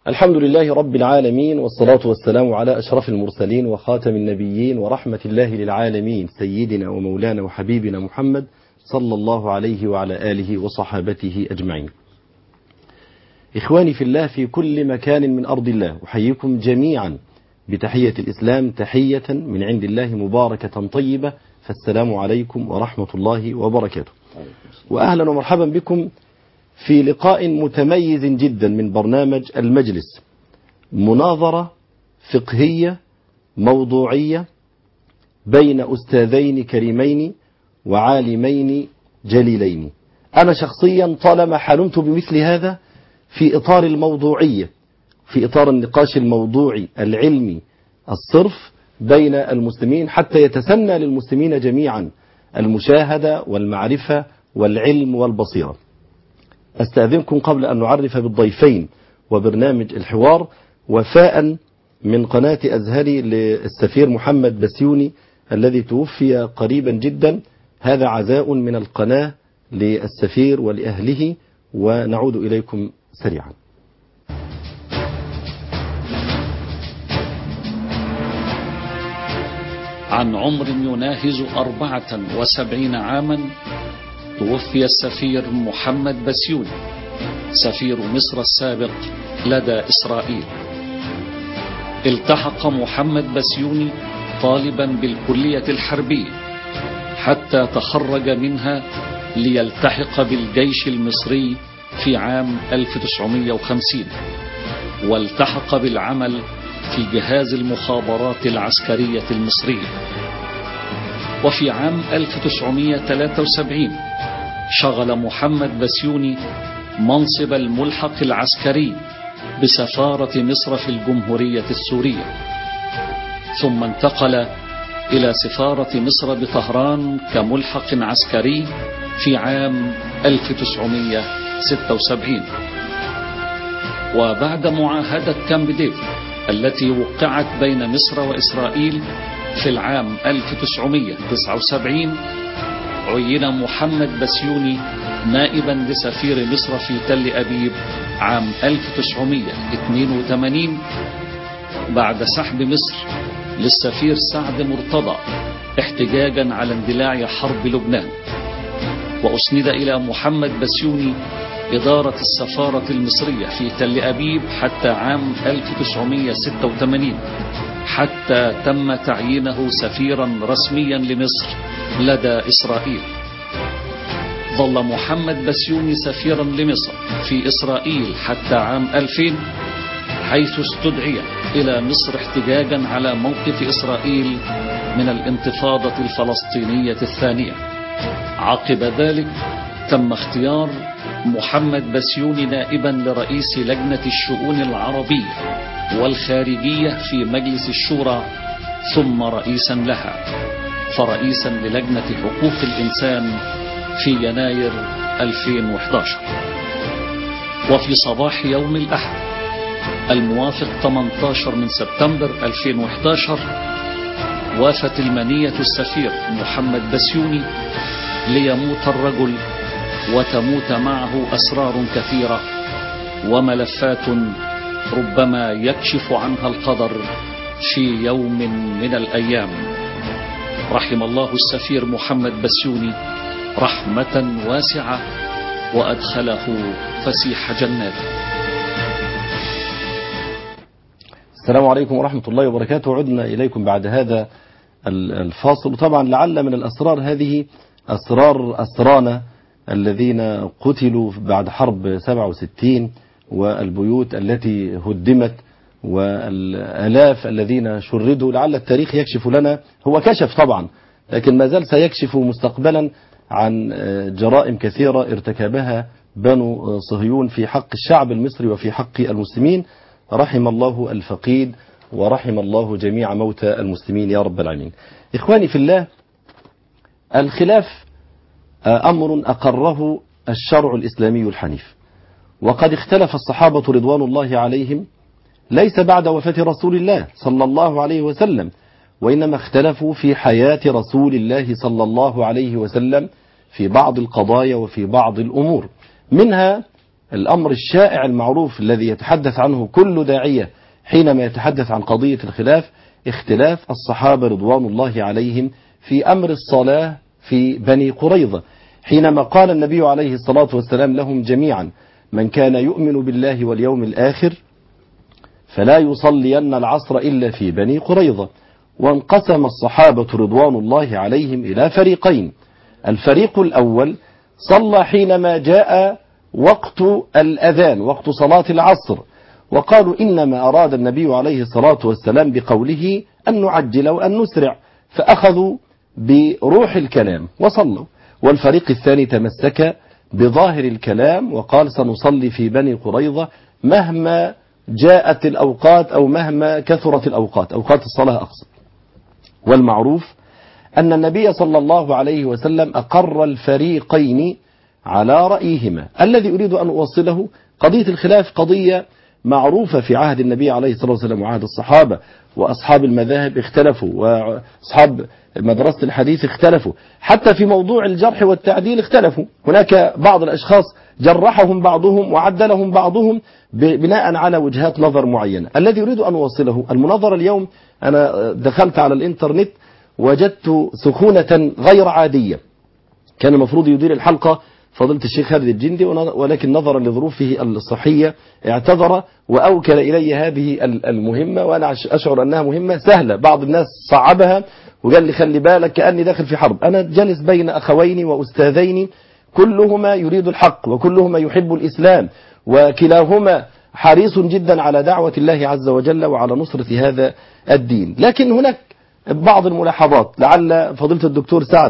الحمد لله رب العالمين والصلاة والسلام على أشرف المرسلين وخاتم النبيين ورحمة الله للعالمين سيدنا ومولانا وحبيبنا محمد صلى الله عليه وعلى آله وصحابته أجمعين إخواني في الله في كل مكان من أرض الله أحييكم جميعا بتحية الإسلام تحية من عند الله مباركة طيبة فالسلام عليكم ورحمة الله وبركاته وأهلا ومرحبا بكم في لقاء متميز جدا من برنامج المجلس مناظرة فقهية موضوعية بين أستاذين كريمين وعالمين جليلين أنا شخصيا طالما حلمت بمثل هذا في إطار الموضوعية في إطار النقاش الموضوعي العلمي الصرف بين المسلمين حتى يتسنى للمسلمين جميعا المشاهدة والمعرفة والعلم والبصيرة أستأذنكم قبل أن نعرف بالضيفين وبرنامج الحوار وفاء من قناة أزهري للسفير محمد بسيوني الذي توفي قريبا جدا هذا عزاء من القناة للسفير ولأهله ونعود إليكم سريعا عن عمر يناهز أربعة وسبعين عاما توفي السفير محمد بسيوني سفير مصر السابق لدى إسرائيل التحق محمد بسيوني طالبا بالكلية الحربية حتى تخرج منها ليلتحق بالجيش المصري في عام 1950 والتحق بالعمل في جهاز المخابرات العسكرية المصرية وفي عام 1973 شغل محمد بسيوني منصب الملحق العسكري بسفارة مصر في الجمهورية السورية ثم انتقل إلى سفارة مصر بطهران كملحق عسكري في عام 1976 وبعد معاهدة كامب ديفيد التي وقعت بين مصر وإسرائيل في العام 1979 عين محمد بسيوني نائبا لسفير مصر في تل أبيب عام 1982 بعد سحب مصر للسفير سعد مرتضى احتجاجا على اندلاع حرب لبنان وأسند إلى محمد بسيوني إدارة السفارة المصرية في تل أبيب حتى عام 1986 حتى تم تعيينه سفيرا رسميا لمصر لدى إسرائيل ظل محمد بسيوني سفيرا لمصر في إسرائيل حتى عام 2000 حيث استدعي إلى مصر احتجاجا على موقف إسرائيل من الانتفاضة الفلسطينية الثانية عقب ذلك تم اختيار محمد بسيوني نائبا لرئيس لجنة الشؤون العربية والخارجية في مجلس الشورى ثم رئيسا لها فرئيسا للجنة حقوق الإنسان في يناير 2011 وفي صباح يوم الأحد الموافق 18 من سبتمبر 2011 وافت المنية السفير محمد بسيوني ليموت الرجل وتموت معه أسرار كثيرة وملفات ربما يكشف عنها القدر في يوم من الأيام رحم الله السفير محمد بسيوني رحمة واسعة وأدخله فسيح جناته السلام عليكم ورحمة الله وبركاته عدنا إليكم بعد هذا الفاصل وطبعا لعل من الأسرار هذه أسرار أسرانا الذين قتلوا بعد حرب 67 والبيوت التي هدمت والآلاف الذين شردوا لعل التاريخ يكشف لنا هو كشف طبعا لكن ما زال سيكشف مستقبلا عن جرائم كثيرة ارتكبها بنو صهيون في حق الشعب المصري وفي حق المسلمين رحم الله الفقيد ورحم الله جميع موتى المسلمين يا رب العالمين إخواني في الله الخلاف أمر أقره الشرع الإسلامي الحنيف وقد اختلف الصحابة رضوان الله عليهم ليس بعد وفاة رسول الله صلى الله عليه وسلم وإنما اختلفوا في حياة رسول الله صلى الله عليه وسلم في بعض القضايا وفي بعض الأمور منها الأمر الشائع المعروف الذي يتحدث عنه كل داعية حينما يتحدث عن قضية الخلاف اختلاف الصحابة رضوان الله عليهم في أمر الصلاة في بني قريظة حينما قال النبي عليه الصلاة والسلام لهم جميعا من كان يؤمن بالله واليوم الآخر فلا يصلين العصر إلا في بني قريظة وانقسم الصحابة رضوان الله عليهم إلى فريقين الفريق الأول صلى حينما جاء وقت الأذان وقت صلاة العصر وقالوا إنما أراد النبي عليه الصلاة والسلام بقوله أن نعجل وأن نسرع فأخذوا بروح الكلام وصلوا والفريق الثاني تمسك بظاهر الكلام وقال سنصلي في بني قريظة مهما جاءت الأوقات أو مهما كثرت الأوقات أوقات الصلاة أقصد والمعروف أن النبي صلى الله عليه وسلم أقر الفريقين على رأيهما الذي أريد أن أوصله قضية الخلاف قضية معروفة في عهد النبي عليه الصلاة والسلام وعهد الصحابة وأصحاب المذاهب اختلفوا وأصحاب مدرسة الحديث اختلفوا حتى في موضوع الجرح والتعديل اختلفوا هناك بعض الأشخاص جرحهم بعضهم وعدلهم بعضهم بناء على وجهات نظر معينة الذي أريد أن أوصله المناظرة اليوم أنا دخلت على الإنترنت وجدت سخونة غير عادية كان المفروض يدير الحلقة فضيلة الشيخ خالد الجندي ولكن نظرا لظروفه الصحية اعتذر وأوكل إلي هذه المهمة وأنا أشعر أنها مهمة سهلة بعض الناس صعبها وقال لي خلي بالك كأني داخل في حرب أنا جالس بين أخوين وأستاذين كلهما يريد الحق وكلهما يحب الإسلام وكلاهما حريص جدا على دعوة الله عز وجل وعلى نصرة هذا الدين لكن هناك بعض الملاحظات لعل فضيلة الدكتور سعد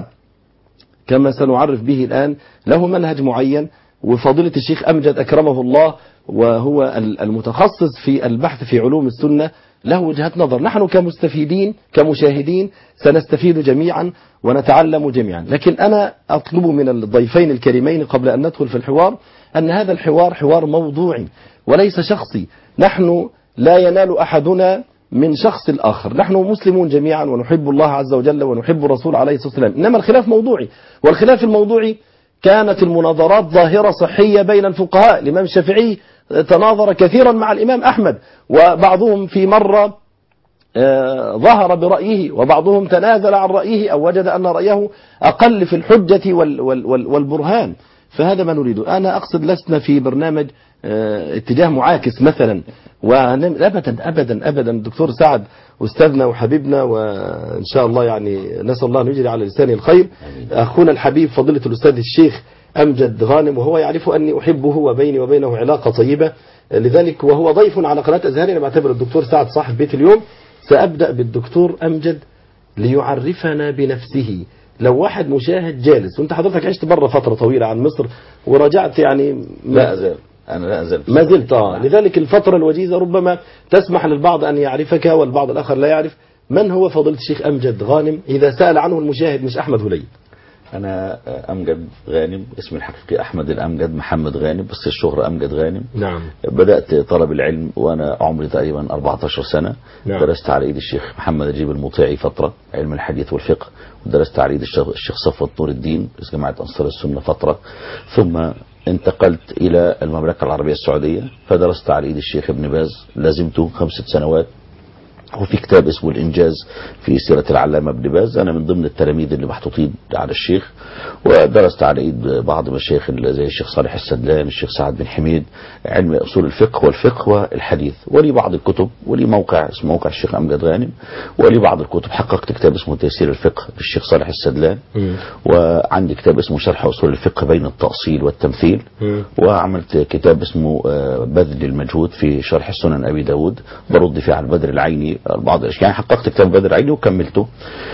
كما سنعرف به الآن له منهج معين وفضيلة الشيخ أمجد أكرمه الله وهو المتخصص في البحث في علوم السنة له وجهات نظر نحن كمستفيدين كمشاهدين سنستفيد جميعا ونتعلم جميعا لكن أنا أطلب من الضيفين الكريمين قبل أن ندخل في الحوار أن هذا الحوار حوار موضوعي وليس شخصي نحن لا ينال أحدنا من شخص الآخر نحن مسلمون جميعا ونحب الله عز وجل ونحب الرسول عليه الصلاة والسلام إنما الخلاف موضوعي والخلاف الموضوعي كانت المناظرات ظاهرة صحية بين الفقهاء الإمام الشافعي تناظر كثيرا مع الإمام أحمد وبعضهم في مرة ظهر برأيه وبعضهم تنازل عن رأيه أو وجد أن رأيه أقل في الحجة والبرهان فهذا ما نريده أنا أقصد لسنا في برنامج اتجاه معاكس مثلا وابدا ابدا ابدا الدكتور سعد استاذنا وحبيبنا وان شاء الله يعني نسال الله ان يجري على لسانه الخير اخونا الحبيب فضيله الاستاذ الشيخ امجد غانم وهو يعرف اني احبه وبيني وبينه علاقه طيبه لذلك وهو ضيف على قناه ازهري انا بعتبر الدكتور سعد صاحب بيت اليوم سابدا بالدكتور امجد ليعرفنا بنفسه لو واحد مشاهد جالس وانت حضرتك عشت بره فتره طويله عن مصر ورجعت يعني لا أزال أنا لا أزال ما زلت آه لذلك الفترة الوجيزة ربما تسمح للبعض أن يعرفك والبعض الآخر لا يعرف من هو فضيلة الشيخ أمجد غانم إذا سأل عنه المشاهد مش أحمد هلي أنا أمجد غانم اسمي الحقيقي أحمد الأمجد محمد غانم بس الشهرة أمجد غانم نعم بدأت طلب العلم وأنا عمري تقريبا 14 سنة نعم. درست على إيد الشيخ محمد نجيب المطيعي فترة علم الحديث والفقه ودرست على إيد الشيخ الشيخ صفوت نور الدين رئيس جماعة أنصار السنة فترة ثم انتقلت إلى المملكة العربية السعودية فدرست على إيد الشيخ ابن باز لازمته خمسة سنوات وفي كتاب اسمه الإنجاز في سيرة العلامة ابن باز أنا من ضمن التلاميذ اللي محطوطين على الشيخ ودرست على إيد بعض مشايخ اللي زي الشيخ صالح السدلان الشيخ سعد بن حميد علم أصول الفقه والفقه والحديث ولي بعض الكتب ولي موقع اسمه موقع الشيخ أمجد غانم ولي بعض الكتب حققت كتاب اسمه تيسير الفقه للشيخ صالح السدلان مم. وعندي كتاب اسمه شرح أصول الفقه بين التأصيل والتمثيل مم. وعملت كتاب اسمه آه، بذل المجهود في شرح سنن أبي داود برد فيه على البدر العيني بعض الأشياء يعني حققت كتاب بدر العيني وكملته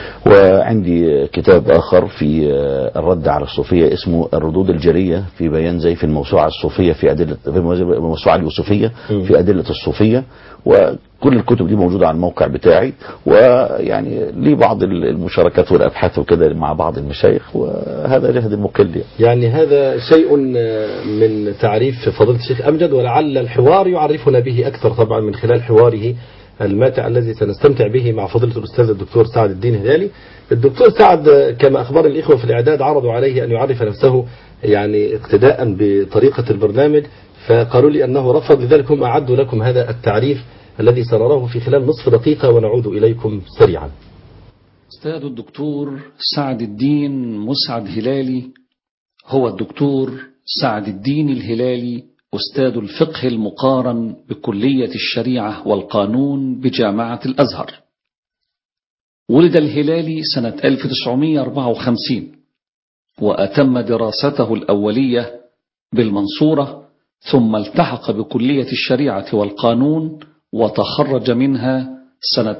وعندي كتاب آخر في آه، الرد على الصوفية اسمه الردود الجرية في بيان زيف الموسوعة الصوفية في أدلة في الموسوعة اليوسفية مم. في أدلة الصوفية وكل الكتب دي موجودة على الموقع بتاعي ويعني لي بعض المشاركات والأبحاث وكده مع بعض المشايخ وهذا جهد مقل يعني. يعني هذا شيء من تعريف فضيلة الشيخ أمجد ولعل الحوار يعرفنا به أكثر طبعا من خلال حواره الماتع الذي سنستمتع به مع فضيلة الأستاذ الدكتور سعد الدين هلالي الدكتور سعد كما أخبر الإخوة في الإعداد عرضوا عليه أن يعرف نفسه يعني اقتداء بطريقة البرنامج فقالوا لي أنه رفض لذلك هم أعدوا لكم هذا التعريف الذي سنراه في خلال نصف دقيقة ونعود إليكم سريعا أستاذ الدكتور سعد الدين مسعد هلالي هو الدكتور سعد الدين الهلالي أستاذ الفقه المقارن بكلية الشريعة والقانون بجامعة الأزهر ولد الهلالي سنة 1954 وأتم دراسته الأولية بالمنصورة ثم التحق بكلية الشريعة والقانون وتخرج منها سنة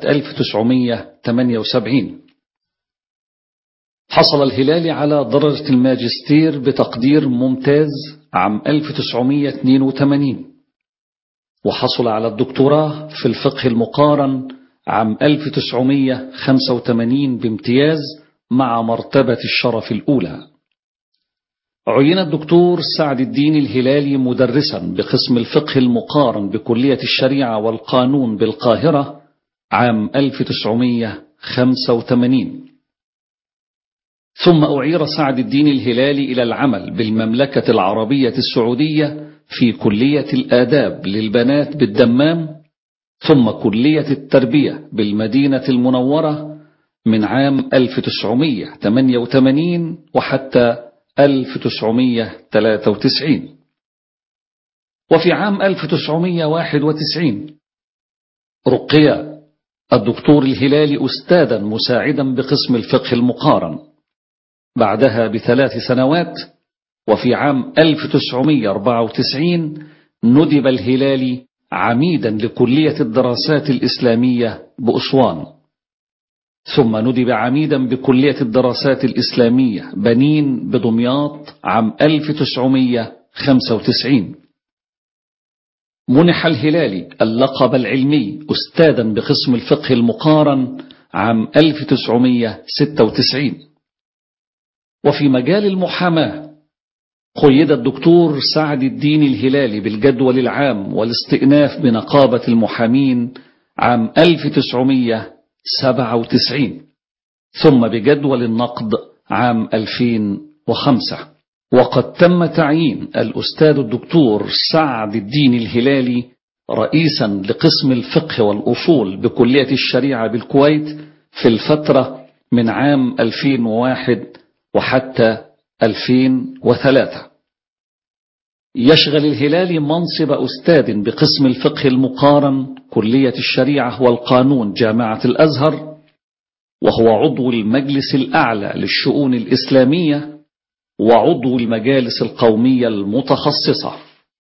1978 حصل الهلالي على درجة الماجستير بتقدير ممتاز عام 1982 وحصل على الدكتوراه في الفقه المقارن عام 1985 بامتياز مع مرتبة الشرف الأولى عين الدكتور سعد الدين الهلالي مدرسا بقسم الفقه المقارن بكلية الشريعة والقانون بالقاهرة عام 1985 ثم أعير سعد الدين الهلالي إلى العمل بالمملكة العربية السعودية في كلية الآداب للبنات بالدمام ثم كلية التربية بالمدينة المنورة من عام 1988 وحتى 1993 وفي عام 1991 رقي الدكتور الهلالي أستاذا مساعدا بقسم الفقه المقارن بعدها بثلاث سنوات وفي عام 1994 ندب الهلالي عميدا لكلية الدراسات الإسلامية بأسوان ثم ندب عميدا بكلية الدراسات الإسلامية بنين بدمياط عام 1995 منح الهلالي اللقب العلمي أستاذا بقسم الفقه المقارن عام 1996 وفي مجال المحاماة قيد الدكتور سعد الدين الهلالي بالجدول العام والاستئناف بنقابة المحامين عام 1997 ثم بجدول النقد عام 2005 وقد تم تعيين الأستاذ الدكتور سعد الدين الهلالي رئيسا لقسم الفقه والأصول بكلية الشريعة بالكويت في الفترة من عام 2001 وحتى 2003 يشغل الهلالي منصب أستاذ بقسم الفقه المقارن كلية الشريعة والقانون جامعة الأزهر وهو عضو المجلس الأعلى للشؤون الإسلامية وعضو المجالس القومية المتخصصة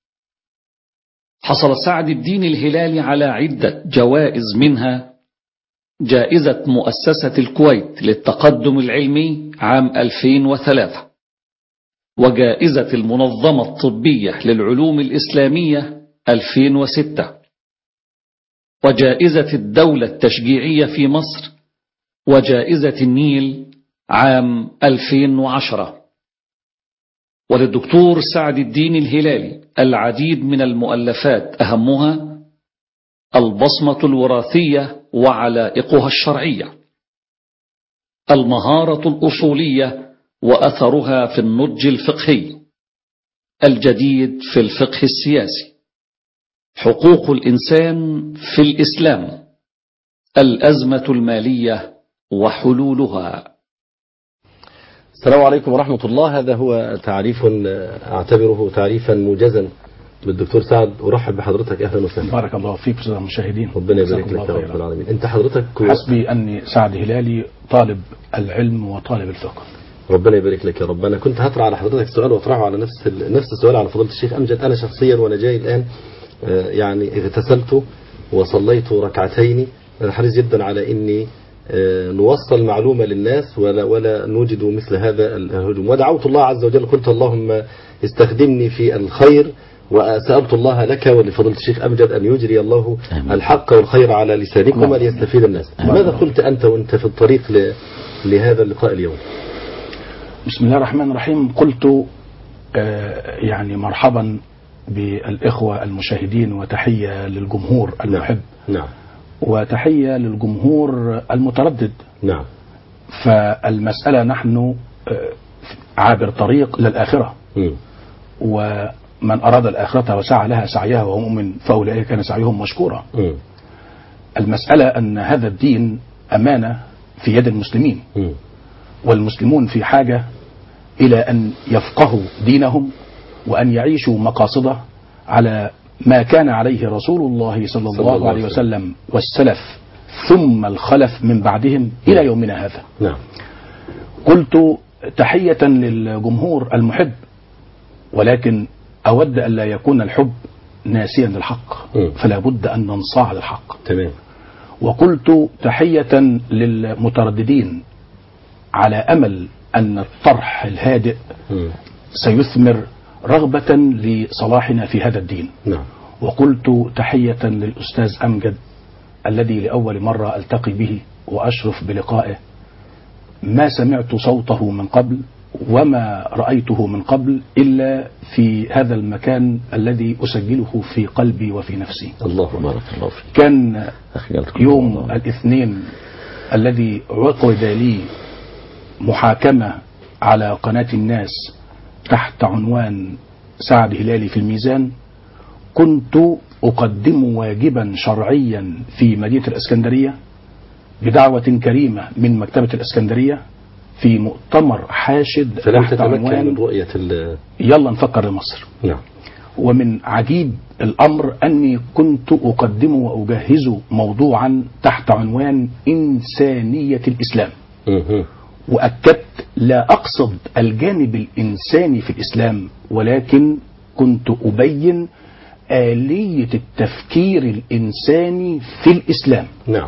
حصل سعد الدين الهلالي على عدة جوائز منها جائزة مؤسسة الكويت للتقدم العلمي عام 2003 وجائزة المنظمة الطبية للعلوم الإسلامية 2006 وجائزة الدولة التشجيعية في مصر وجائزة النيل عام 2010 وللدكتور سعد الدين الهلالي العديد من المؤلفات أهمها البصمة الوراثية وعلائقها الشرعية المهارة الأصولية وأثرها في النضج الفقهي الجديد في الفقه السياسي حقوق الإنسان في الإسلام الأزمة المالية وحلولها السلام عليكم ورحمة الله هذا هو تعريف أعتبره تعريفا موجزا بالدكتور سعد أرحب بحضرتك أهلا وسهلا بارك الله فيك أستاذ المشاهدين ربنا يبارك جزاكم لك الله يا رب خيرا. العالمين أنت حضرتك حسبي أني سعد هلالي طالب العلم وطالب الفقه ربنا يبارك لك يا رب انا كنت هطرح على حضرتك سؤال واطرحه على نفس ال... نفس السؤال على فضيله الشيخ امجد انا شخصيا وانا جاي الان آه، يعني اغتسلت وصليت ركعتين انا حريص جدا على اني آه، نوصل معلومه للناس ولا ولا نوجد مثل هذا الهجوم ودعوت الله عز وجل قلت اللهم استخدمني في الخير وسألت الله لك ولفضيلة الشيخ أمجد أن يجري الله آمين. الحق والخير على لسانكما آمين. ليستفيد الناس آمين. ماذا قلت أنت وأنت في الطريق ل... لهذا اللقاء اليوم بسم الله الرحمن الرحيم قلت آه، يعني مرحبا بالإخوة المشاهدين وتحية للجمهور المحب نعم وتحية للجمهور المتردد نعم فالمسألة نحن آه، عابر طريق للآخرة مم. من أراد الآخرة وسعى لها سعيها وهو مؤمن فأولئك كان سعيهم مشكورا مم. المسألة أن هذا الدين أمانة في يد المسلمين مم. والمسلمون في حاجة إلى أن يفقهوا دينهم وأن يعيشوا مقاصده على ما كان عليه رسول الله صلى الله الله عليه عليه وسلم والسلف ثم الخلف من بعدهم إلى يومنا هذا نعم قلت تحية للجمهور المحب ولكن أود أن لا يكون الحب ناسيا للحق مم. فلا بد أن ننصاع للحق تمام وقلت تحية للمترددين على أمل أن الطرح الهادئ مم. سيثمر رغبة لصلاحنا في هذا الدين نعم وقلت تحية للأستاذ أمجد الذي لأول مرة ألتقي به وأشرف بلقائه ما سمعت صوته من قبل وما رأيته من قبل إلا في هذا المكان الذي أسجله في قلبي وفي نفسي الله بارك الله فيك كان أخي يلتقي يوم الله. الاثنين الذي عقد لي محاكمة على قناة الناس تحت عنوان سعد هلالي في الميزان كنت أقدم واجبا شرعيا في مدينة الإسكندرية بدعوة كريمة من مكتبة الإسكندرية في مؤتمر حاشد فلم تحت تتمكن من عنوان رؤية ال يلا نفكر لمصر نعم ومن عجيب الأمر أني كنت أقدم وأجهز موضوعا تحت عنوان إنسانية الإسلام مم. وأكدت لا أقصد الجانب الإنساني في الإسلام ولكن كنت أبين آلية التفكير الإنساني في الإسلام نعم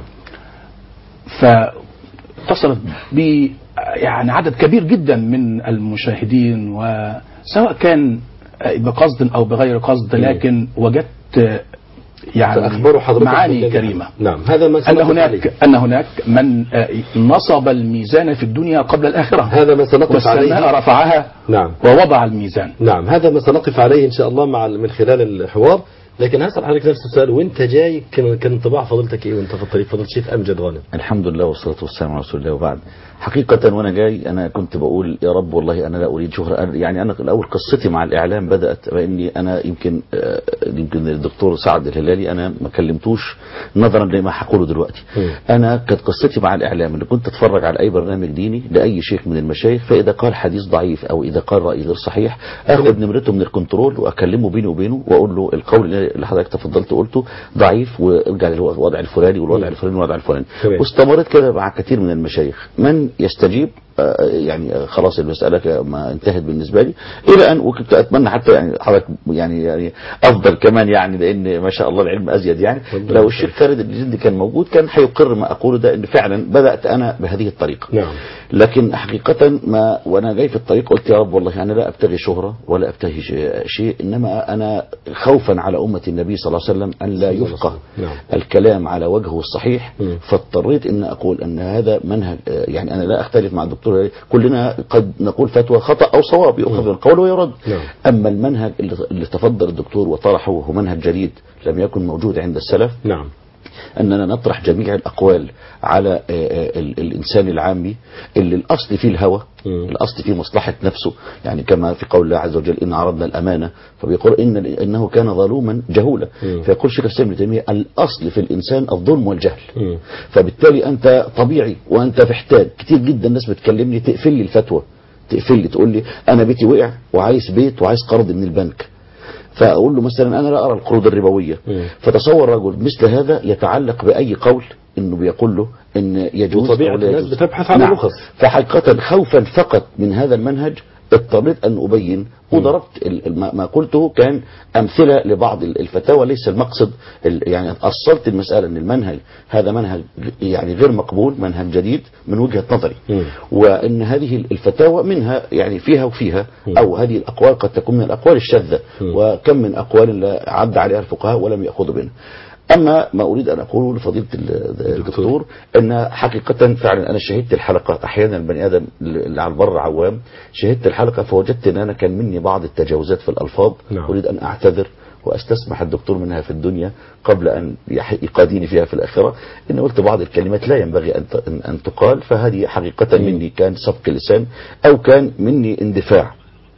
فاتصلت بي يعني عدد كبير جدا من المشاهدين وسواء كان بقصد او بغير قصد لكن وجدت يعني فأخبروا حضرتك معاني بالذي- كريمة نعم هذا ما أن سنقف هناك عليه أن هناك من آه، نصب الميزان في الدنيا قبل الآخرة هذا ما سنقف والسماء عليه رفعها نعم ووضع الميزان نعم هذا ما سنقف عليه ان شاء الله مع من خلال الحوار لكن هسأل حضرتك نفس السؤال وانت جاي كان كان انطباع فضيلتك ايه وانت في الطريق فضيلة الشيخ امجد غانم الحمد لله والصلاة والسلام على رسول الله وبعد حقيقة وأنا جاي أنا كنت بقول يا رب والله أنا لا أريد شهرة أنا- يعني أنا الأول قصتي مع الإعلام بدأت بإني أنا يمكن آه، يمكن الدكتور سعد الهلالي أنا ما كلمتوش نظرا لما هقوله دلوقتي مم. أنا كانت قصتي مع الإعلام إن كنت أتفرج على أي برنامج ديني لأي شيخ من المشايخ فإذا قال حديث ضعيف أو إذا قال رأي غير صحيح آخذ نمرته من الكنترول وأكلمه بيني وبينه وأقول له القول اللي حضرتك تفضلت قلته ضعيف وارجع للوضع الفلاني والوضع الفلاني والوضع الفلاني تمام. واستمرت كده مع كثير من المشايخ من يستجيب آه، يعني آه، خلاص المسألة ك- ما انتهت بالنسبة لي إلى أن وكنت أتمنى حتى يعني حضرتك يعني يعني أفضل كمان يعني لأن ما شاء الله العلم أزيد يعني اتفضل. لو الشيخ خالد الجندي كان موجود كان هيقر ما أقوله ده إن فعلا بدأت أنا بهذه الطريقة نعم لكن حقيقة ما وأنا جاي في الطريق قلت يا رب والله أنا لا أبتغي شهرة ولا أبتغي شيء- شيء إنما أنا خوفا على أمة النبي صلى الله عليه وسلم أن لا صلى الله عليه يفقه وسلم. نعم. الكلام على وجهه الصحيح مم. فاضطريت ان اقول ان هذا منهج آه، يعني انا لا اختلف مع الدكتور هلالي. كلنا قد نقول فتوى خطا او صواب يؤخذ القول ويرد نعم. اما المنهج اللي اللي تفضل الدكتور وطرحه هو منهج جديد لم يكن موجود عند السلف نعم أننا نطرح جميع الأقوال على آه، آه، ال- الإنسان العامي اللي الأصل فيه الهوى مم. الأصل فيه مصلحة نفسه يعني كما في قول الله عز وجل إن عرضنا الأمانة فبيقول إن إنه كان ظلوما جهولا مم. فيقول شيخ الإسلام ابن تيمية الأصل في الإنسان الظلم والجهل مم. فبالتالي أنت طبيعي وأنت محتاج كتير جدا الناس بتكلمني تقفل لي الفتوى تقفل لي تقول لي أنا بيتي وقع وعايز بيت وعايز قرض من البنك فأقول له مثلا أنا لا أرى القروض الربوية مم. فتصور رجل مثل هذا يتعلق بأي قول انه بيقول له ان يجوز وطبيعة أو لا الناس يجوز. بتبحث عن نعم. الرخص. فحقيقة خوفا فقط من هذا المنهج اضطريت ان ابين وضربت ال- ال- ما ما قلته كان امثله لبعض ال- الفتاوى ليس المقصد ال- يعني اصلت المساله ان المنهج هذا منهج يعني غير مقبول منهج جديد من وجهه نظري مم. وان هذه الفتاوى منها يعني فيها وفيها او هذه الاقوال قد تكون من الاقوال الشاذه مم. وكم من اقوال لا عد عليها الفقهاء ولم ياخذوا منها اما ما اريد ان اقوله لفضيله ال- الدكتور ان حقيقه فعلا انا شهدت الحلقه احيانا البني ادم اللي على البر عوام شهدت الحلقه فوجدت ان انا كان مني بعض التجاوزات في الالفاظ نعم. اريد ان اعتذر واستسمح الدكتور منها في الدنيا قبل ان يح- يقاديني فيها في الاخره ان قلت بعض الكلمات لا ينبغي ان ت- أن- ان تقال فهذه حقيقه مني كان سبق لسان او كان مني اندفاع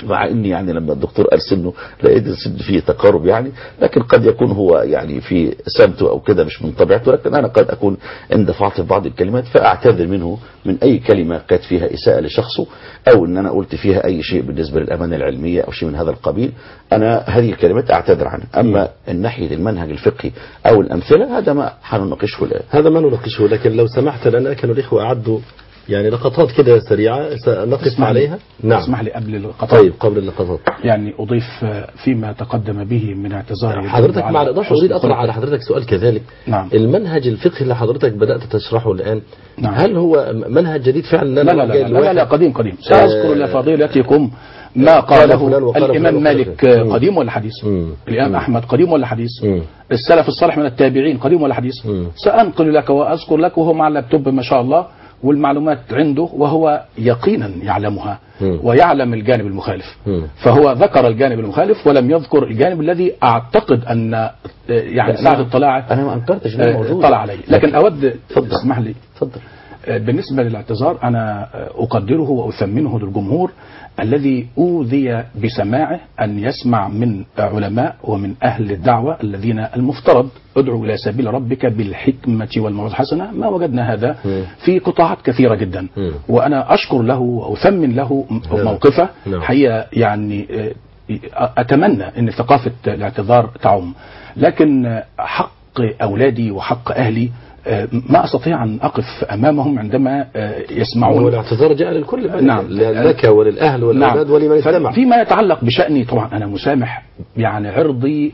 مع اني يعني لما الدكتور قال سنه لقيت السن فيه تقارب يعني لكن قد يكون هو يعني في سمته او كده مش من طبيعته لكن انا قد اكون اندفعت في بعض الكلمات فاعتذر منه من اي كلمه كانت فيها اساءه لشخصه او ان انا قلت فيها اي شيء بالنسبه للامانه العلميه او شيء من هذا القبيل انا هذه الكلمات اعتذر عنها اما من ناحيه المنهج الفقهي او الامثله هذا ما حنناقشه الان هذا ما نناقشه لكن لو سمحت لنا كانوا الإخوة أعدوا يعني لقطات كده سريعة سنقف اسمح لي- عليها نعم اسمح لي قبل اللقطات طيب قبل اللقطات يعني أضيف آه، فيما تقدم به من اعتذار حضرتك يدل مع على الإضافة حسن أريد أطرح خلق. على حضرتك سؤال كذلك نعم. المنهج الفقهي اللي حضرتك بدأت تشرحه الآن نعم. هل هو منهج جديد فعلا لا لا لا, لا, لا, لا قديم قديم سأذكر آه، لفضيلتكم ما قال قاله فلان وقال الإمام فلان وقال مالك فلان. آه، قديم ولا حديث مم. الإمام مم. أحمد قديم ولا حديث مم. السلف الصالح من التابعين قديم ولا حديث مم. سأنقل لك وأذكر لك وهو مع اللابتوب ما شاء الله والمعلومات عنده وهو يقينا يعلمها مم. ويعلم الجانب المخالف مم. فهو ذكر الجانب المخالف ولم يذكر الجانب الذي أعتقد أن آه، يعني لا، ساعة أنا- اطلاعه انا ما انكرتش انه آه، موجود اطلع عليه لكن أود اتفضل. اسمح لي اتفضل آه، بالنسبة للاعتذار أنا آه، أقدره وأثمنه للجمهور الذي أوذي بسماعه أن يسمع من علماء ومن أهل الدعوة الذين المفترض ادعو إلى سبيل ربك بالحكمة والموعظة الحسنة ما وجدنا هذا مم. في قطاعات كثيرة جدا مم. وأنا أشكر له وأثمن له م- نعم. موقفه نعم. حقيقة يعني آه، أتمنى أن ثقافة الاعتذار تعم لكن آه، حق أولادي وحق أهلي آه، ما أستطيع أن أقف أمامهم عندما آه، هو يسمعون الاعتذار جاء للكل بقى. نعم. لك وللأهل والأولاد ولمن استمع فيما يتعلق بشأني طبعا أنا مسامح يعني عرضي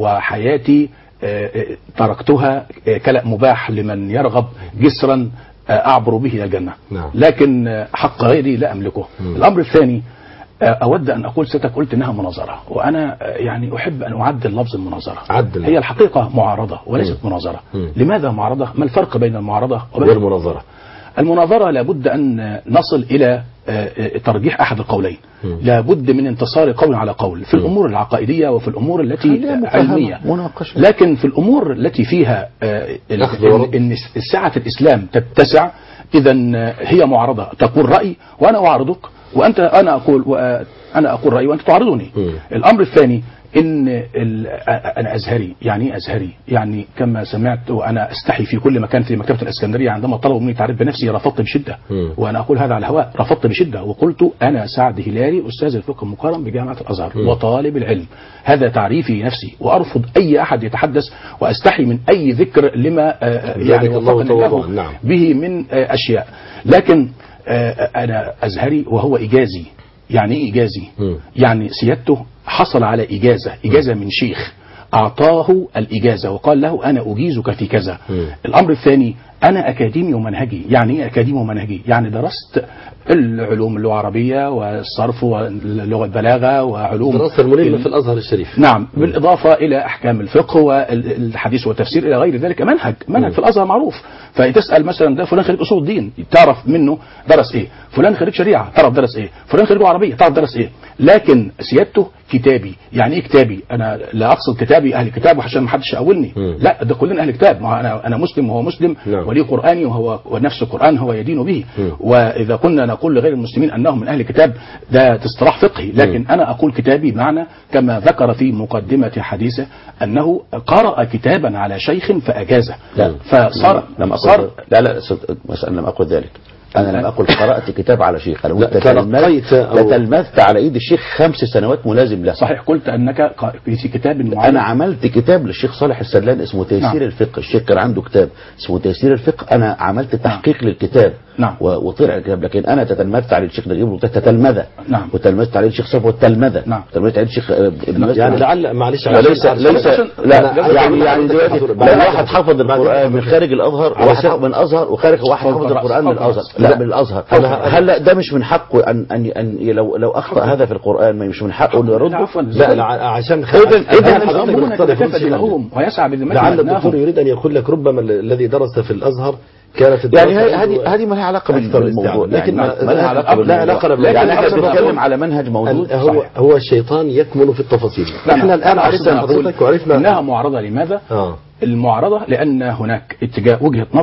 وحياتي آه، آه، تركتها آه، كلأ مباح لمن يرغب جسرا آه، أعبر به إلى الجنة نعم. لكن آه، حق غيري لا أملكه مم. الأمر الثاني آه، أود أن أقول ستك قلت إنها مناظرة وأنا آه، يعني أحب أن أعدل لفظ المناظرة عدل. هي الحقيقة معارضة وليست مم. مناظرة مم. لماذا معارضة؟ ما الفرق بين المعارضة وبين والمناظرة المناظرة لابد أن نصل إلى آه، آه، ترجيح أحد القولين مم. لابد من انتصار قول على قول في الأمور العقائدية وفي الأمور التي خليها مفاهمة، علمية مناقشة. لكن في الأمور التي فيها آه، ال- أخذ ورد. إن إن سعة الإسلام تتسع إذا هي معارضة تقول رأي وأنا أعارضك وأنت أنا أقول وأ- أنا أقول رأيي وأنت تعارضني مم. الأمر الثاني إن ال- أنا أزهري يعني إيه أزهري يعني كما سمعت وأنا أستحي في كل مكان في مكتبة الإسكندرية عندما طلبوا مني تعريف بنفسي رفضت بشدة مم. وأنا أقول هذا على الهواء رفضت بشدة وقلت أنا سعد هلالي أستاذ الفقه المقارن بجامعة الأزهر مم. وطالب العلم هذا تعريفي نفسي وأرفض أي أحد يتحدث وأستحي من أي ذكر لما آه، زادك يعني الله وفقني تواضعا، الله نعم. به من آه، أشياء لكن آه، أنا أزهري وهو إجازي يعني إيه إجازي مم. يعني سيادته حصل على إجازة إجازة من شيخ أعطاه الإجازة وقال له أنا أجيزك في كذا مم. الأمر الثاني أنا أكاديمي ومنهجي يعني إيه أكاديمي ومنهجي يعني درست العلوم اللغة العربية والصرف واللغة البلاغة وعلوم دراسة الملمة ال- في الأزهر الشريف نعم بالإضافة إلى أحكام الفقه والحديث والتفسير إلى غير ذلك منهج منهج في الأزهر معروف فتسأل مثلا ده فلان خريج أصول الدين تعرف منه درس إيه فلان خريج شريعة تعرف درس إيه فلان خريج عربية تعرف درس إيه لكن سيادته كتابي يعني إيه كتابي أنا لا أقصد كتابي أهل كتاب عشان ما حدش يقولني مم. لا ده كلنا أهل كتاب ما أنا أنا مسلم وهو مسلم نعم. ولي قرآني وهو ونفس القرآن هو يدين به مم. وإذا كنا نقول لغير المسلمين أنهم من أهل كتاب ده اصطلاح فقهي لكن أنا أقول كتابي معنى كما ذكر في مقدمة حديثه أنه قرأ كتابا على شيخ فأجازه لا فصار لم صار أقل لا لا صد- مثلا لم أقل ذلك أنا لم أقل قرأت كتاب على شيخ أنا قلت لا، تلقيت تتلمذت أو- تتلمذت على إيد الشيخ خمس سنوات ملازم له صحيح قلت أنك ق- في كتاب معين انا عملت كتاب للشيخ صالح السلان اسمه تيسير نعم. الفقه الشيخ كان عنده كتاب اسمه تيسير الفقه انا عملت تحقيق للكتاب نعم. و- وطلع الكتاب لكن انا تتلمذت على الشيخ نجيب وقلت تتلمذة نعم. وتلمذت على الشيخ صفوة التلمذة نعم. تلمذت على الشيخ آه، ابن مسعود. يعني لعل معلش وليس عشان- ليس عشان- لا أنا- يعني يعني دلوقتي بعد- لو بعد- واحد حفظ القران من خارج الازهر علشان- وواحد حفظ من الازهر وخارج واحد فوق حفظ الرأس، القران من فوق الازهر الرأس. لا لا. من الازهر أنا- هل لا ده مش من حقه ان ان ان لو لو اخطا هذا في القران ما مش من حقه انه يرده عفوا لا لا عشان خ- إذن- هل إذن حضرتك يأمرون مقتنع بكتابة بكل شيء؟ دماؤهم ويسعى بذمتهم لعل الدكتور أبنائهم. يريد أن يقول لك ربما الذي درس في الأزهر كانت يعني الدراسة هي- عنده هذه هذه ما لها علاقه أكثر بالموضوع استيعاب. لكن يعني ما ما لها علاقه لا بالموضوع. علاقة بالموضوع. يعني لكن احنا أقصد بنتكلم أقول على منهج موجود ال- هو صحيح. هو الشيطان يكمن في التفاصيل لا، احنا الآن أنا عرفنا أقول حضرتك وعرفنا إنها معارضة لماذا؟ آه. المعارضة لأن هناك اتجاه وجهة نظر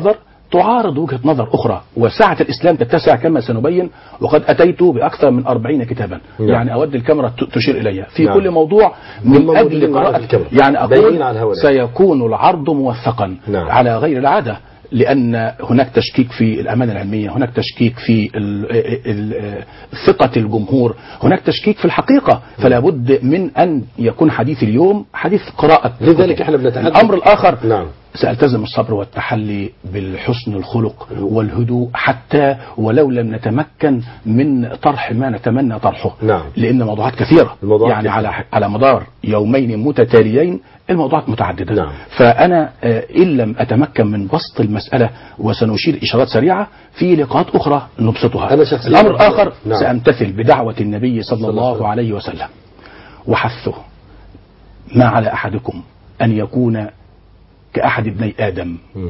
تعارض وجهة نظر أخرى وسعة الإسلام تتسع كما سنبين وقد أتيت بأكثر من أربعين كتابا نعم. يعني أود الكاميرا ت- تشير إلي في نعم. كل موضوع هم من موجودين أجل معنا في قراءة الكاميرا. يعني باينين أقول على الهواء الآن. سيكون العرض موثقا نعم. على غير العادة لأن هناك تشكيك في الأمانة العلمية هناك تشكيك في ال- ال- ثقة الجمهور هناك تشكيك في الحقيقة فلا بد من أن يكون حديث اليوم حديث قراءة لذلك كتب. احنا بنتحدث الأمر الآخر نعم سألتزم الصبر والتحلي بالحسن الخلق والهدوء حتى ولو لم نتمكن من طرح ما نتمنى طرحه نعم. لأن موضوعات كثيرة الموضوعات يعني كثيرة. على على مدار يومين متتاليين الموضوعات متعددة نعم. فأنا آه، إن لم أتمكن من بسط المسألة وسنشير إشارات سريعة في لقاءات أخرى نبسطها أنا شخصياً- الأمر الآخر نعم. سأمتثل بدعوة النبي صلى صلى الله عليه الله عليه وسلم وحثه ما على أحدكم أن يكون كأحد ابني آدم مم.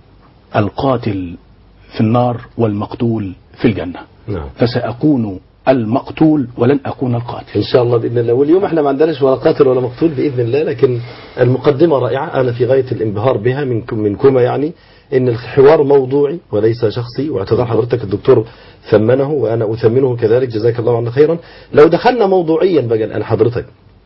القاتل في النار والمقتول في الجنة نعم فسأكون المقتول ولن أكون القاتل ان شاء الله باذن الله واليوم احنا ما عندناش ولا قاتل ولا مقتول باذن الله لكن المقدمه رائعه انا في غايه الانبهار بها منكم منكما يعني ان الحوار موضوعي وليس شخصي واعتذر حضرتك الدكتور ثمنه وانا اثمنه كذلك جزاك الله عنا خيرا لو دخلنا موضوعيا بقى الان حضرتك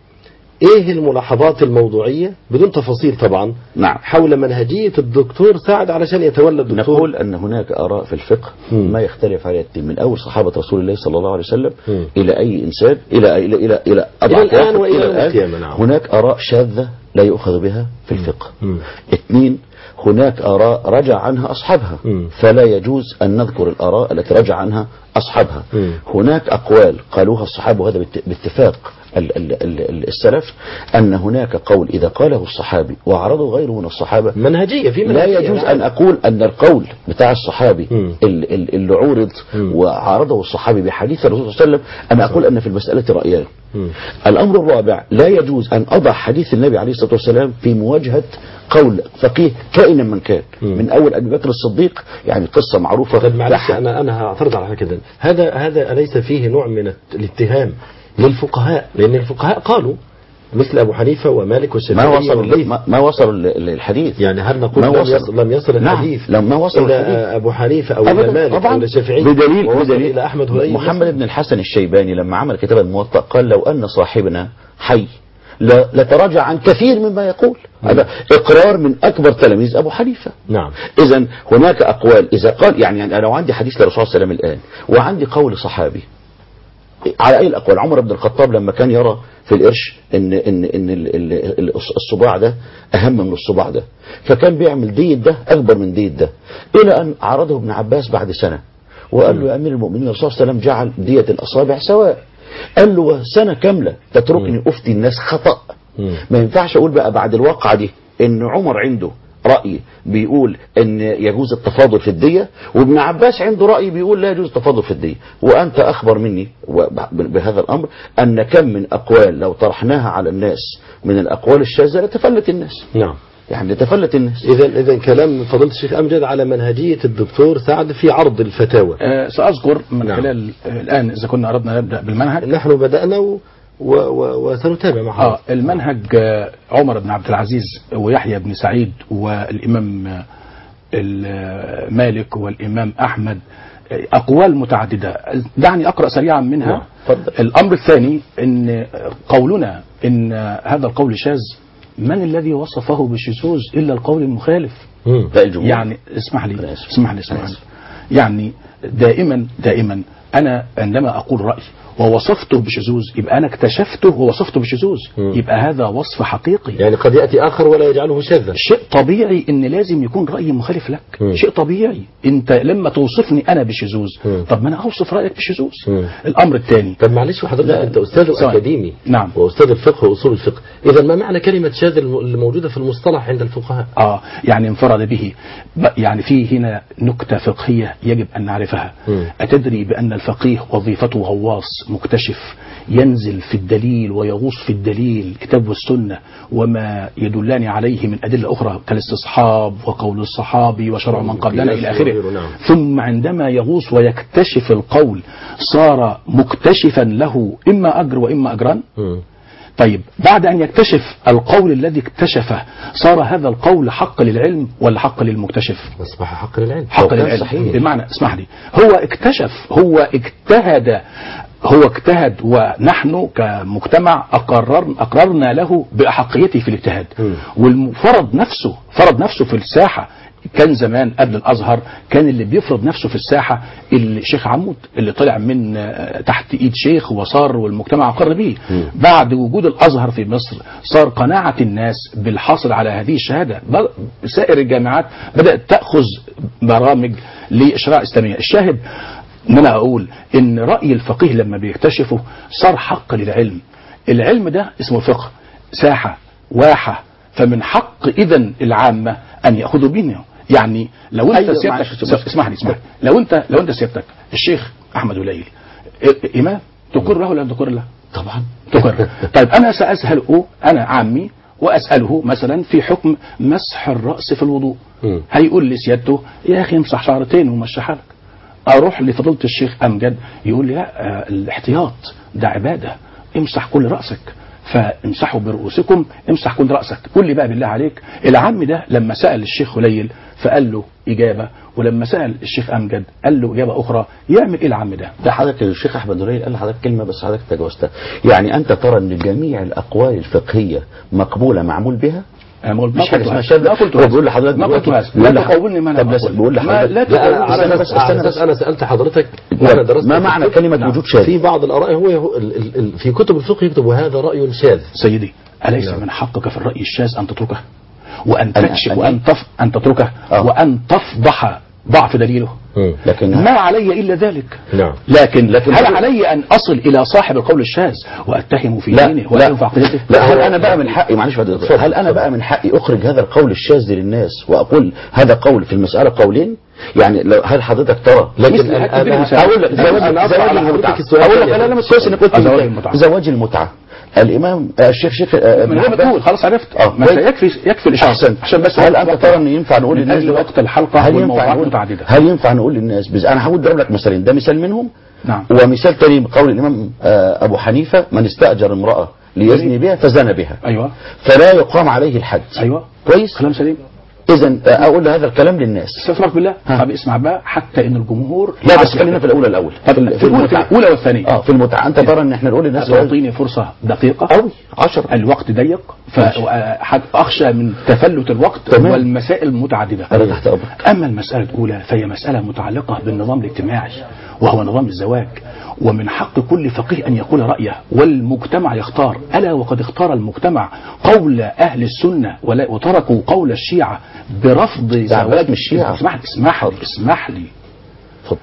ايه الملاحظات الموضوعيه بدون تفاصيل طبعا نعم حول منهجيه الدكتور سعد علشان يتولى الدكتور نقول أن هناك آراء في الفقه مم. ما يختلف عليها الدين من أول صحابة رسول الله صلى الله عليه وسلم مم. إلى أي إنسان إلى إلى إلى إلى أضعف إلى الآن واحد، وإلى إلى يوم الآن. القيامة، نعم. هناك آراء شاذة لا يؤخذ بها في الفقه مم. اثنين هناك آراء رجع عنها أصحابها مم. فلا يجوز أن نذكر الآراء التي رجع عنها أصحابها مم. هناك أقوال قالوها الصحابة وهذا بات- باتفاق ال- ال- ال- السلف أن هناك قول إذا قاله الصحابي وعرضه غيره من الصحابة منهجيه في لا منهجيه يجوز نعم. أن أقول أن القول بتاع الصحابي مم. ال- ال- اللي عورض مم. وعارضه الصحابي بحديث الرسول صلى الله عليه وسلم أنا أقول أن في المسألة رأيان مم. الأمر الرابع لا يجوز أن أضع حديث النبي عليه الصلاة والسلام في مواجهة قول فقيه كائنا من كان مم. من أول أبي بكر الصديق يعني قصة معروفة طيب معلش تحت- انا انا هعترض على حاجه كده هذا هذا اليس فيه نوع من الت- الاتهام للفقهاء لان الفقهاء قالوا مثل ابو حنيفه ومالك ما والشافعي وصل والليث ما, ما وصل ال- الحديث يعني هل نقول ما لم وصل. يصل, لم يصل نعم، الحديث لم- ما وصل الى الحديث. ابو حنيفه او الى أبداً، مالك طبعاً. او الى الشافعي بدليل ووصل بدليل الى احمد هريره محمد بن الحسن الشيباني لما عمل كتاب الموطأ قال لو أن صاحبنا حي لا- لتراجع عن كثير مما يقول هذا إقرار من أكبر تلاميذ أبو حنيفة نعم إذا هناك أقوال إذا قال يعني, يعني لو عندي حديث للرسول صلى الله عليه وسلم الآن وعندي قول صحابي على أي الأقوال عمر بن الخطاب لما كان يرى في القرش إن إن إن ال- ال- ال- الصباع ده أهم من الصباع ده فكان بيعمل دية ده أكبر من دية ده إلى أن عرضه ابن عباس بعد سنة وقال له يا أمير المؤمنين الرسول صلى الله عليه وسلم جعل دية الأصابع سواء قال له سنة كاملة تتركني أفتي الناس خطأ مم. ما ينفعش أقول بقى بعد الواقعة دي إن عمر عنده رأي بيقول ان يجوز التفاضل في الدية وابن عباس عنده رأي بيقول لا يجوز التفاضل في الدية وانت اخبر مني وب- بهذا الامر ان كم من اقوال لو طرحناها على الناس من الاقوال الشاذة لتفلت الناس نعم يعني لتفلت الناس اذا اذا كلام فضيله الشيخ امجد على منهجيه الدكتور سعد في عرض الفتاوى آه، سأذكر من نعم. خلال آه، الآن إذا كنا أردنا نبدأ بالمنهج نحن بدانا و... و... و... وسنتابع مع آه حضرتك المنهج آه، عمر بن عبد العزيز ويحيى بن سعيد والإمام آه، ال- آه، مالك والإمام أحمد آه، أقوال متعددة دعني أقرأ سريعا منها نعم، اتفضل. الأمر الثاني أن قولنا أن هذا القول شاذ من الذي وصفه بالشذوذ إلا القول المخالف مم. لا الجمهور يعني اسمح لي أنا آسف. اسمح لي اسمح لي يعني دائما دائما انا عندما اقول راي ووصفته بشذوذ يبقى انا اكتشفته ووصفته بشذوذ مم. يبقى هذا وصف حقيقي يعني قد ياتي اخر ولا يجعله شاذا شيء طبيعي ان لازم يكون رايي مخالف لك مم. شيء طبيعي انت لما توصفني انا بشذوذ مم. طب ما انا اوصف رايك بشذوذ مم. الامر الثاني طب معلش وحضرتك لا، انت استاذ ثواني. اكاديمي نعم. واستاذ الفقه واصول الفقه اذا ما معنى كلمه شاذ الم- اللي موجوده في المصطلح عند الفقهاء اه يعني انفرد به ب- يعني في هنا نكتة فقهية يجب أن نعرفها مم. أتدري بأن الفقيه وظيفته غواص مكتشف ينزل في الدليل ويغوص في الدليل الكتاب والسنة وما يدلان عليه من أدلة أخرى كالاستصحاب وقول الصحابي وشرع من قبلنا إلى وغيره، آخره نعم. ثم عندما يغوص ويكتشف القول صار مكتشفا له إما أجر وإما أجران مم. طيب بعد أن يكتشف القول الذي اكتشفه صار هذا القول حق للعلم ولا حق للمكتشف أصبح حق للعلم حق كان للعلم صحيح. بمعنى اسمح لي هو اكتشف هو اجتهد هو اجتهد ونحن كمجتمع أقرر أقررنا له بأحقيته في الاجتهاد والفرض نفسه فرض نفسه في الساحة كان زمان قبل الازهر كان اللي بيفرض نفسه في الساحه الشيخ عمود اللي طلع من آه، تحت ايد شيخ وصار والمجتمع اقر به بعد وجود الازهر في مصر صار قناعه الناس بالحاصل على هذه الشهاده بل- سائر الجامعات بدات تاخذ برامج لاشراع اسلاميه الشاهد ان انا اقول ان راي الفقيه لما بيكتشفه صار حق للعلم العلم ده اسمه فقه ساحه واحه فمن حق اذا العامه ان ياخذوا بينه يعني لو انت أيوة، سيادتك معلش، س- اسمعني اسمعني لو انت لو انت سيادتك الشيخ احمد وليل إ- امام تقر له ولا لا تقر له؟ طبعا تقر طيب انا ساساله انا عمي واساله مثلا في حكم مسح الراس في الوضوء مم. هيقول لي سيادته يا اخي امسح شعرتين ومشي حالك اروح لفضيله الشيخ امجد يقول لي لا آه، الاحتياط ده عباده امسح كل راسك فامسحوا برؤوسكم امسح كل راسك قول لي بقى بالله عليك العم ده لما سال الشيخ هليل فقال له اجابه ولما سال الشيخ امجد قال له اجابه اخرى يعمل ايه العم ده ده حضرتك الشيخ احمد هليل قال لحضرتك كلمه بس حضرتك تجاوزتها يعني انت ترى ان جميع الاقوال الفقهيه مقبوله معمول بها أنا ما قلت مش حاجه اسمها ما شاذ قلت هو هذا. بيقول لحضرتك ما قلت دلوقتي- هذا بيقول لا لح- تقولني ما انا طب بس أقول. بقول ما- لحضرتك لا لا أنا تقولني أنا استنى بس بس استنى بس أنا سألت حضرتك لا، وأنا درست ما في معنى الفقه. كلمة وجود شاذ؟ في بعض الآراء هو هو ال- ال- ال- في كتب الفقه يكتب وهذا رأي شاذ سيدي أليس نعم. من حقك في الرأي الشاذ أن تتركه وأن أنا- تكشف أنا- وأن تف أن تتركه آه. وأن تفضح ضعف دليله مم. لكن ما علي إلا ذلك نعم لكن, لكن هل هو- علي أن أصل إلى صاحب القول الشاذ وأتهمه في لا دينه لا وأتهمه في عقيدته لا هل انا بقى من حقي معلش بعد اتفضل، هل انا اتفضل. بقى من حقي اخرج هذا القول الشاذ للناس واقول هذا قول في المساله قولين يعني لو هل حضرتك ترى لكن مثل أنا- هذا أنا المثال. اقول لك أنا زواج أطرح زواج على المتعه حضرتك السؤال اقول لك الثاني. لا لا مش كويس انك قلت زواج المثال. المتعة. زواج المتعه الامام آه، الشيخ شيخ آه، من غير ما ابن تقول خلاص عرفت اه ما كويس. يكفي يكفي الإشارة احسن عشان بس هل انت وقت- ترى ان ينفع نقول من للناس أجل دلوقتي- وقت الحلقة هل ينفع والموضوعات نقول متعددة هل ينفع نقول للناس بس انا هقول ضرب لك مثالين ده مثال منهم نعم ومثال تاني بقول الامام آه، ابو حنيفه من استاجر امراه ليزني بها فزنى بها أيوه فلا يقام عليه الحد أيوه كويس كلام سليم اذا اقول هذا الكلام للناس استغفرك بالله ها. طب اسمع بقى حتى ان الجمهور لا بس خلينا في الاولى الاول طب في الأولى- في المتعة. الأولى والثانية. اه في المتعه انت ترى ان احنا نقول للناس تعطيني فرصة دقيقة قوي 10 الوقت ضيق فأخشى من تفلت الوقت تمام. والمسائل متعددة أنا تحت أمرك. أما المسألة الأولى فهي مسألة متعلقة بالنظام الاجتماعي وهو نظام الزواج ومن حق كل فقيه أن يقول رأيه والمجتمع يختار ألا وقد اختار المجتمع قول أهل السنة ولا وتركوا قول الشيعة برفض ده زواج عباد مش شيعة. اسمح لي اسمح لي اسمح لي اتفضل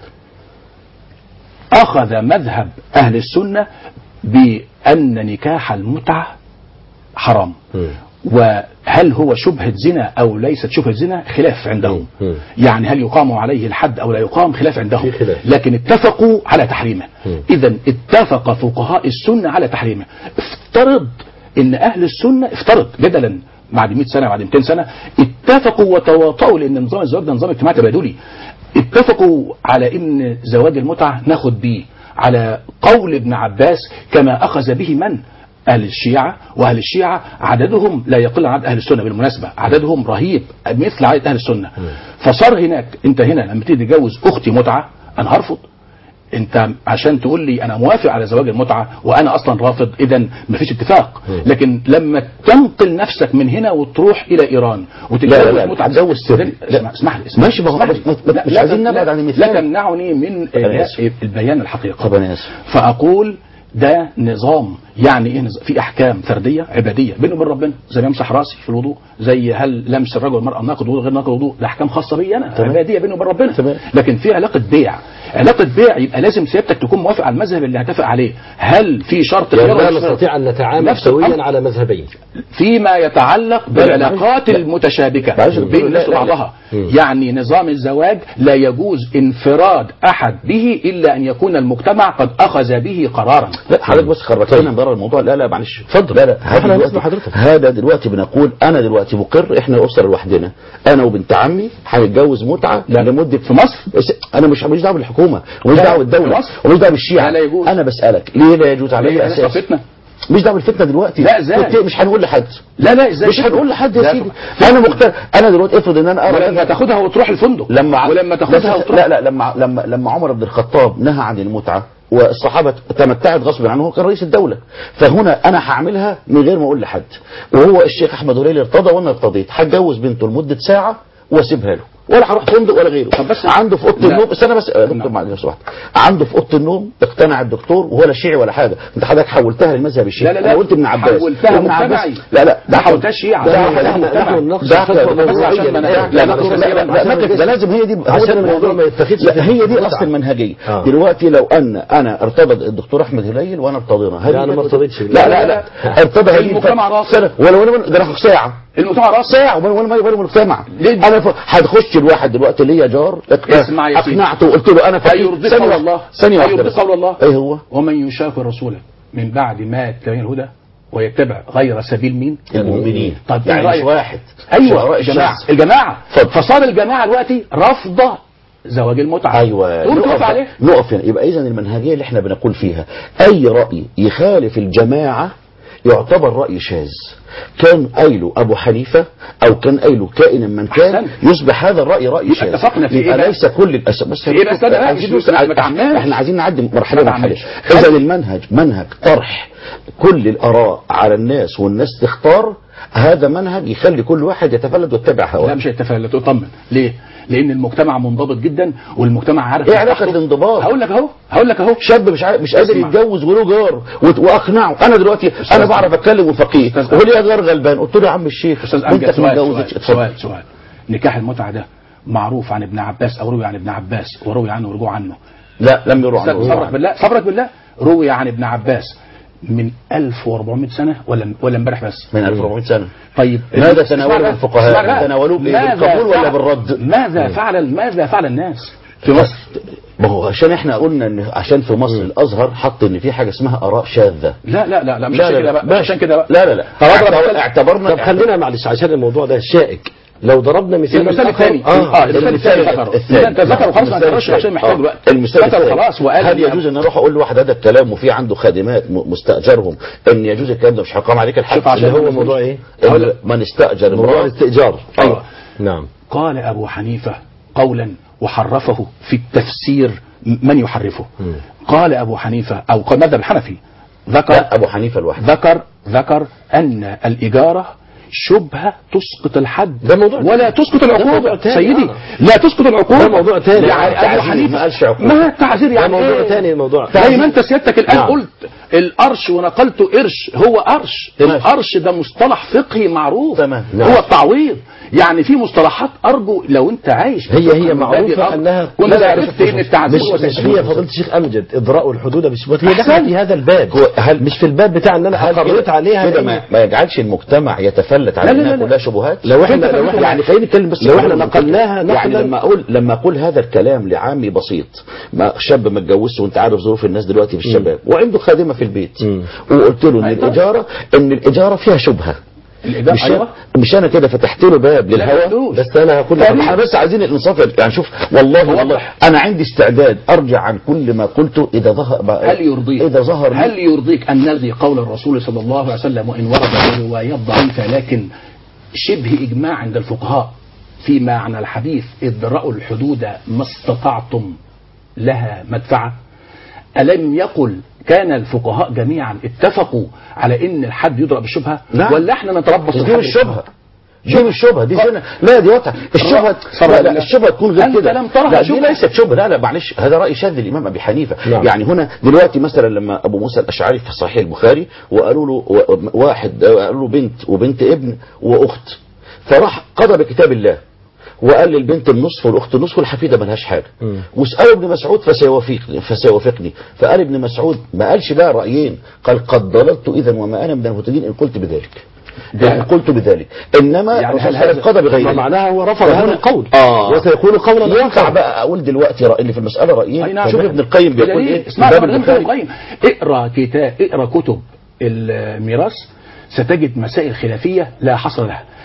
أخذ مذهب أهل السنة بأن نكاح المتعة حرام مم. وهل هو شبهة زنا أو ليست شبهة زنا خلاف عندهم مم. يعني هل يقام عليه الحد أو لا يقام خلاف عندهم في خلاف. لكن اتفقوا على تحريمه مم. إذا اتفق فقهاء السنة على تحريمه افترض ان أهل السنة افترض جدلا بعد 100 سنة بعد 200 سنة اتفقوا وتواطؤوا لأن نظام الزواج ده نظام اجتماعي تبادلي اتفقوا على ان زواج المتعة ناخد بيه على قول ابن عباس كما أخذ به من أهل الشيعة وأهل الشيعة عددهم لا يقل عن عدد أهل السنة بالمناسبة عددهم رهيب مثل عدد أهل السنة فصار هناك أنت هنا لما تيجي تتجوز أختي متعة أنا هرفض انت عشان تقول لي انا موافق على زواج المتعه وانا اصلا رافض اذا مفيش اتفاق لكن لما تنقل نفسك من هنا وتروح الى ايران وتتجوز لا، لا، متعه هتجوز سري. لا. اسمع اسمح لي اسمح ماشي، ما هو اسمح بس- لي. بس- لا، مش لا، عايزين لا، نبعد عن المثال. لا تمنعني من أنا آسف. البيان الحقيقه طب أنا آسف. فاقول ده نظام يعني ايه نظام؟ في احكام فرديه عباديه بينه وبين ربنا زي ما يمسح راسي في الوضوء زي هل لمس الرجل والمراه ناقض وضوء غير ناقض وضوء ده احكام خاصه بي انا تمام. عباديه بيني وبين ربنا تمام. لكن في علاقه بيع علاقه بيع يبقى لازم سيادتك تكون موافق على المذهب اللي هتفق عليه هل في شرط يعني خيار ولا لا مش شرط؟ نستطيع أن نتعامل نفس سويا الأمر. على مذهبين فيما يتعلق بالعلاقات لا. المتشابكة معلش، بين لا، الناس لا، لا. وبعضها مم. يعني نظام الزواج لا يجوز انفراد أحد به إلا أن يكون المجتمع قد أخذ به قرارا لا حضرتك بس خرجتنا بره الموضوع لا لا معلش اتفضل. لا لا هذا احنا دلوقتي- هنسمع حضرتك. هذا دلوقتي بنقول انا دلوقتي مقر احنا اسره لوحدنا انا وبنت عمي هنتجوز متعه لا. لمده في مصر؟ بس انا مش مش دعوه بالحكومه ومش لا، دعوه في بالدوله مصر؟ ومش دعوه بالشيعه لا، لا يجوز. انا بسالك ليه لا يجوز على هي اي اساس ثقافتنا مش دعوه بالفتنه دلوقتي لا، إزاي؟ قلت مش هنقول لحد لا لا ازاي مش كده؟ هنقول لحد يا لا، سيدي انا مقتنع انا دلوقتي افرض ان انا ارى ولما تاخدها وتروح الفندق لما ولما تاخدها لا وتروح لا لا لما لما لما عمر بن الخطاب نهى عن المتعه والصحابه تمتعت غصب عنه هو كان رئيس الدوله فهنا انا هعملها من غير ما اقول لحد وهو الشيخ احمد هليلي ارتضى وانا ارتضيت هتجوز بنته لمده ساعه واسيبها له ولا هروح فندق ولا غيره طب بس- عنده في اوضه لا. النوم استنى بس يا دكتور معلش لو سمحت عنده في اوضه النوم اقتنع الدكتور وهو لا شيعي ولا حاجه انت حضرتك حولتها للمذهب الشيعي لا لا لا انا قلت ابن عباس حولتها ابن عباس مجتمعي. لا لا ما حولتهاش شيعة. ده ده ده- نحن- ده- نحن نناقش ده فتوى ده- موضوعية. عشان ما لا نرجع- لا لا لا نخرج لا كده. لا لا ده لازم هي دي عشان الموضوع ما يتخذش لا هي دي متعة. اصل المنهجيه آه. دلوقتي لو ان انا ارتضى الدكتور احمد هليل وانا ارتضينا هل لا، أنا ما ارتضيتش. لا لا لا ارتضى هذه المجتمع الف- راس. سنه ولا ولا ده انا ساعه المجتمع راس ساعه وانا وانا مالي بالي المجتمع ليه؟ انا ف- هتخش الواحد دلوقتي ليا جار اسمع يا سيدي. اقنعته وقلت له انا فقير. هيرضيك ثانية قول واحدة. الله ثانيه واحده هيرضيك بس. قول الله ايه هو ومن يشاقق الرسول من بعد ما تبين الهدى ويتبع غير سبيل مين المؤمنين طب يعني إيه مش رأيك؟ واحد ايوه شعراء الجماعه الشمس. الجماعه اتفضل. فصار الجماعه دلوقتي رافضه زواج المتعه ايوه تقول نقف توقف عليه نقف هنا يبقى اذا المنهجيه اللي احنا بنقول فيها اي راي يخالف الجماعه يعتبر راي شاذ كان قايله ابو حنيفه او كان قايله كائنا من كان أحسنت. يصبح هذا الراي راي يبقى شاذ اتفقنا في إيه يبقى بقى؟ ليس كل الاسباب بس في إيه بس؟ لا، لا، عايزين مش- نوصل- ما تعممش. احنا عايزين نعدي مرحله ما مرحله تعممش. اذا المنهج منهج طرح كل الاراء على الناس والناس تختار هذا منهج يخلي كل واحد يتفلت ويتبع لا هواه مش هيتفلت اطمن ليه لان المجتمع منضبط جدا والمجتمع عارف ايه علاقه مصلحته. الانضباط هقول لك اهو هقول لك اهو شاب مش عارف مش قادر اسمع. يتجوز وله جار وت- واقنعه انا دلوقتي انا بعرف اتكلم وفقيه أستاذ وهو ليه جار غلبان قلت له يا عم الشيخ استاذ بنتك امجد ما سؤال اتجوزتش سؤال, اتفضل. سؤال سؤال نكاح المتعه ده معروف عن ابن عباس او روي عن ابن عباس وروي عنه ورجوع عنه لا لم يروح استاذ عنه صبرك بالله صبرك بالله روي عن ابن عباس من 1400 سنه ولا ولا امبارح بس من 1400 سنه طيب ماذا اسمع تناوله بقى، الفقهاء؟ اسمع بقى. تناولوه بإيه؟ ماذا بالقبول ولا فعل- بالرد؟ ماذا فعل ماذا فعل الناس في مصر ما هو عشان احنا قلنا ان عشان في مصر الازهر حط ان في حاجه اسمها اراء شاذه لا لا لا لا مش لا عشان لا كده لا بقى مش عشان كده بقى لا لا لا طب أضرب اعتبر- مثال. اعتبرنا طب خلينا معلش عشان الموضوع ده شائك لو ضربنا مثال المثال الثاني اه, اه المثال الثاني ذكره الثاني. انت ذكره وخلاص ما المثال تكررش عشان محتاج الثاني. وقت آه. المثال ذكره الثاني. خلاص وقال هل إن- يجوز ان اروح اقول لواحد هذا الكلام وفي عنده خادمات م- مستاجرهم ان يجوز الكلام ده مش هيقام عليك الحد شوف عشان اللي هو ما موضوع ايه إن من استاجر موضوع امرأة الاستئجار أيوة. نعم قال أبو حنيفة قولا وحرفه في التفسير من يحرفه قال أبو حنيفة أو قال مذهب الحنفي ذكر لا ابو حنيفه لوحده ذكر ذكر أن الإجارة شبهة تسقط الحد ده موضوع ولا تسقط موضوع العقوبة تاني، سيدي آه. لا تسقط العقوبة ده موضوع تاني. يعني تعزير، أبو حنيفة ما قالش عقوبة. ما التعزير ده يعني موضوع إيه؟ تاني الموضوع زي ما انت سيادتك الان نعم. قلت القرش ونقلت قرش هو قرش تمام. القرش ده مصطلح فقهي معروف تمام. نعم. هو التعويض يعني في مصطلحات ارجو لو انت عايش هي هي من باب معروفه الأرض، انها كنت لا، عرفت ان التعزير مش, هو مش تشريع. هي فضيله الشيخ امجد اضراء الحدود بالشبهات هي أحسن. دخلت في هذا الباب هو هل مش في الباب بتاع ان انا هل اقريت كده- عليها كده إن- ما, ما يجعلش المجتمع يتفلت على لا، لا، انها لا، لا. كلها شبهات لو احنا كيف لو تفهم؟ احنا يعني خلينا نتكلم بس لو في احنا الأول. نقلناها يعني نقلا- لما اقول لما اقول هذا الكلام لعامي بسيط ما شاب ما اتجوزش وانت عارف ظروف الناس دلوقتي في الشباب وعنده خادمه في البيت مم. وقلت له ان أيوة. الاجاره ان الاجاره فيها شبهه الإجابة مش ايوه مش انا كده فتحت له باب لا للهوى مفلوس. بس انا هقول طب لك احنا بس عايزين الانصاف يعني شوف والله والله وضح. انا عندي استعداد ارجع عن كل ما قلته اذا ظهر هل يرضيك اذا ظهر هل يرضيك ان نلغي قول الرسول صلى الله عليه وسلم وان ورد روايات ضعيفه لكن شبه اجماع عند الفقهاء في معنى الحديث ادرأوا الحدود ما استطعتم لها مدفعه ألم يقل كان الفقهاء جميعا اتفقوا على ان الحد يضرب بالشبهه نعم. ولا احنا نتربص دي الحد مش شبهه دي مش شبهه دي زنا لا دي وضع الشبهه صبر لا, بالله. لا الشبهه تكون غير أنت كده لم ترها لا دي شبهة. ليست شبهه لا لا معلش هذا راي شاذ الامام ابي حنيفه نعم. يعني هنا دلوقتي مثلا لما ابو موسى الاشعري في صحيح البخاري وقالوا له و- واحد قالوا له بنت وبنت ابن واخت فراح قضى بكتاب الله وقال للبنت النصف والاخت النصف والحفيده ملهاش حاجه واسالوا ابن مسعود فسيوافقني فسيوافقني فقال ابن مسعود ما قالش بقى رايين قال قد ضللت اذا وما انا من المهتدين ان قلت بذلك ان قلت بذلك انما يعني الرسول هل صلى الله عليه وسلم قضى بغيره معناها هو رفض فهنا- هذا القول آه. وسيكون قولا ينفع آخر. بقى اقول دلوقتي رأي اللي في المساله رايين أي نعم. شوف ابن القيم بيقول بدليل. ايه اسمع في باب كلام ابن البخاري القيم اقرا كتاب اقرا كتب الميراث ستجد مسائل خلافيه لا حصر لها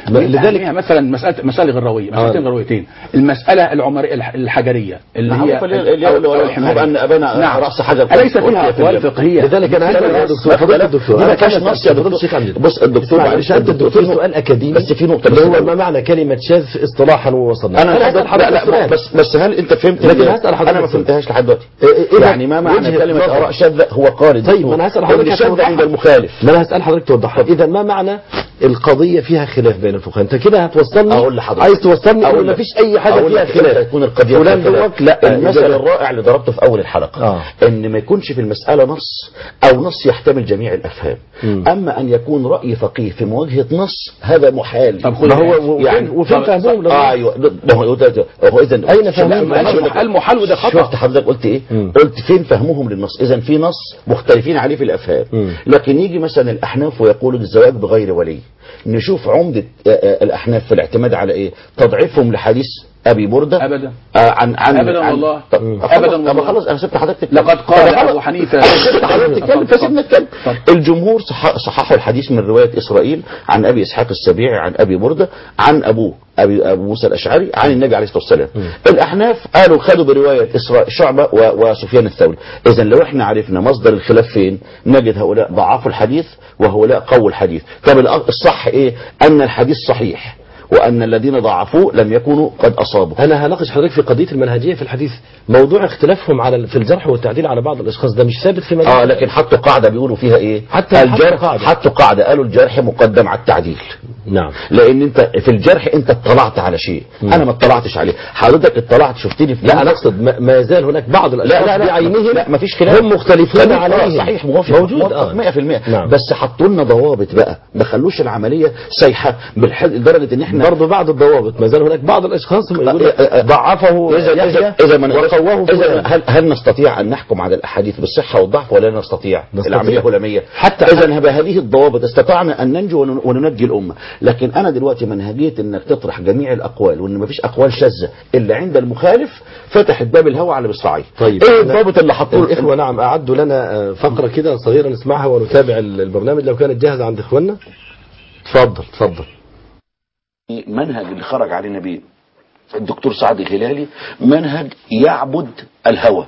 لذلك يعني مثلا مساله مساله غرويه مسالتين آه. غرويتين المساله العمريه الح- الحجريه اللي نعم، هي فاللي- اللي- أو- اللي- أو اللي- الحمارية. أن أبانا نعم. رأس حجر اليس فيها ألقي في اقوال الجنة. فقهيه لذلك انا عايز أقول يا دكتور فضيله الدكتور دي ما أنا كانش عايز نص أسأل يا فضيلة دكتور الشيخ عبد بص الدكتور اسمع، معلش سألت الدكتور في نقطة- سؤال اكاديمي بس في نقطة اللي بس هو الأول. ما معنى كلمه شاذ اصطلاحا ووصلنا انا هسأل هسأل حضرتك لا لا سؤال. بس بس هل انت فهمت لكن إن- هسأل حضرتك انا ما سؤال. فهمتهاش لحد دلوقتي إيه- إيه يعني ما معنى وجهة كلمة نظر. آراء شاذة هو قال طيب ما انا هسال حضرتك عشان الشاذ عند أوضحها. المخالف ما انا هسال حضرتك توضحها اذا ما معنى القضيه فيها خلاف بين الفقهاء انت كده هتوصلني أقول لحضرتك. عايز توصلني أقول اقول ما لك. فيش اي حاجه أقول فيها لك إمتى خلاف تكون القضية فلان فيها خلاف. دوت لا المثل إذا- الرائع اللي ضربته في اول الحلقه آه. ان ما يكونش في المساله نص او نص يحتمل جميع الافهام مم. اما ان يكون راي فقيه في مواجهه نص هذا محال طب خد ما هو بالك. وفين يعني- وفين طب- فهمهم لما- اه ايوه ده هو هو اذا أين فهمهم؟ ما قالش محال محال وده خطأ. شفت حضرتك قلت ايه مم. قلت فين فهمهم للنص اذا في نص مختلفين عليه في الافهام مم. لكن يجي مثلا الاحناف ويقولوا الزواج بغير ولي نشوف عمده آه، آه، الاحناف في الاعتماد على ايه تضعيفهم لحديث ابي برده أبدا. آه عن عن أبدا عن والله. طب مم. خلاص- أبدا طب والله. خلاص انا سبت حضرتك تتكلم. لقد قال طب خلاص. أبو حنيفة انا سبت حضرتك تتكلم اتفضل، فسيبنا نتكلم اتفضل. الجمهور صح صححوا الحديث من روايه اسرائيل عن ابي اسحاق السبيعي عن ابي برده عن ابوه ابي ابو موسى الاشعري عن النبي عليه الصلاه والسلام الاحناف قالوا خدوا بروايه اسراء شعبه و- وسفيان الثوري اذا لو احنا عرفنا مصدر الخلاف فين نجد هؤلاء ضعفوا الحديث وهؤلاء قووا الحديث طب الأ- الصح ايه ان الحديث صحيح وان الذين ضعفوه لم يكونوا قد اصابوا انا هناقش حضرتك في قضيه المنهجيه في الحديث موضوع اختلافهم على في الجرح والتعديل على بعض الاشخاص ده مش ثابت في مذهب اه لكن حطوا قاعده بيقولوا فيها ايه حتى- الجرح حتى قاعدة. حطوا قاعده قالوا الجرح مقدم على التعديل نعم لان انت في الجرح انت اطلعت على شيء انا ما اطلعتش عليه حضرتك اطلعت شفتني في لا انا اقصد ما- ما يزال هناك بعض الاشخاص لا لا لا بعينهم لا مفيش خلاف هم مختلفون تمام، آه، عليهم صحيح موافق موجود موافق اه 100% نعم. بس حطوا لنا ضوابط بقى ما خلوش العمليه سايحه بالحد لدرجه ان احنا برضه بعض الضوابط ما زال هناك بعض الاشخاص هم يقول لك آه، آه، ضعفه إذا يحيى إذا إذا ما نقدرش- وقواه إذا فلان. هل هل نستطيع أن نحكم على الأحاديث بالصحة والضعف ولا لا نستطيع؟ نستطيع. العملية هلامية حتى- إذا بهذه الضوابط استطعنا أن ننجو ون- وننجي الأمة، لكن أنا دلوقتي منهجية إنك تطرح جميع الأقوال وإن مفيش أقوال شاذة إلا عند المخالف فتحت باب الهوى على مصراعيه. طيب إيه إحنا- الضابط اللي حطوه الإخوة نعم أعدوا لنا آه، فقرة كده صغيرة نسمعها ونتابع ال- البرنامج لو كانت جاهزة عند إخواننا تفضل تفضل منهج اللي خرج عليه النبي الدكتور سعد الهلالي منهج يعبد الهوى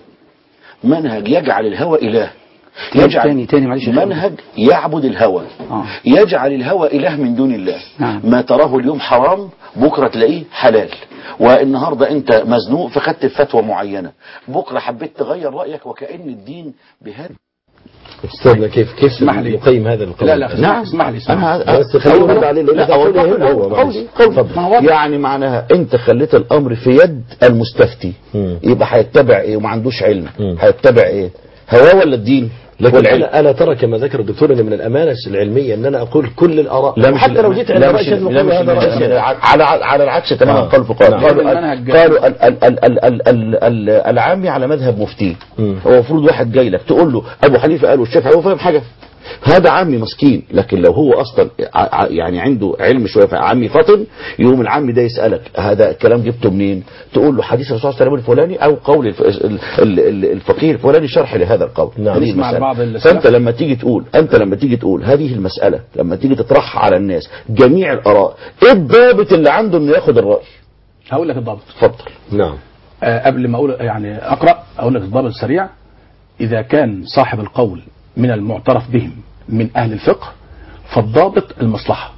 منهج يجعل الهوى إله تاني- تاني- تاني معلش يا أخي. منهج يعبد الهوى آه. يجعل الهوى إله من دون الله نعم. ما تراه اليوم حرام بكرة تلاقيه حلال والنهاردة انت مزنوق فخدت فتوى معينة بكرة حبيت تغير رأيك وكأن الدين بهذا أستاذنا كيف كيف اسمح لي. نقيم هذا القول لا لا اسمح اسمح لي اسمح لي. أنا بس خلينا نرد عليه لأن لا ده قول أوضح يهم له. هو معلش. قولي قولي اتفضل. ما هو واضح. يعني معناها انت خليت الامر في يد المستفتي مم. يبقى هيتبع ايه وما عندوش علم مم. هيتبع ايه هواه ولا الدين لكن والعلم ألا, ألا ترى كما ذكر الدكتور أن من الأمانة العلمية أن أنا أقول كل الآراء لا مش حتى لو الأمانة. جيت عند لا رأي مش شاذ لا نقول مش هذا رأي الأمانة. شاذ. على على العكس تماما آه. قال الفقهاء نعم. قالوا المنهج- قالوا ال- ال- ال- ال- ال- ال- ال- العامي على مذهب مفتي مم. هو المفروض واحد جاي لك تقول له ابو حنيفه قال والشافعي هو فاهم حاجه هذا عمي مسكين لكن لو هو اصلا ع- ع- يعني عنده علم شويه عمي فطن يقوم العمي ده يسالك هذا الكلام جبته منين تقول له حديث الرسول صلى الله عليه وسلم الفلاني او قول الف- ال- ال- ال- الفقيه الفلاني شرح لهذا القول نعم. هذه نسمع المسألة. لبعض السلف. فانت لما تيجي تقول انت لما تيجي تقول هذه المساله لما تيجي تطرحها على الناس جميع الاراء ايه الضابط اللي عنده انه ياخد الراي هقول لك الضابط اتفضل نعم آه، قبل ما اقول يعني اقرا اقول لك الضابط السريع اذا كان صاحب القول من المعترف بهم من اهل الفقه فالضابط المصلحه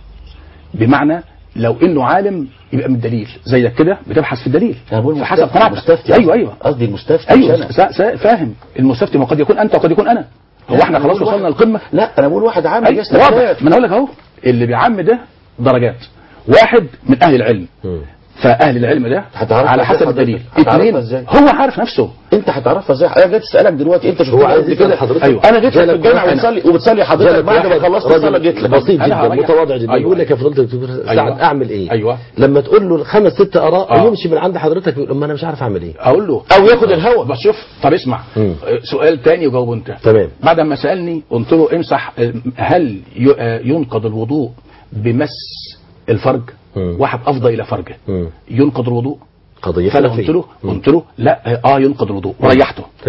بمعنى لو انه عالم يبقى من الدليل زيك كده بتبحث في الدليل فحسب قناعتك المستفتي ايوه ايوه قصدي المستفتي ايوه مش أنا. سا- سا- فاهم المستفتي ما قد يكون انت وقد يكون انا هو لا، احنا أنا خلاص بقول وصلنا واحد- للقمه لا انا بقول واحد عامل أيوة، يستفاد واضح ما انا اقول لك اهو اللي بيعم ده درجات واحد من اهل العلم مم. فاهل العلم ده هتعرفها على إزاي حسب حضرتك؟ الدليل هتعرفها اثنين إزاي؟ هو عارف نفسه انت هتعرفها ازاي انا جيت اسالك دلوقتي انت شفت هو عايز قبل يسأل كده حضرتك. ايوه انا جيت لك في جالك الجامعه واحد- وبتصلي وبتصلي حضرتك جالك بعد ما واحد خلصت راجل الصلاه جيت لك بسيط أنا جدا هريح. متواضع جدا أيوة. يقول لك يا فضيله الدكتور سعد أيوة. اعمل ايه أيوة. لما تقول له خمس ست اراء آه. يمشي من عند حضرتك يقول ما انا مش عارف اعمل ايه اقول له او ياخد الهوى بس شوف طب اسمع مم. آه، سؤال تاني وجاوبه انت تمام بعد ما سالني قلت له امسح آه، هل ي- آه، ينقض الوضوء بمس الفرج مم. واحد افضى الى فرجه مم. ينقض الوضوء قضيه فانا خلافية. قلت له مم. قلت له لا اه ينقض الوضوء وريحته تمام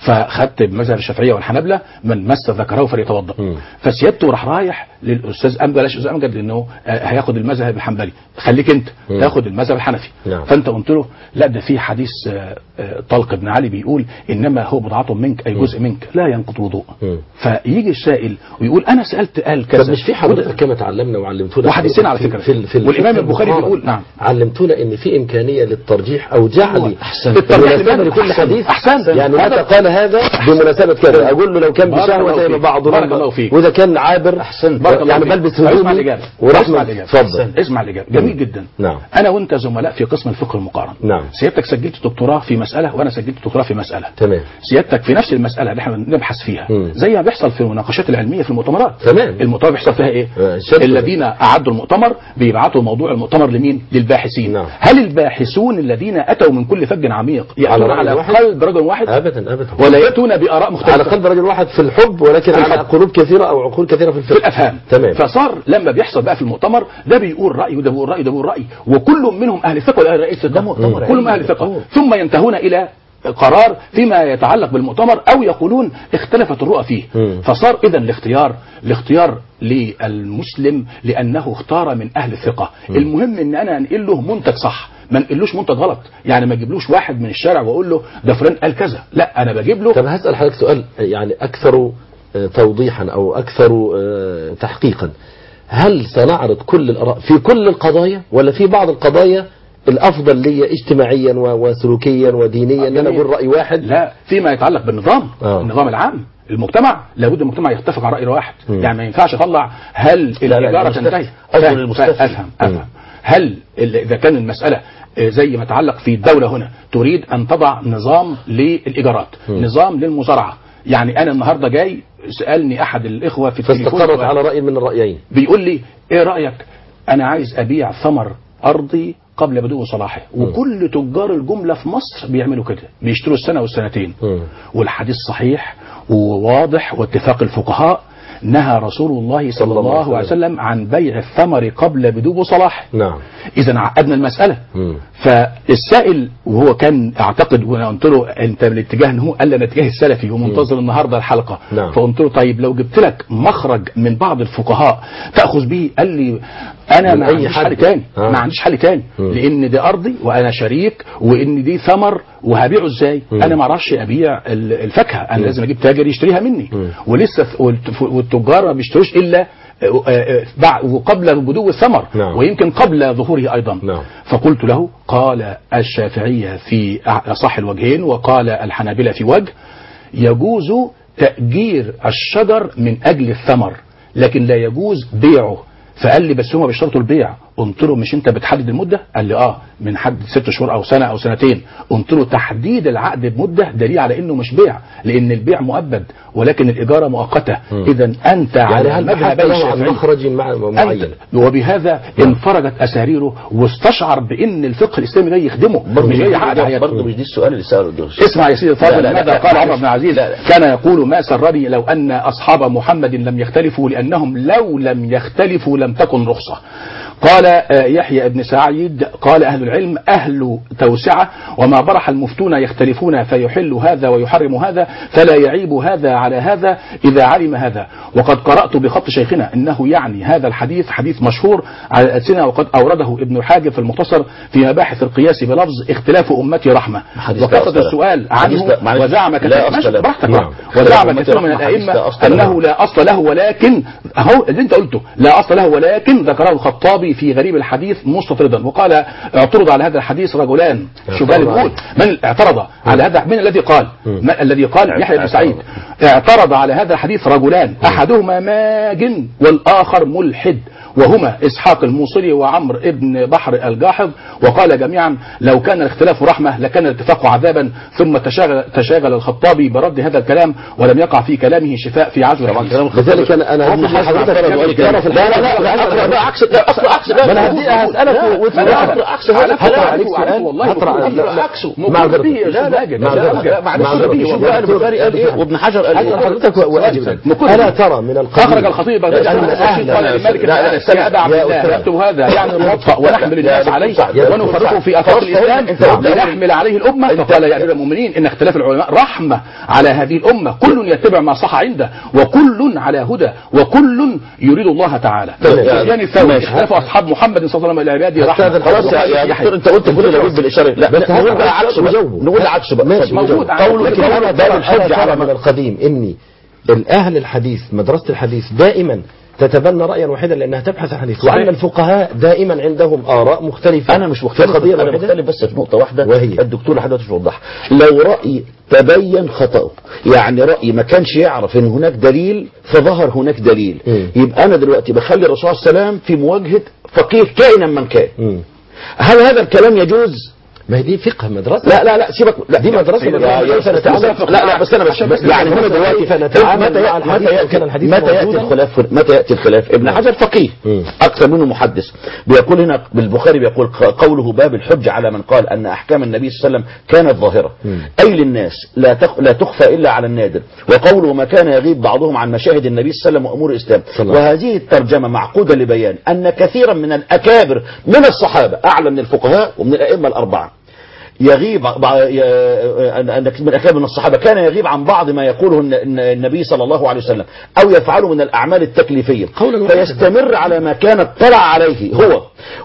فخدت بمذهب الشافعيه والحنابله من مس ذكره فليتوضا مم. فسيادته راح رايح للاستاذ امجد بلاش الاستاذ امجد لانه آه، هياخد المذهب الحنبلي خليك انت مم. تاخد المذهب الحنفي نعم. فانت قلت له لا ده في حديث آه، آه، طلق بن علي بيقول انما هو بضعه منك اي جزء منك لا ينقض وضوء مم. فيجي السائل ويقول انا سالت قال كذا طب مش في حضرتك كما تعلمنا وعلمتونا وحديثين على في- فكرة. في ال- في ال- والإمام في البخاري المقارنة. بيقول نعم. علمتونا ان في امكانيه للترجيح او جعل أحسنت. الترجيح مناسبة لماذا؟ لكل أحسنت. حديث أحسنت. يعني هذا- متى قال هذا بمناسبه كذا اقول له لو كان بارك الله بشهوه فيك. يبقى بعض بارك الله فيك. واذا كان عابر احسنت بارك الله يعني فيك. بلبس اسمع هدومي الاجابه ورحمه اسمع الاجابه اتفضل أحسنت. اسمع الاجابه جميل جدا نعم. انا وانت زملاء في قسم الفقه المقارن نعم. سيادتك سجلت دكتوراه في مساله وانا سجلت دكتوراه في مساله تمام سيادتك في نفس المساله اللي احنا نبحث فيها مم. زي ما بيحصل في المناقشات العلميه في المؤتمرات تمام. المؤتمر بيحصل فيها ايه آه، الشرط. الذين اعدوا المؤتمر بيبعتوا موضوع المؤتمر لمين للباحثين نعم. هل الباحثون الذين اتوا من كل فج عميق على ياتون رأي على واحد؟ قلب رجل واحد ابدا ابدا ولا ياتون باراء مختلفه على قلب رجل واحد في الحب ولكن في على الحب. قلوب كثيره او عقول كثيره في في الفقه الافهام تمام فصار لما بيحصل بقى في المؤتمر ده بيقول راي وده بيقول راي وده بيقول راي وكل منهم اهل ثقه ولا رئيس ثقه ده مؤتمر كلهم علمي. اهل ثقه ثم ينتهون الى قرار فيما يتعلق بالمؤتمر او يقولون اختلفت الرؤى فيه مم. فصار اذا الاختيار الاختيار للمسلم لانه اختار من اهل الثقه المهم ان انا انقل له منتج صح ما انقلوش منتج غلط يعني ما اجيبلوش واحد من الشارع واقول له ده فلان قال كذا لا انا بجيب له طب هسأل حضرتك سؤال يعني أكثر آه، توضيحا أو أكثر آه، تحقيقا هل سنعرض كل الآراء في كل القضايا ولا في بعض القضايا الأفضل لي اجتماعيا و- وسلوكيا ودينيا أن أنا جميل. أقول رأي واحد لا فيما يتعلق بالنظام آه. النظام العام المجتمع لابد المجتمع يتفق على راي واحد مم. يعني ما ينفعش اطلع هل لا، الاداره المستفتي. تنتهي قصده فاهم، للمستفتي. افهم افهم هل ال- اذا كان المساله آه، زي ما يتعلق في الدوله هنا تريد ان تضع نظام للايجارات نظام للمزارعه يعني انا النهارده جاي سالني احد الاخوه في التليفون فاستقرت على رأي من الرأيين بيقول لي ايه رايك انا عايز ابيع ثمر ارضي قبل بدو صلاحه وكل تجار الجمله في مصر بيعملوا كده بيشتروا السنه والسنتين مم. والحديث صحيح وواضح واتفاق الفقهاء نهى رسول الله صلى صلى الله عليه الله عليه وسلم عن بيع الثمر قبل بدو صلاحه نعم اذا عقدنا المساله مم. فالسائل وهو كان اعتقد وانا قلت له انت من الاتجاه ان هو قال لي انا الاتجاه السلفي ومنتظر النهارده الحلقه نعم. فقلت له طيب لو جبت لك مخرج من بعض الفقهاء تاخذ به قال لي انا من ما أي عنديش حد. حل تاني آه. ما عنديش حل تاني مم. لان دي ارضي وانا شريك وان دي ثمر وهبيعه ازاي مم. انا ما اعرفش ابيع ال- الفاكهه انا لازم اجيب تاجر يشتريها مني مم. ولسه ف- والت- والتجار ما بيشتروش الا آه، آه، بعد وقبل بدو الثمر نعم. ويمكن قبل ظهوره ايضا نعم. فقلت له قال الشافعية في أصح الوجهين وقال الحنابلة في وجه يجوز تأجير الشجر من أجل الثمر لكن لا يجوز بيعه فقال لي بس هما بيشترطوا البيع قلت له مش انت بتحدد المده قال لي اه من حد ست شهور او سنه او سنتين قلت له تحديد العقد بمده دليل على انه مش بيع لان البيع مؤبد ولكن الاجاره مؤقته اذا انت يعني على هل مذهب بحثت له عن الشافعي مخرج مع- معين أنت وبهذا انفرجت اساريره واستشعر بان الفقه الاسلامي جاي يخدمه مش جاي يعقد حياته برضه مش دي السؤال اللي سأله الدكتور اسمع يا سيدي الفاضل لا، لا، ماذا لا، قال معلش. عمر بن عزيز لا، لا. كان يقول ما سرني لو ان اصحاب محمد لم يختلفوا لانهم لو لم يختلفوا لم تكن رخصه قال آه، يحيى بن سعيد قال اهل العلم اهل توسعه وما برح المفتون يختلفون فيحل هذا ويحرم هذا فلا يعيب هذا على هذا اذا علم هذا وقد قرات بخط شيخنا انه يعني هذا الحديث حديث مشهور على الالسنه وقد اورده ابن الحاجب في المختصر في مباحث القياس بلفظ اختلاف امتي رحمه حديث لا وقصد أصل له. السؤال حديث عنه لا- معلش. وزعم لا كثير أصل ماشي له. براحتك نعم. وزعم أمتي كثير من رحمة حديث لا الائمه أصل له. انه لا اصل له ولكن اهو اللي انت قلته لا اصل له ولكن ذكره الخطابي في غريب الحديث مستطردا وقال اعترض على هذا الحديث رجلان شوف بقى اللي بيقول من اعترض على هذا من الذي قال من الذي قال يحيى بن سعيد اعترض على هذا الحديث رجلان احدهما ماجن والاخر ملحد وهما اسحاق الموصلي وعمرو ابن بحر الجاحظ وقال جميعا لو كان الاختلاف رحمه لكان الاتفاق عذابا ثم تشاغل, تشاغل الخطابي برد هذا الكلام ولم يقع في كلامه شفاء في عزو الحديث لذلك انا انا هدي حضرتك لا لا لا لا اقرا بقى عكس لا اقرا عكس ما انا هدي هسالك وتقرا عكس هل عليك سؤال والله هقرا مقر عكسه معذرة. لا لا معذرة. معذرة. شوف بقى البخاري قال ايه وابن حجر قال هسأل ايه حضرتك واجب نقول- الا ترى من القبيل أخرج الخطيب بغداد أن عن أهل قال لمالك بن لا، أنس بس يا ابا عبد يا الله أستاذ. نكتب هذا يعني نوطأ ونحمل يا الناس دكتور عليه سعد، يا دكتور ونفرقه سعد. في افاق خلاص، الاسلام أنت قلت- لنحمل عليه الامه أنت- فقال يا امير المؤمنين ان اختلاف العلماء رحمه على هذه الامه كل يتبع ما صح عنده وكل على هدى وكل يريد الله تعالى تمام. سفيان الثوري ماشي. اختلف اصحاب محمد صلى الله عليه وسلم الى عباده رحمه أستاذ خلاص يا- يا دكتور انت قلت كل اللي قلت بالاشاره لا بس لا، هذا نقول بقى بقى عكسه بقى وجاوبه. نقول عكسه بقى ماشي موجود موجود عندك. قولك لكن انا أنا باب أنا الحجه أعرف على من القديم إني الأهل الحديث مدرسة الحديث دائما تتبنى رأيا واحدا لأنها تبحث عن حديث صحيح. وأن الفقهاء دائما عندهم آراء مختلفة انا مش في مختلف القضية انا الواحدة مختلف بس في نقطه واحده وهي؟ الدكتور لحد دلوقتي مش موضحها لو راي تبين خطأه يعني راي ما كانش يعرف ان هناك دليل فظهر هناك دليل مم. يبقى انا دلوقتي بخلي الرسول عليه السلام في مواجهه فقيه كائنا من كان مم. هل هذا الكلام يجوز ما هي دي فقه مدرسة لا لا لا سيبك لا دي مدرسة يا- مدرسة. يا- كيف نتعامل؟ لا لا بس انا بس عشان بس يعني هنا نتعامل دلوقتي كيف نتعامل متى مع الحديث متى لو كان الحديث متى ياتي موجودا؟ الخلاف متى ياتي الخلاف ابن حجر فقيه مم. اكثر منه محدث بيقول هنا بالبخاري بيقول ق- قوله باب الحجه على من قال ان احكام النبي صلى الله عليه وسلم كانت ظاهره مم. اي للناس لا تخ... لا تخفى الا على النادر وقوله ما كان يغيب بعضهم عن مشاهد النبي صلى الله عليه وسلم وامور الاسلام صلى الله عليه وهذه الترجمه معقوده لبيان ان كثيرا من الاكابر من الصحابه اعلى من الفقهاء ومن الائمه الاربعه يغيب بع- ي- أن أن من أكابر من الصحابة كان يغيب عن بعض ما يقوله الن- الن- النبي صلى الله عليه وسلم أو يفعله من الأعمال التكليفية قولاً واحداً. فيستمر على ما كان اطلع عليه هو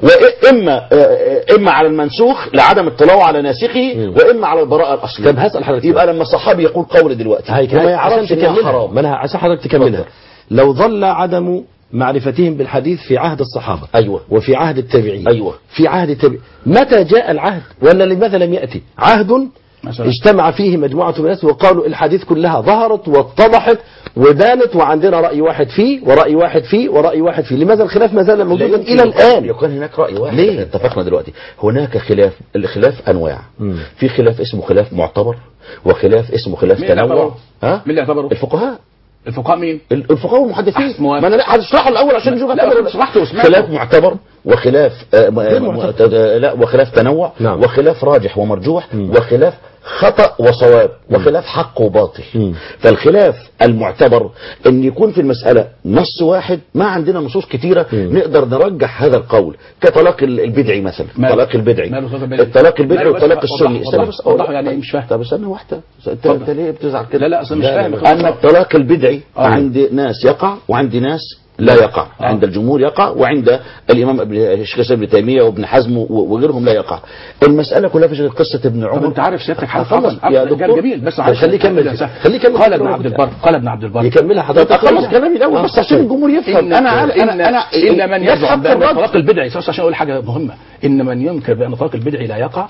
وإما إما على المنسوخ لعدم اطلاعه على ناسخه وإما على البراءة الأصلية طب هسأل حضرتك يبقى لما الصحابي يقول قول دلوقتي هيك وما عشان يعرفش إنها تكملها حرام ما انا عشان حضرتك تكملها لو ظل عدم معرفتهم بالحديث في عهد الصحابة أيوة. وفي عهد التابعين أيوة. في عهد التابعين متى جاء العهد ولا لماذا لم يأتي عهد مثلا. اجتمع فيه مجموعة من الناس وقالوا الحديث كلها ظهرت واتضحت وبانت وعندنا رأي واحد فيه ورأي واحد فيه ورأي واحد فيه لماذا الخلاف ما زال موجودا لا إلى الآن يكون هناك رأي واحد ليه؟ اتفقنا دلوقتي هناك خلاف الخلاف أنواع مم. في خلاف اسمه خلاف معتبر وخلاف اسمه خلاف مين اللي تنوع اعتبره؟ ها مين اللي اعتبره؟ الفقهاء الفقهاء مين؟ ال- الفقهاء والمحدثين أحسن موافق. ما انا لا هشرحه الاول عشان نشوف لا، هتعمل بس إيه. شرحته وسمعته. خلاف معتبر وخلاف آه، م- غير م- معتبر. آه، لا وخلاف تنوع نعم. وخلاف راجح ومرجوح مم. وخلاف خطأ وصواب وخلاف حق وباطل مم. فالخلاف المعتبر ان يكون في المسألة نص واحد ما عندنا نصوص كتيرة مم. نقدر نرجح هذا القول كطلاق ال- البدعي مثلا ماله؟ طلاق البدعي ماله طلاق البدعي؟ الطلاق البدعي ماله بس والطلاق وضح- السني وضح- استنى بس أقول وضحه لك. يعني مش فاهم. طب استنى واحدة انت اتفضل. انت ليه بتزعل كده لا لا اصل مش لا، لا، فاهم لا. أن الطلاق البدعي آه. عند ناس يقع وعند ناس لا يقع آه. عند الجمهور يقع وعند الإمام ابن الشيخ الإسلام ابن تيمية وابن حزم و- وغيرهم لا يقع المسألة كلها في قصة ابن طب عمر انت عارف سيادتك حاجه خلص حصل يا أبدا، دكتور. جميل بس طب معلش خليه يكمل. خليه يكمل. قال ابن عبد البر قال ابن عبد البر يكملها طب حضرتك أخلص كلامي الأول بس عشان الجمهور يفهم إن أنا عارف- إن, أنا أنا إن من يفهم يزعم في بأن الرد الطلاق البدعي بس عشان أقول حاجة مهمة إن من ينكر بأن الطلاق البدعي لا يقع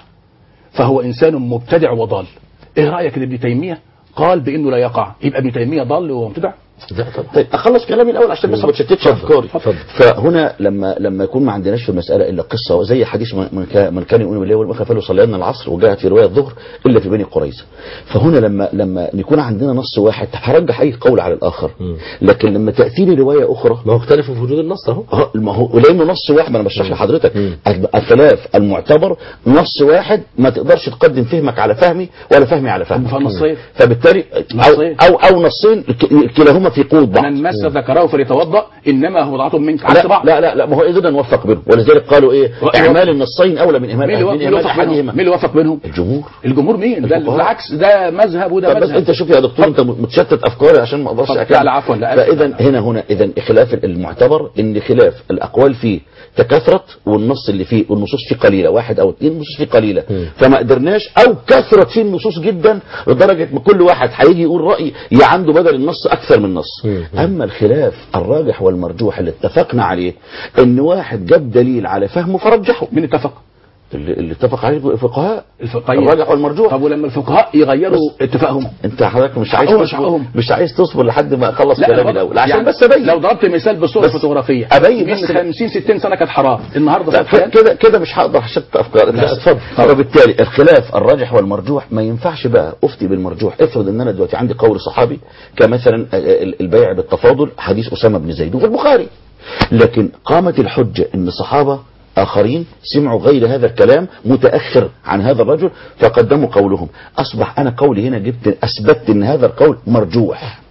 فهو إنسان مبتدع وضال إيه رأيك إن ابن تيمية قال بأنه لا يقع يبقى ابن تيمية ضال ومبتدع طيب اخلص كلامي الاول عشان بس ما تشتتش افكاري اتفضل. فهنا لما لما يكون ما عندناش في المساله الا قصه زي حديث من من كان- من كان يؤمن بالله والمخ فلو صلينا العصر وجاءت في روايه الظهر الا في بني قريظه فهنا لما لما يكون عندنا نص واحد هرجح اي قول على الاخر مم. لكن لما تاتيني روايه اخرى ما هو اختلفوا في وجود النص اهو اه ما هو لانه نص واحد ما انا بشرح لحضرتك مم. الخلاف المعتبر نص واحد ما تقدرش تقدم فهمك على فهمي ولا فهمي على فهمك فالنصين فبالتالي او نصين. او, أو نصين ك- كلاهما في قوه بعض من مس ذكره فليتوضأ إنما هو بضعة منك لا عكس بعض لا لا لا ما هو اذا نوفق بينهم ولذلك قالوا ايه و- اعمال النصين اولى من اهمال مين اللي من مين اللي اهمال وفق بينهم احدهما مين اللي وفق بينهم الجمهور الجمهور مين ده الفقهاء. بالعكس ده مذهب وده طب بس مذهب انت شوف يا دكتور انت متشتت افكاري عشان ما اقدرش اتفضل. اكمل لا، لا، عفواً، لا، فاذا لا. هنا هنا اذا خلاف المعتبر ان خلاف الاقوال فيه تكاثرت والنص اللي فيه والنصوص فيه قليله واحد او اثنين النصوص فيه قليله مم. فما قدرناش او كثرت فيه النصوص جدا لدرجه ما كل واحد هيجي يقول راي يا عنده بدل النص اكثر من نص مم. اما الخلاف الراجح والمرجوح اللي اتفقنا عليه ان واحد جاب دليل على فهمه فرجحه مين اتفق اللي, اللي اتفق عليه الفقهاء الفقهاء الراجح والمرجوح طب ولما الفقهاء يغيروا اتفاقهم انت حضرتك مش عايز حقهم، تصبر حقهم. مش عايز تصبر لحد ما اخلص كلامي برضه الاول عشان يعني بس ابين لو ضربت مثال بالصوره بس الفوتوغرافيه أبين من بس- 50 60 سنه كانت حرام النهارده لا، صارت حلال كده كده مش هقدر اشتت افكار لا، اتفضل. فبالتالي الخلاف الراجح والمرجوح ما ينفعش بقى افتي بالمرجوح افرض ان انا دلوقتي عندي قول صحابي كمثلا ال- البيع بالتفاضل حديث اسامه بن زيد وفي البخاري لكن قامت الحجه ان صحابه آخرين سمعوا غير هذا الكلام متأخر عن هذا الرجل فقدموا قولهم أصبح أنا قولي هنا جبت أثبتت أن هذا القول مرجوح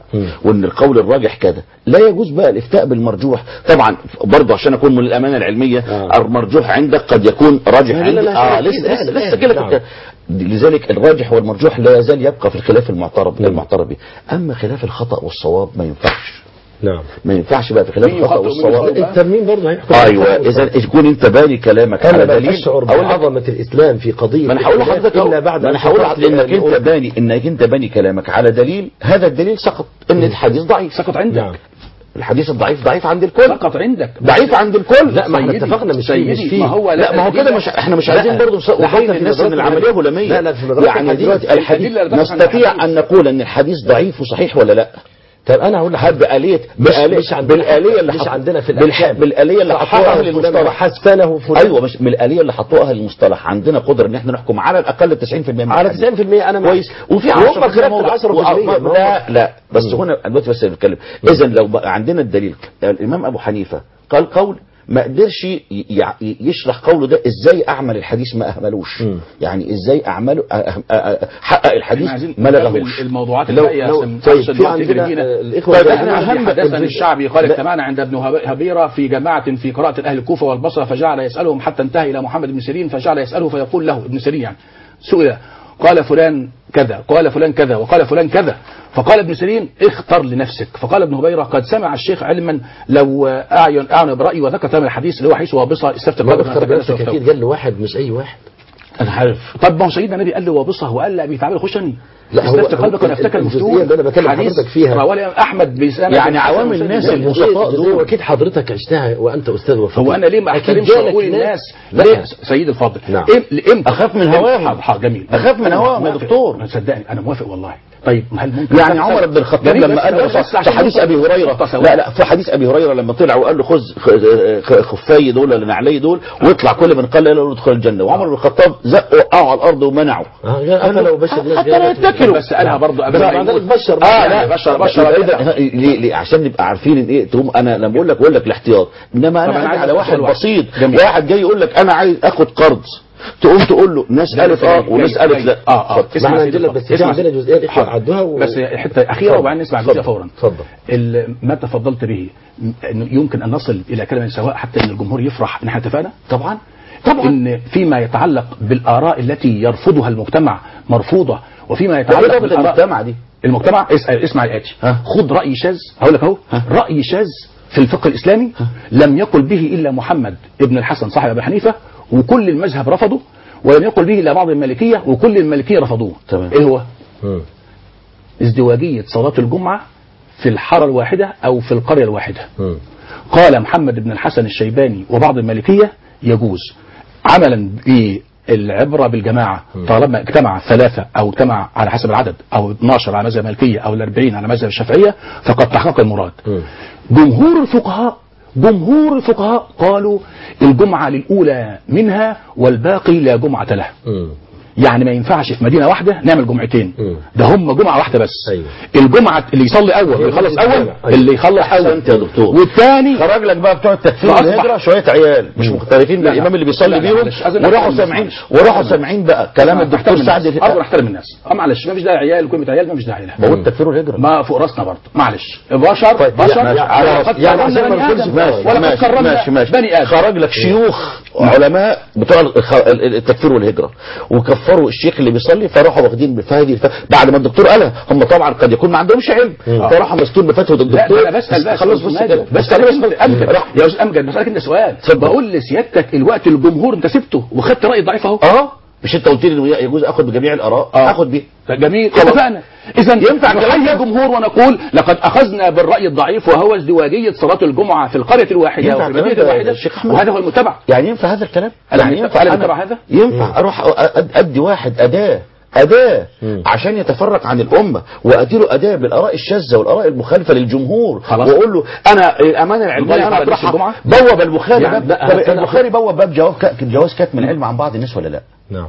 وان القول الراجح كذا لا يجوز بقى الافتاء بالمرجوح طبعا برضه عشان اكون من الامانه العلميه آه. المرجوح عندك قد يكون راجح لا، لا، عندي لا، اه أكيد، لسه لسه أكيد، لسه أكيد، كده نعم. كنت- لذلك الراجح والمرجوح لا يزال يبقى في الخلاف المعترف المعترف به اما خلاف الخطا والصواب ما ينفعش نعم ما ينفعش بقى في خلاف مين الخطا يخطئ ومين والصواب يصوب؟ الترميم برضه هيحكم ايوه اذا يكون انت باني كلامك انا على لا دليل اشعر أقول لك- بعظمه الاسلام في قضيه ما انا هقول الاختلاف لحضرتك الا أهو. بعد ما أن انا هقول قطعت لانك انت الأمور. باني انك انت باني كلامك على دليل هذا الدليل سقط ان الحديث ضعيف سقط عندك نعم الحديث الضعيف ضعيف عند الكل سقط عندك ضعيف عند الكل لا ما احنا سيدي، اتفقنا مش سيدي، مش فيه ما هو لا ما هو كده مش احنا مش عايزين لا. برضه لا، حتى نبين في الناس مدرسة ان العمليه الحديث. هلاميه لا، لا، في مدرسة يعني الحديث دلوقتي الحديث الأدلة اللي بتحكي عن نستطيع الحديث. ان نقول ان الحديث ضعيف وصحيح ولا لا طب انا هقول لك هل بآلية بآلية مش عندنا بالآلية اللي مش حط- عندنا في بالح- الأحكام. بالآلية اللي حطوها صححه أهل فلان المصطلح وحسنه فلان ايوه مش من الآلية اللي حطوها أهل المصطلح عندنا قدرة ان احنا نحكم على الأقل 90% من على الحديث. 90% انا معك. كويس وفي وهم 10% الخلاف في موضوع. العشرة و- بالمية. ما هو- لا لا بس هنا دلوقتي بس بنتكلم اذا لو بقى عندنا الدليل الامام ابو حنيفه قال قول ما قدرش ي- ي- يشرح قوله ده ازاي اعمل الحديث ما اهملوش مم. يعني ازاي اعمله أه- أه- أه- حقق الحديث احنا عايزين ما نكمل لغهوش الموضوعات لو- الباقيه لو- عشان طيب، نقصد في وقت عندنا، جديدة. آه، الإخوة طيب الذين احنا عندهم حدثنا التنفيذ. الشعبي قال لا. اجتمعنا عند ابن هب- هبيره في جماعه في قراءه اهل الكوفه والبصره فجعل يسالهم حتى انتهى الى محمد بن سيرين فجعل يساله فيقول له ابن سيرين يعني سئل قال فلان كذا قال فلان كذا وقال فلان كذا فقال ابن سيرين اختر لنفسك فقال ابن هبيره قد سمع الشيخ علما لو اعين اعن برأي وذكر تمام الحديث اللي هو حيث وابصه استفتى ما قلبك بختار أنت بنفسك كذا اكيد قال له واحد مش اي واحد انا عارف طب ما هو سيدنا النبي قال له وابصه وقال لا بيتعامل خشني لا، هو- استفتى هو قلبك وانا افتكر الجزئية المفتون اللي أنا بكلم حديث حضرتك فيها. رواه احمد بسنة يعني عوام الناس لا، البسطاء الجزئية- الجزئية دول. واكيد حضرتك عشتها وانت استاذ وفقيه هو انا ليه ما أكيد احترمش جالك عقول ناس- الناس لا. ليه سيد الفاضل نعم. إم- امتى أخاف من إمتى؟ هواهم. حاضر حاضر جميل أخاف من أنا هواهم يا موافق. دكتور. صدقني انا موافق والله طيب هل ممكن يعني عمر بن الخطاب جميل، لما بس قال أنا له بس في عشان حديث ابي نوصل هريره نقطة سوا. لا لا في حديث ابي هريره لما طلع وقال له خذ خ- خ- خفاي دول ولا نعلي دول واطلع كل من قال لا لا ادخل الجنه وعمر بن الخطاب زقه وقعوا على الارض ومنعه اه يا اخي لو بشر الناس حتى لا جالك- يتكلوا. بس قالها برضه قبل بس ما مع ذلك يموت. بشر اه يعني لا بشر بشر يبقى بدع. إذا- ليه ليه عشان نبقى عارفين ان ايه تقوم انا لما بقول لك بقول لك الاحتياط انما طب انا أنا اجي عايز على أسأل واحد واحد. بسيط جميل. واحد جاي يقول لك انا عايز اخد قرض تقوم تقول له ناس لا، قالت جاي- اه وناس جاي- قالت جاي. لا اه اه اتفضل. اسمع ما يا عندنا سيدي بس الفاضل. في اسمع عندنا سيدي جزئيات احنا حاضر. عدوها و... بس حته اخيره اتفضل. وبعدين نسمع اتفضل. الجزئيه فورا اتفضل. ال- ما تفضلت به م- انه يمكن ان نصل الى كلمه سواء حتى ان الجمهور يفرح ان احنا اتفقنا طبعا طبعا ان فيما يتعلق بالاراء التي يرفضها المجتمع مرفوضه وفيما يتعلق تعلق بالآراء بالمجتمع دي المجتمع اسال اسمع الاتي ها. خذ راي شاذ هقول لك اهو راي شاذ في الفقه الاسلامي لم يقل به الا محمد ابن الحسن صاحب ابي حنيفه وكل المذهب رفضه ولم يقل به الا بعض المالكيه وكل المالكيه رفضوه تمام. ايه هو مم. ازدواجيه صلاه الجمعه في الحاره الواحده او في القريه الواحده مم. قال محمد بن الحسن الشيباني وبعض المالكية يجوز عملا بالعبرة بالجماعة طالما اجتمع ثلاثة أو اجتمع على حسب العدد أو 12 على مذهب المالكية أو الأربعين على مذهب الشافعية فقد تحقق المراد مم. جمهور الفقهاء جمهور الفقهاء قالوا الجمعة للأولى منها والباقي لا جمعة له مم. يعني ما ينفعش في مدينة واحدة نعمل جمعتين مم. ده هم جمعة واحدة بس أيوة. الجمعة اللي يصلي أول هي ويخلص مسجد أول الجامع. أيوة. اللي يخلص أول احسنت يا دكتور والثاني خرج لك بقى بتوع التكفير فأصبح- والهجرة شوية عيال مش مختلفين لا، لا. بالإمام اللي لا، بيصلي لا، بيهم معلش. أذن وراحوا أحترم سامعين معلش. وراحوا سامعين بقى كلام الدكتور نحترم سعد الناس. ارجو نحترم الناس اه معلش ما فيش داعي عيال كلمه عيال ما فيش داعي لها بقول التكفير والهجرة ما فوق راسنا برضه معلش بشر طيب، بشر يعني- على ولقد يعني كرمنا عشان ما بني نقولش آدم. ماشي، ولقد ماشي كرمنا ماشي ماشي بني ادم خرج لك شيوخ علماء بتوع الخ- ال- التكفير والهجرة وكفروا الشيخ اللي بيصلي فراحوا واخدين بفهدي الف... بعد ما الدكتور قالها هم طبعا قد يكون ما عندهمش علم فراحوا مسكون بفتوى لا الدكتور ده انا بسال بس خلص بس كده بس انا بس امجد يا استاذ امجد بسالك انت سؤال اتفضل. بقول لسيادتك الوقت الجمهور انت سبته وخدت راي ضعيف اهو اه مش انت قلت لي انه يجوز اخد بجميع الاراء آه. اخد بيه جميل خلاص. اتفقنا اذا ينفع نحيي الكلام ده؟ الجمهور ونقول لقد اخذنا بالراي الضعيف وهو ازدواجيه صلاه الجمعه في القريه الواحده ينفع وفي المدينه الكلام ده يا الواحده شيخ أحمد؟ وهذا هو المتبع يعني ينفع هذا الكلام أنا يعني متفق- ينفع أنا أنا- متبع هذا؟ ينفع اروح أ- أ- ادي واحد اداه اداه مم. عشان يتفرق عن الامه وادي له اداه بالاراء الشاذه والاراء المخالفه للجمهور خلاص. واقول له انا الامانه العلميه الغالب انا على اطرحها الجمعة؟ بوب البخاري يعني باب لا، طب أنا- البخاري بوب باب جواب ك- جواز كتم العلم عن بعض الناس ولا لا؟ نعم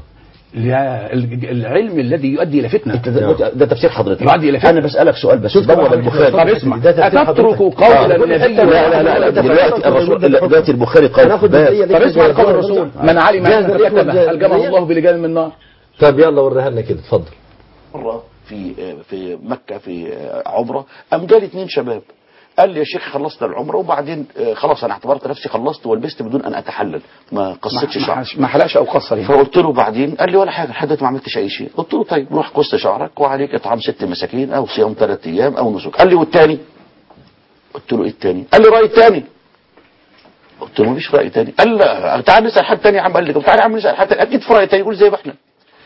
لا، الج- العلم الذي يؤدي الى فتنه انت ده, ده تفسير حضرتك يؤدي إلى فتنة. انا بسالك سؤال بس شفت بوب بقى البخاري طب اسمع ده تفسير اتترك حضرتك. قول آه. النبي لا لا لا, لا دلوقتي الرسول لا، دلوقتي البخاري قال هناخد باب. جزئية دي طب اسمع كده. قول الرسول من علم جاهز ان الرسول كتب جاهز. الجمه الله بلجان من نار طب يلا وريها لنا كده اتفضل مرة في في مكه في عمره قام جالي اثنين شباب قال لي يا شيخ خلصت العمره وبعدين آه، خلاص انا اعتبرت نفسي خلصت ولبست بدون ان اتحلل ما قصتش ما- شعر ما- ما حلقش او قصر يعني فقلت له بعدين قال لي ولا حاجه لحد دلوقتي ما عملتش اي شيء قلت له طيب روح قص شعرك وعليك اطعام ست مساكين او صيام ثلاث ايام او نسك قال لي والتاني قلت له ايه التاني قال لي راي تاني قلت له مفيش راي تاني قال لا تعال نسال حد تاني يا عم قال لي طب تعال يا عم نسال حد تاني اكيد في راي تاني يقول زي ما احنا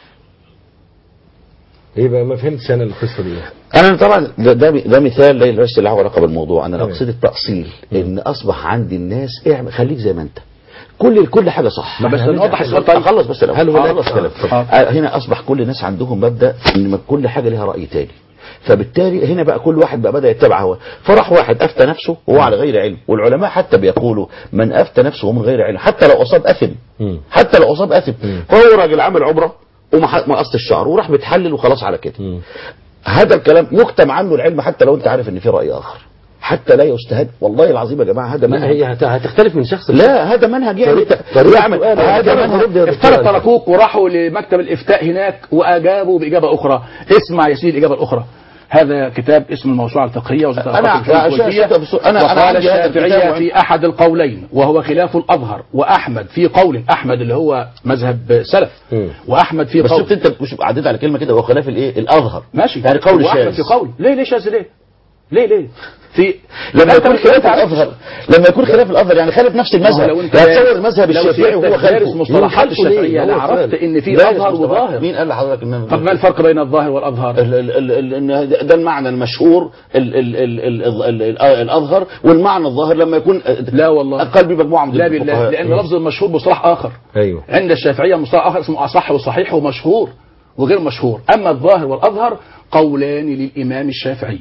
ايه بقى ما فهمتش انا القصه دي انا طبعا ده, ده, ده مثال ليس له علاقه بالموضوع انا تمام. اقصد التاصيل ان اصبح عندي الناس اعمل خليك زي ما انت كل كل حاجه صح ما بس هنرجع نوضح في- السؤال طيب. اخلص بس الأول. هل هناك- أخلص كلام. آه. آه، هنا اصبح كل الناس عندهم مبدا ان كل حاجه لها راي تاني فبالتالي هنا بقى كل واحد بقى بدا يتبع هواه فراح واحد افتى نفسه وهو على غير علم والعلماء حتى بيقولوا من افتى نفسه من غير علم حتى لو اصاب اثم مم. حتى لو اصاب اثم فهو راجل عامل عمره وما ح- ما قص الشعر وراح بيتحلل وخلاص على كده مم. هذا الكلام يكتم عنه العلم حتى لو انت عارف ان في راي اخر حتى لا يستهد والله العظيم يا جماعه هذا ما منهج هي هت- هتختلف من شخص لا هذا منهج يعني طريقة- طريقة يعمل سؤال. هذا طريقة منهج رد يا دكتور. افترض تركوك وراحوا لمكتب الافتاء هناك واجابوا باجابه اخرى اسمع يا سيدي الاجابه الاخرى هذا كتاب اسم الموسوعه الفقهيه وزاره أنا- الأوقاف يا الفقهية شيخ- الكويتية. شيخ- أنا- أنا وقال عندي هذا الكتاب الشافعيه وعندي- في احد القولين وهو خلاف الاظهر واحمد في قول احمد اللي هو مذهب سلف مم. واحمد في بس قول شفت انت مش عديت على كلمه كده وهو خلاف الايه الاظهر ماشي يعني قول واحمد شاذ في قول ليه ليه شاذ ليه ليه ليه في لما أنت يكون مش خلاف أنت عارف- الازهر لما يكون خلاف الازهر يعني خالف نفس ما هو المذهب لو انت يعني دارس- تصور المذهب لو الشافعي وهو سيادتك دارس خالفه مصطلحات ينخالفه ليه؟ الشافعيه هو لعرفت سؤال. ان في دارس اظهر مصطلحات. وظاهر مين قال لحضرتك ان طب ما الفرق بين الظاهر والاظهر ال- ال- ال- ال- ان ده- ده المعنى المشهور ال- ال- ال- ال- ال- ال- الاظهر والمعنى الظاهر لما يكون لا والله اقل بمجموعه من لا بالله الفقهاء. لان لفظ المشهور مصطلح اخر ايوه عند الشافعيه مصطلح اخر اسمه اصح وصحيح ومشهور وغير مشهور اما الظاهر والاظهر قولان للامام الشافعي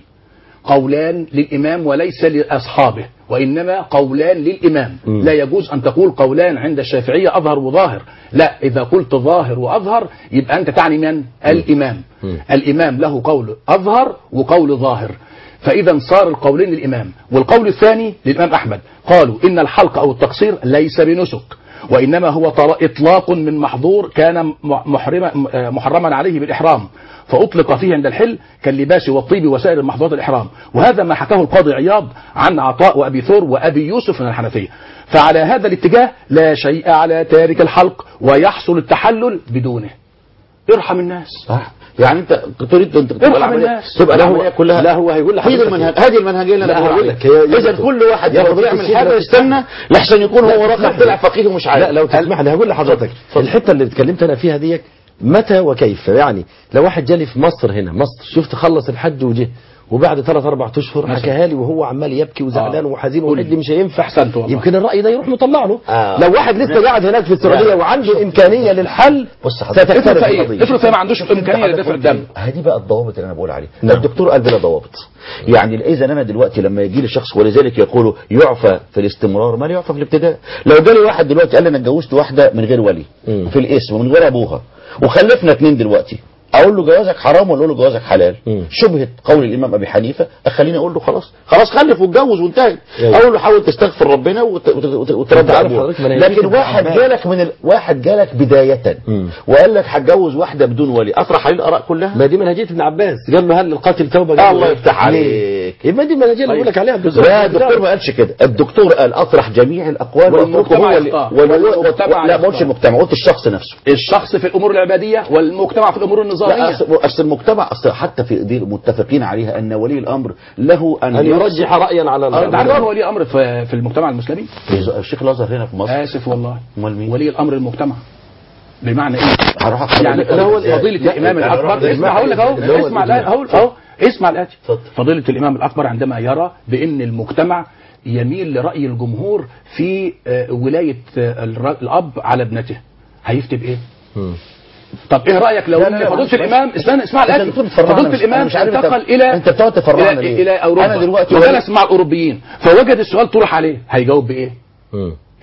قولان للامام وليس لاصحابه وانما قولان للامام مم. لا يجوز ان تقول قولان عند الشافعيه اظهر وظاهر لا اذا قلت ظاهر واظهر يبقى انت تعني من الامام مم. الامام له قول اظهر وقول ظاهر فاذا صار القولين للامام والقول الثاني للامام احمد قالوا ان الحلق او التقصير ليس بنسك وانما هو طر- اطلاق من محظور كان م- محرما م- محرما عليه بالاحرام فاطلق فيه عند الحل كاللباس والطيب وسائر محظورات الاحرام وهذا ما حكاه القاضي عياض عن عطاء وابي ثور وابي يوسف من الحنفيه فعلى هذا الاتجاه لا شيء على تارك الحلق ويحصل التحلل بدونه ارحم الناس صح يعني انت تريد ان تبقى ارحم العمليه الناس. تبقى لا هو- العمليه كلها لا هو هيقول هذه لحضرتك المنهج إيه؟ هذه المنهجيه اللي لا انا هقول بقول لك، هي- اذا كل واحد يا يقعد فضيلة يعمل الشيخ حاجه لو يستنى لحسن يكون هو تسمح رقم لي. طلع فقيه ومش عارف لا لو تسمح لي هقول لحضرتك الحته اللي اتكلمت انا فيها ديك متى وكيف يعني لو واحد جالي في مصر هنا مصر شفت خلص الحج وجه وبعد ثلاث اربع اشهر حكاها لي وهو عمال يبكي وزعلان آه. وحزين قول لي. والحج مش هينفع أحسنت والله. يمكن الراي ده يروح مطلع له آه. لو واحد لسه قاعد هناك في السعوديه لا. وعنده امكانيه للحل بص حضرتك افرض ستختلف فقير القضيه افرض ما عندوش امكانيه لدفع الدم هذه بقى الضوابط اللي انا بقول عليها نعم. الدكتور قال بلا ضوابط يعني اذا انا دلوقتي لما يجي لي شخص ولذلك يقولوا يعفى في الاستمرار ما لا يعفى في الابتداء لو جالي واحد دلوقتي قال لي انا اتجوزت واحده من غير ولي مم. في الاسم ومن غير ابوها وخلفنا اتنين دلوقتي اقول له جوازك حرام ولا اقول له جوازك حلال مم. شبهه قول الامام ابي حنيفه اخليني اقول له خلاص خلاص خلف واتجوز وانتهت أيوة. اقول له حاول تستغفر ربنا وت- وت- وت- وترد عارف ابوها حضرتك ما أنا لكن يمكن واحد تعبان. جالك من ال... واحد جالك بدايه مم. وقال لك هتجوز واحده بدون ولي اطرح عليه الاراء كلها ما دي منهجيه ابن عباس قال له هل القاتل توبه آه قال له الله إيه؟ يفتح ليه؟ عليك يبقى دي المنهجيه اللي بقول لك عليها بالظبط لا الدكتور ما قالش كده الدكتور قال اطرح جميع الاقوال والمجتمع واتركه هو اللي- يختار. ولا- والمجتمع لا ما قلتش يختار. المجتمع قلت الشخص نفسه الشخص في الامور العباديه والمجتمع في الامور لا النظاميه أصل- اصل المجتمع اصل حتى في دي متفقين عليها ان ولي الامر له ان, ان يرجح رايا على انت عارف الآخر. مين هو ولي امر في في المجتمع المسلمي الشيخ الازهر هنا في مصر اسف والله امال مين؟ ولي الامر المجتمع بمعنى ايه هروح أقرأ يعني لك اللي هو إزاي. فضيلة لا، الإمام أنا هروح الأكبر لك اسمع هقول لك اللي هو أهو اسمع الإجماع. الآية هقول أهو اسمع الآتي اتفضل. فضيلة الإمام الأكبر عندما يرى بأن المجتمع يميل لرأي الجمهور في آه، ولاية آه، الر- الأب على ابنته هيفتي بإيه؟ مم. طب ايه رايك لو لا، ان لا، لا، فضيله معلش، الامام استنى اسمع أنت الاتي بتقول تفرعنا، فضيله مش- الامام أنا مش عارف أنت- انتقل الى أنت بتقعد تفرعنا الى, ليه؟ إلى اوروبا أنا دلوقتي وجلس مع الاوروبيين فوجد السؤال طرح عليه هيجاوب بايه؟ مم.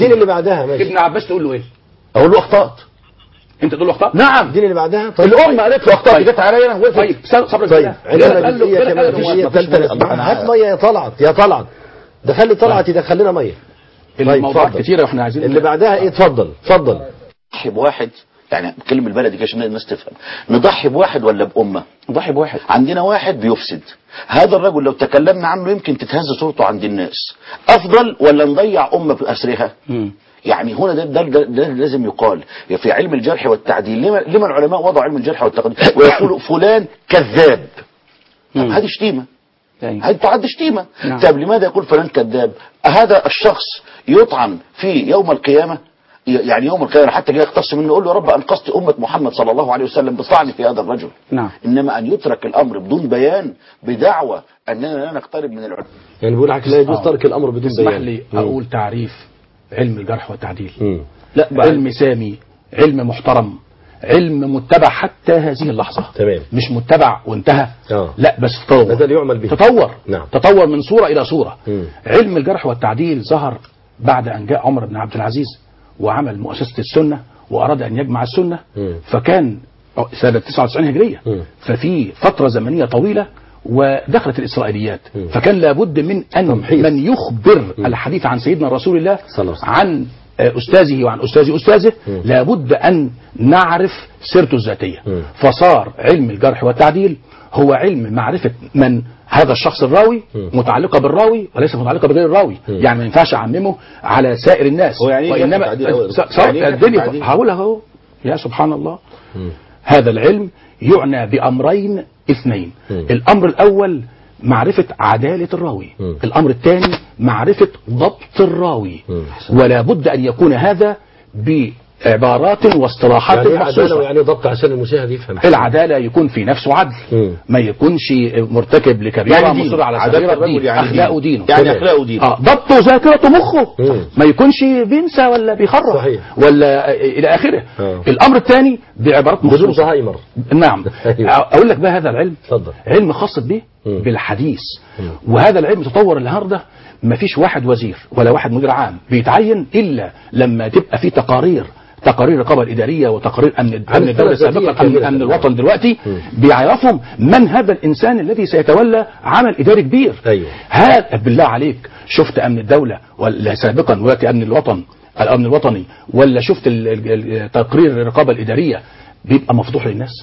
اديني اللي بعدها ماشي ابن عباس تقول له ايه اقول له اخطات انت تقول له اخطات نعم الدين اللي بعدها طيب الامه قالت له اخطات طيب. جت عليا انا وقفت طيب. صبر طيب بالله. عندنا قال له- جزئيه قال كمان له جزئيه مفيش- ثالثه نسمعها هات ميه يا طلعت يا طلعت دخل لي طلعت يدخل لنا ميه طيب الموضوعات اتفضل. كتيره واحنا عايزين اللي بعدها ايه اتفضل اتفضل نضحي بواحد يعني بكلم البلدي كده عشان الناس تفهم نضحي بواحد ولا بأمة نضحي بواحد عندنا واحد بيفسد هذا الرجل لو تكلمنا عنه يمكن تتهز صورته عند الناس أفضل ولا نضيع أمة بأسرها مم. يعني هنا ده, ده, ده, ده لازم يقال في علم الجرح والتعديل لما, لما العلماء وضعوا علم الجرح والتعديل ويقولوا فلان كذاب طب هذه شتيمة يعني هذه تعد شتيمة نعم. طب لماذا يقول فلان كذاب هذا الشخص يطعن في يوم القيامة ي- يعني يوم القيامة حتى جاي يختص منه يقول له يا رب أنقذت أمة محمد صلى الله عليه وسلم بالطعن في هذا الرجل نعم. إنما أن يترك الأمر بدون بيان بدعوة أننا لا نقترب من العلماء يعني بيقول لك لا يجوز آه. ترك الامر بدون اسمح بيان لي مم. اقول تعريف علم الجرح والتعديل مم. لا علم سامي علم محترم علم متبع حتى هذه اللحظة تمام. مش متبع وانتهى آه. لا بس تطور لا زال يعمل به. تطور نعم. تطور من صورة إلى صورة مم. علم الجرح والتعديل ظهر بعد أن جاء عمر بن عبد العزيز وعمل مؤسسة السنة وأراد أن يجمع السنة مم. فكان سنة 99 هجرية مم. ففي فترة زمنية طويلة ودخلت الإسرائيليات مم. فكان لابد من أن تمحيص. من يخبر الحديث عن سيدنا رسول الله صلى الله عليه وسلم. عن أستاذه وعن أستاذ أستاذه مم. لابد أن نعرف سيرته الذاتية مم. فصار علم الجرح والتعديل هو علم معرفة من هذا الشخص الراوي مم. متعلقة بالراوي وليس متعلقة بغير الراوي مم. يعني ما ينفعش أعممه على سائر الناس هو يعني إيه جرح وإنما وتعديل أول؟ س- س- يعني إيه جرح الدنيا وتعديل؟ هقولها اهو يا سبحان الله مم. هذا العلم يعنى بأمرين اثنين مم. الأمر الأول معرفة عدالة الراوي مم. الأمر الثاني معرفة ضبط الراوي مم. ولا بد أن يكون هذا بعبارات واصطلاحات يعني ايه عداله مخصوصة ويعني إيه ضبط عشان المشاهد يفهم العدالة يكون في نفسه عدل مم. ما يكونش مرتكب لكبيرة يعني دينه. مصر على عدالة صغيرة الرجل دين يعني أخلاقه دينه. دينه يعني تمام. أخلاقه دينه اه ضبطه ذاكرته مخه مم. ما يكونش بينسى ولا بيخرف صحيح. ولا الى اخره آه. الامر الثاني بعبارات بدون مخصوصه زهايمر نعم أيوه. اقول لك بقى هذا العلم اتفضل. علم خاص به مم. بالحديث وهذا العلم تطور النهارده ما فيش واحد وزير ولا واحد مدير عام بيتعين الا لما تبقى في تقارير تقارير الرقابه الاداريه وتقارير امن امن الدوله الذاتية سابقا امن, كاملة. أمن الوطن دلوقتي مم. بيعرفهم من هذا الانسان الذي سيتولى عمل اداري كبير أيوه. هذا بالله عليك شفت امن الدوله ولا سابقا دلوقتي امن الوطن الامن الوطني ولا شفت ال- ال- ال- تقرير الرقابه الاداريه بيبقى مفضوح للناس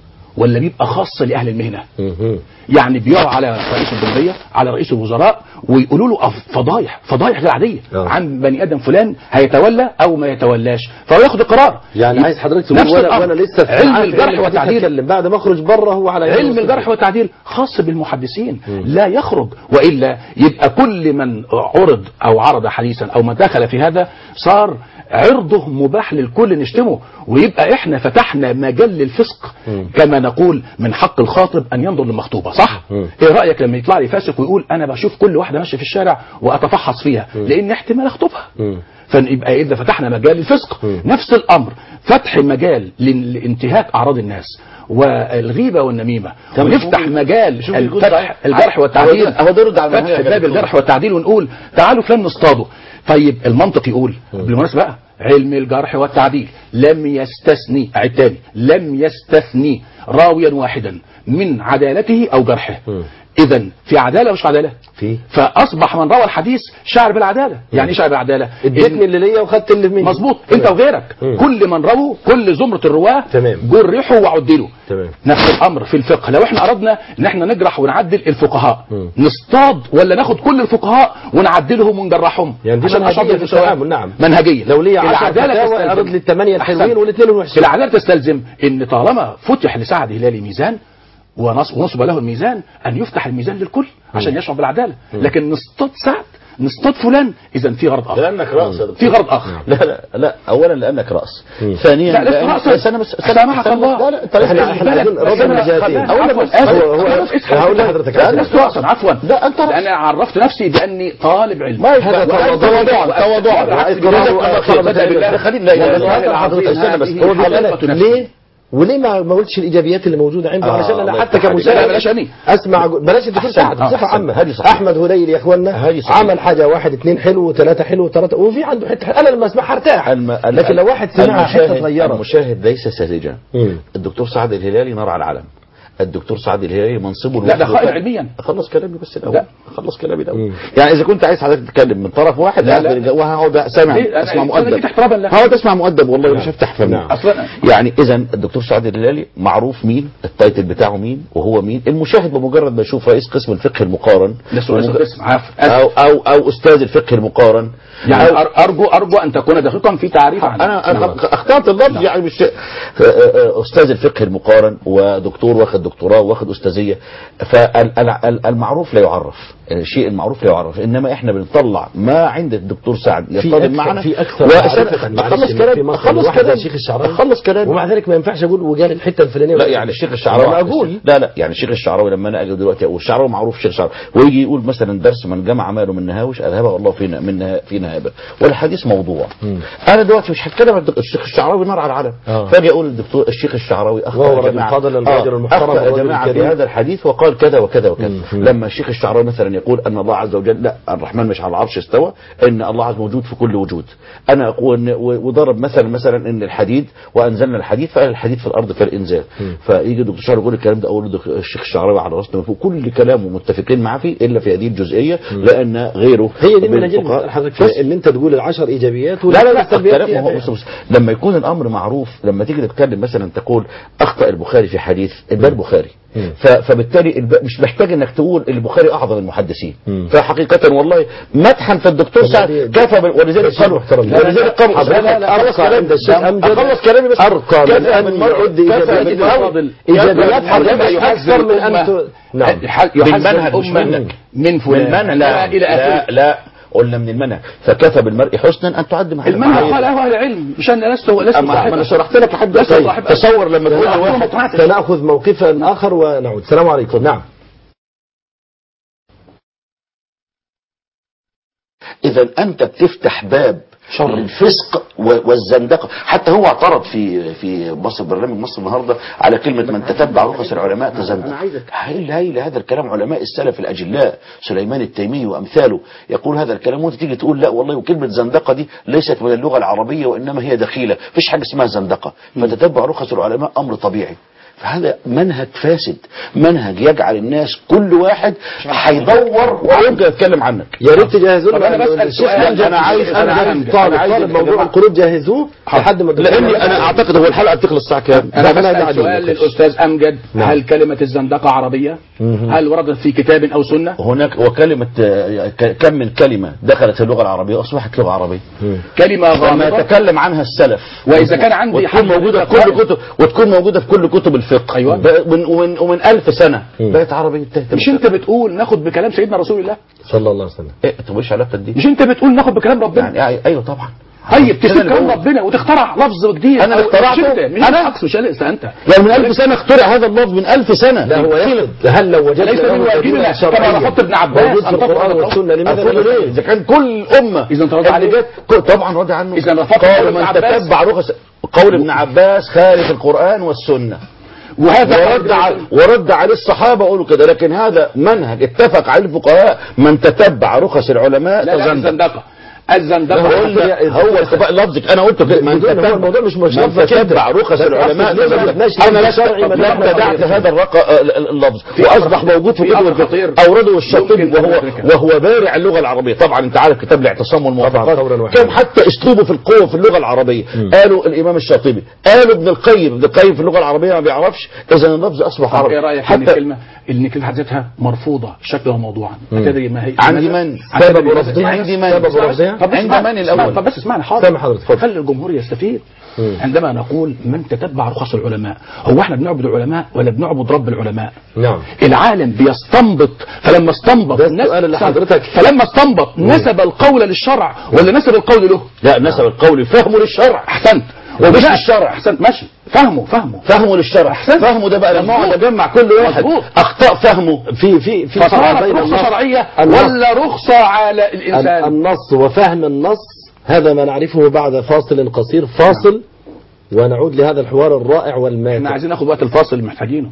ولا بيبقى خاص لاهل المهنه مم. يعني بيقعوا على رئيس الجمهوريه على رئيس الوزراء ويقولوا له أف- فضايح فضايح غير عاديه آه. عن بني ادم فلان هيتولى او ما يتولاش فهو ياخد القرار يعني عايز حضرتك تقول نفس وانا, الأمر. وانا لسه في علم ساعات الجرح الحديث والتعديل هتكلم. بعد ما اخرج بره هو على يد علم المسلمين. الجرح والتعديل خاص بالمحدثين لا يخرج والا يبقى كل من عرض او عرض حديثا او من دخل في هذا صار عرضه مباح للكل نشتمه ويبقى احنا فتحنا مجال للفسق كما نقول من حق الخاطب ان ينظر للمخطوبه صح مم. ايه رايك لما يطلع لي فاسق ويقول انا بشوف كل واحده ماشيه في الشارع واتفحص فيها لان احتمال اخطبها مم. فيبقى اذا فتحنا مجال للفسق مم. نفس الامر فتح مجال لل- لانتهاك اعراض الناس والغيبه والنميمه ونفتح مجال شوف يقول الفتح صحيح. الجرح والتعديل هو ده يرد على فتح المنهج يا باب دكتور. الجرح والتعديل ونقول تعالوا فلان نصطاده طيب المنطق يقول بالمناسبه بقى علم الجرح والتعديل لم يستثني اعيد تاني لم يستثني راويا واحدا من عدالته او جرحه مم. اذا في عداله مش عداله في فاصبح من روى الحديث شاعر بالعداله يعني ايه شاعر بالعداله اديتني اللي ليا وخدت اللي مني مظبوط انت وغيرك مم. كل من رووا كل زمره الرواه تمام. جرحوا وعدلوا تمام. نفس الامر في الفقه لو احنا اردنا ان احنا نجرح ونعدل الفقهاء مم. نصطاد ولا ناخد كل الفقهاء ونعدلهم ونجرحهم يعني دي عشان منهجية أشرب في السواء. التعامل، نعم. منهجيه لو ليا 10 العداله فتاوى تستلزم- اعرض لي الثمانيه الحلوين أحسنت. والاثنين الوحشين العداله تستلزم ان طالما فتح لسعد هلالي ميزان ونص- ونصب له الميزان ان يفتح الميزان للكل عشان يشعر بالعداله لكن نصطاد سعد نصطاد فلان اذا في غرض اخر لأنك رأس يا دكتور. في غرض اخر لا لا لا اولا لانك راس مم. ثانيا لا لست لأن- رأسا بس انا بس سامحك الله لا لا انت احنا لسه- احنا عايزين رد الجهتين أقول لك بس هو هو هقول لحضرتك لا عايز- لست رأسا عفوا لا، أنت رأس. لأن عرفت نفسي بأني طالب علم هذا وأنت تواضعا وأنت- تواضعا بالعكس، وإقرار بالله وآخر بدأ بالله. خليل لا إله إلا والله الله. العظيم استنى بس هذه هو بيسألك حقيقة نفسي. ليه وليه ما ما قلتش الايجابيات اللي موجوده عنده آه، علشان انا الله حتى يفتح عليك. لا، كمشاهد بلاش أني. اسمع جو- بلاش الدكتور أحسن. سعد آه، بصفه أحسن. عامه هذه صحيح. احمد هليل يا اخوانا هذه صحيح. عمل حاجه واحد اثنين حلو ثلاثه حلو ثلاثه وفي عنده حته حلوة. انا لما اسمعها ارتاح الم... لكن لو واحد سمعها حته صغيره المشاهد ليس ساذجا مم. الدكتور سعد الهلالي نار على العلم الدكتور سعد الهلالي منصبه لا، ده لوحده خائن كان- علميا. اخلص كلامي بس الاول لا. اخلص كلامي الاول مم. يعني اذا كنت عايز حضرتك تتكلم من طرف واحد لا، لا لا. لا وهقعد سامع ليه؟ أنا- اسمع أنا مؤدب جيت احتراما له. هقعد اسمع مؤدب والله مش هفتح فمي نعم. اصلا يعني اذا الدكتور سعد الهلالي معروف مين التايتل بتاعه مين وهو مين المشاهد بمجرد ما يشوف رئيس قسم الفقه المقارن ده سؤال ومج- اسم عفوا او او او استاذ الفقه المقارن يعني أو- أر- ارجو ارجو ان تكون دقيقا في تعريف عنه. انا انا اخترت اللفظ يعني مش استاذ الفقه المقارن ودكتور واخد دكتوراه واخد استاذيه فالمعروف لا يعرف الشيء المعروف لا يعرف انما احنا بنطلع ما عند الدكتور سعد في يصطدم أكثر- معنا في أكثر وأسأل- معرفة معلش اخلص إن كلام في مصر اخلص واحد زي كلام الشيخ الشعراوي اخلص كلام ومع ذلك ما ينفعش اقول وقال الحته الفلانيه لا يعني الشيخ الشعراوي انا اقول لا لا يعني الشيخ الشعراوي لما انا اجي دلوقتي اقول الشعراوي معروف الشيخ الشعراوي ويجي يقول مثلا درس من جمع ماله من نهاوش اذهبه الله في من نه- في نهابه والحديث موضوع انا دلوقتي مش هتكلم عن الدك- الشيخ الشعراوي نار على العلم آه. فاجي اقول الدكتور الشيخ الشعراوي اخطا وهو يا رجل جماعه فاضل الرجل المحترم اخطا يا والرجل جماعه في الكريم. هذا الحديث وقال كذا وكذا وكذا مم. لما الشيخ الشعراوي مثلا يقول ان الله عز وجل لا الرحمن مش على العرش استوى ان الله عز موجود في كل وجود انا اقول إن- و- وضرب مثلا مثلا ان الحديد وانزلنا الحديد فقال الحديد في الارض كالانزال فيجي الدكتور الشعراوي يقول الكلام ده اقول له دك- الشيخ الشعراوي على راسنا من فوق كل كلامه متفقين معاه فيه الا في هذه الجزئيه لان غيره هي دي من المنهجيه الفقهاء- اللي حضرتك بس فيها، ان انت تقول العشر ايجابيات لا لا لا السلبيات الكلام فيها هو بص بص لما يكون الامر معروف لما تيجي تتكلم مثلا تقول اخطا البخاري في حديث ده البخاري مم. ف- فبالتالي الب... مش محتاج انك تقول البخاري اعظم المحدثين مم. فحقيقه والله مدحا في الدكتور طب سعد دي- كفى بال- ولذلك شيء قالوا محترم. لا، لا، ولذلك قالوا حضرتك لا، لا، لا، أرقى خلص كلامي عند الشيخ أمجد اخلص كلامي بس أرقى من كفى أن بالمرء- يعد كفى إيجابيات بالمرء- الفاضل. إيجابيات كفى حضرتك بالمرء أكثر من أن الأمة. ت- نعم يحذر بالمنهج مش الأمة منك. من فلان بالمنهج لا إلى لا آخره لا قلنا من المنهج فكفى بالمرء حسنا ان تعد محل المنهج معين. قال اهل العلم مش انا لست لست اما ما انا شرحت لك لحد لست دلوقتي. صاحب تصور لما تقول لا، لواحد أنا ما اقتنعتش. سنأخذ موقفا آخر ونعود السلام عليكم نعم اذا انت بتفتح باب للفسق و- والزندقه حتى هو اعترض في في مصر برنامج مصر النهارده على كلمه من تتبع رخص العلماء تزندق هايل هايل هذا الكلام علماء السلف الاجلاء سليمان التيمي وامثاله يقول هذا الكلام وانت تيجي تقول لا والله وكلمه زندقه دي ليست من اللغه العربيه وانما هي دخيله مفيش حاجه اسمها زندقه فتتبع رخص العلماء امر طبيعي فهذا منهج فاسد منهج يجعل الناس كل واحد هيدور ويمكن اتكلم عنك يا ريت تجهزوا طب أنا بسأل الشيخ سؤال. أمجد أنا عايز- أنا عايز- طالب أنا عايز طالب يا موضوع جماعة. القلوب جهزوه لحد ما الدكتور- لاني انا اعتقد هو الحلقه بتخلص الساعه كام انا ربنا بسال يجعل سؤال يومك. للاستاذ امجد نعم. هل كلمه الزندقه عربيه؟ هل وردت في كتاب او سنه؟ هناك وكلمه آه، ك- كم من كلمه دخلت في اللغه العربيه اصبحت لغه عربيه كلمه لما غامضه يتكلم عنها السلف وإذا كان عندي وتكون حد موجوده في قائل. كل كتب وتكون موجوده في كل كتب الفقه أيوة. بقى- ومن ومن, ومن ألف سنه بقت عربيه انتهت مش انت بتقول ناخد بكلام سيدنا رسول الله؟ صلى الله عليه وسلم ايه طب ايش علاقه دي مش انت بتقول ناخد بكلام ربنا؟ يعني ايوه طبعا طيب تسيب أنا اللي كلام بقول. ربنا وتخترع لفظ جديد أنا اللي أو- اخترعته. مش انت مش أنا؟ انا مش لسه انت يعني من ألف سنه اخترع هذا اللفظ من ألف سنه لا هو يخلط هل لو وجدت ليس من له واجبنا دليلا كما شرعيا نحط ابن عباس موجود في أن تفعل القرآن القول. والسنة لماذا أقول لا ليه نفعل؟ اذا كان كل الامه إذا أنت رد اللي عليه؟ جت- ك- طبعا رد عنه إذا رفضت قول قول ابن من عباس؟ تتبع رخص قول ابن عباس خالف القران والسنه وهذا ورد على ورد عليه الصحابه قالوا كده لكن هذا منهج اتفق عليه الفقهاء من تتبع رخص العلماء لا لا تزندق الزندقه الزندقه قلنا هو اختباء لفظك انا قلت كده من بدون- هو تتبع الموضوع مش مش من لفظك أنت. تتبع رخص بس العلماء أقصد ليه ما تزندق جبناش انا دليل لست شرعي ما لم دام ابتدعت خطير. هذا الرق... اللفظ في أمر واصبح موجود في في كتب أمر الفقه خطير. اورده الشاطبي يمكن أن وهو ندركه. وهو بارع اللغه العربيه طبعا انت عارف كتاب الاعتصام والموافقات قولاً واحداً. كان حتى اسلوبه في القوه في اللغه العربيه قالوا الامام الشاطبي قالوا ابن القيم ابن القيم في اللغه العربيه ما بيعرفش اذا اللفظ اصبح طب عربي ايه رايك ان حتى الكلمه ان كلمه حد ذاتها مرفوضه شكلها وموضوعا تدري ما هي عندي لماذا؟ من؟ عندي سبب من؟ رفضها؟ عندي من؟ سبب اسمع بس. رفضها؟ طب عند اسمع- من اسمع- الأول؟ طب بس اسمعني حاضر سامح حضرتك، اتفضل. خلي الجمهور يستفيد عندما نقول من تتبع رخص العلماء هو احنا بنعبد العلماء ولا بنعبد رب العلماء نعم العالم بيستنبط فلما استنبط ده نس- السؤال اللي حضرتك- فلما استنبط نسب القول للشرع ولا نسب القول له لا نسب القول فهمه للشرع احسنت ومش وبناء- للشرع. احسنت ماشي فهمه فهمه فهمه للشرع أحسنت. فهمه ده بقى لما مظبوط. اقعد اجمع كل واحد مظبوط. اخطاء فهمه في في في فرق فصارت بين رخصة النص- شرعية النص- ولا رخصة على ال- الإنسان النص وفهم النص هذا ما نعرفه بعد فاصل قصير فاصل ونعود لهذا الحوار الرائع احنا والماتع عايزين ناخد وقت الفاصل اللي محتاجينه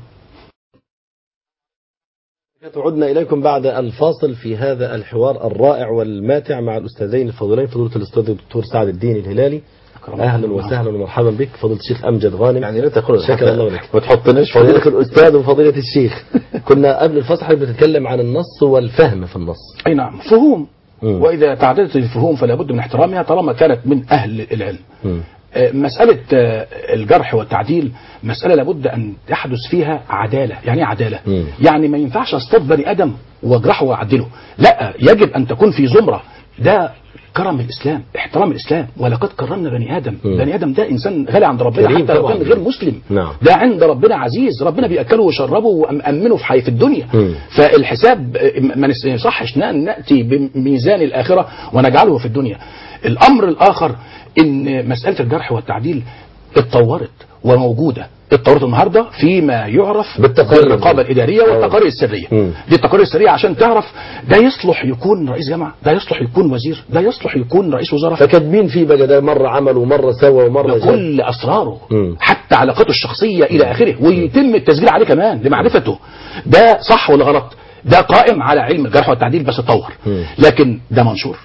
عدنا إليكم بعد الفاصل في هذا الحوار الرائع والماتع مع الأستاذين الفاضلين فضيلة الأستاذ الدكتور سعد الدين الهلالي أهلا وسهلا ومرحبا بك فضيلة الشيخ أمجد غانم يعني لا تقول شكرا الله لك ما تحطناش في فضيلة الأستاذ وفضيلة الشيخ كنا قبل الفصل بنتكلم عن النص والفهم في النص اي نعم فهوم مم. واذا تعددت الفهوم فلا بد من احترامها طالما كانت من اهل العلم مم. آه، مسألة آه، الجرح والتعديل مسألة لابد أن يحدث فيها عدالة يعني ايه عدالة مم. يعني ما ينفعش اصطاد بني آدم واجرحه واعدله لا يجب أن تكون في زمرة ده كرم الإسلام احترام الإسلام ولقد كرمنا بني آدم مم. بني آدم ده إنسان غالي عند ربنا كريم حتى لو طبعاً. كان غير مسلم نعم. ده عند ربنا عزيز ربنا بيأكله ويشربه وأمنه في حي في الدنيا مم. فالحساب آه، ما نس- يصحش ن- نأتي بميزان الآخرة ونجعله في الدنيا الأمر الآخر إن مسألة الجرح والتعديل اتطورت وموجودة اتطورت النهارده فيما يعرف بالتقارير. بالرقابه الاداريه والتقارير السريه مم. دي التقارير السريه عشان تعرف ده يصلح يكون رئيس جامعه ده يصلح يكون وزير ده يصلح يكون رئيس وزراء فكاتبين فيه بقى ده مرة عمل ومرة سوى ومرة جاب. بكل اسراره مم. حتى علاقاته الشخصيه الى اخره ويتم التسجيل عليه كمان لمعرفته ده صح ولا غلط ده قائم على علم الجرح والتعديل بس اتطور مم. لكن ده منشور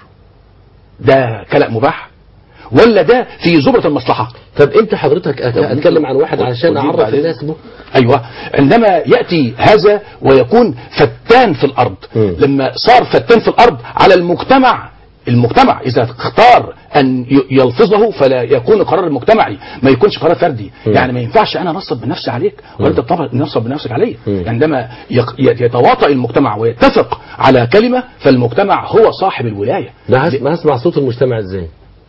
ده كلام مباح ولا ده في زمره المصلحه طب انت حضرتك أت- اتكلم عن واحد عشان ودي اعرف بعدين. الناس به ايوه عندما ياتي هذا ويكون فتان في الارض مم. لما صار فتان في الارض على المجتمع المجتمع اذا اختار ان ي- يلفظه فلا يكون قرار مجتمعي ما يكونش قرار فردي مم. يعني ما ينفعش انا انصب بنفسي عليك ولا انت تطبع- تنصب بنفسك علي مم. عندما يق- ي- يتواطأ المجتمع ويتفق على كلمه فالمجتمع هو صاحب الولايه ده هس- ما هسمع صوت المجتمع ازاي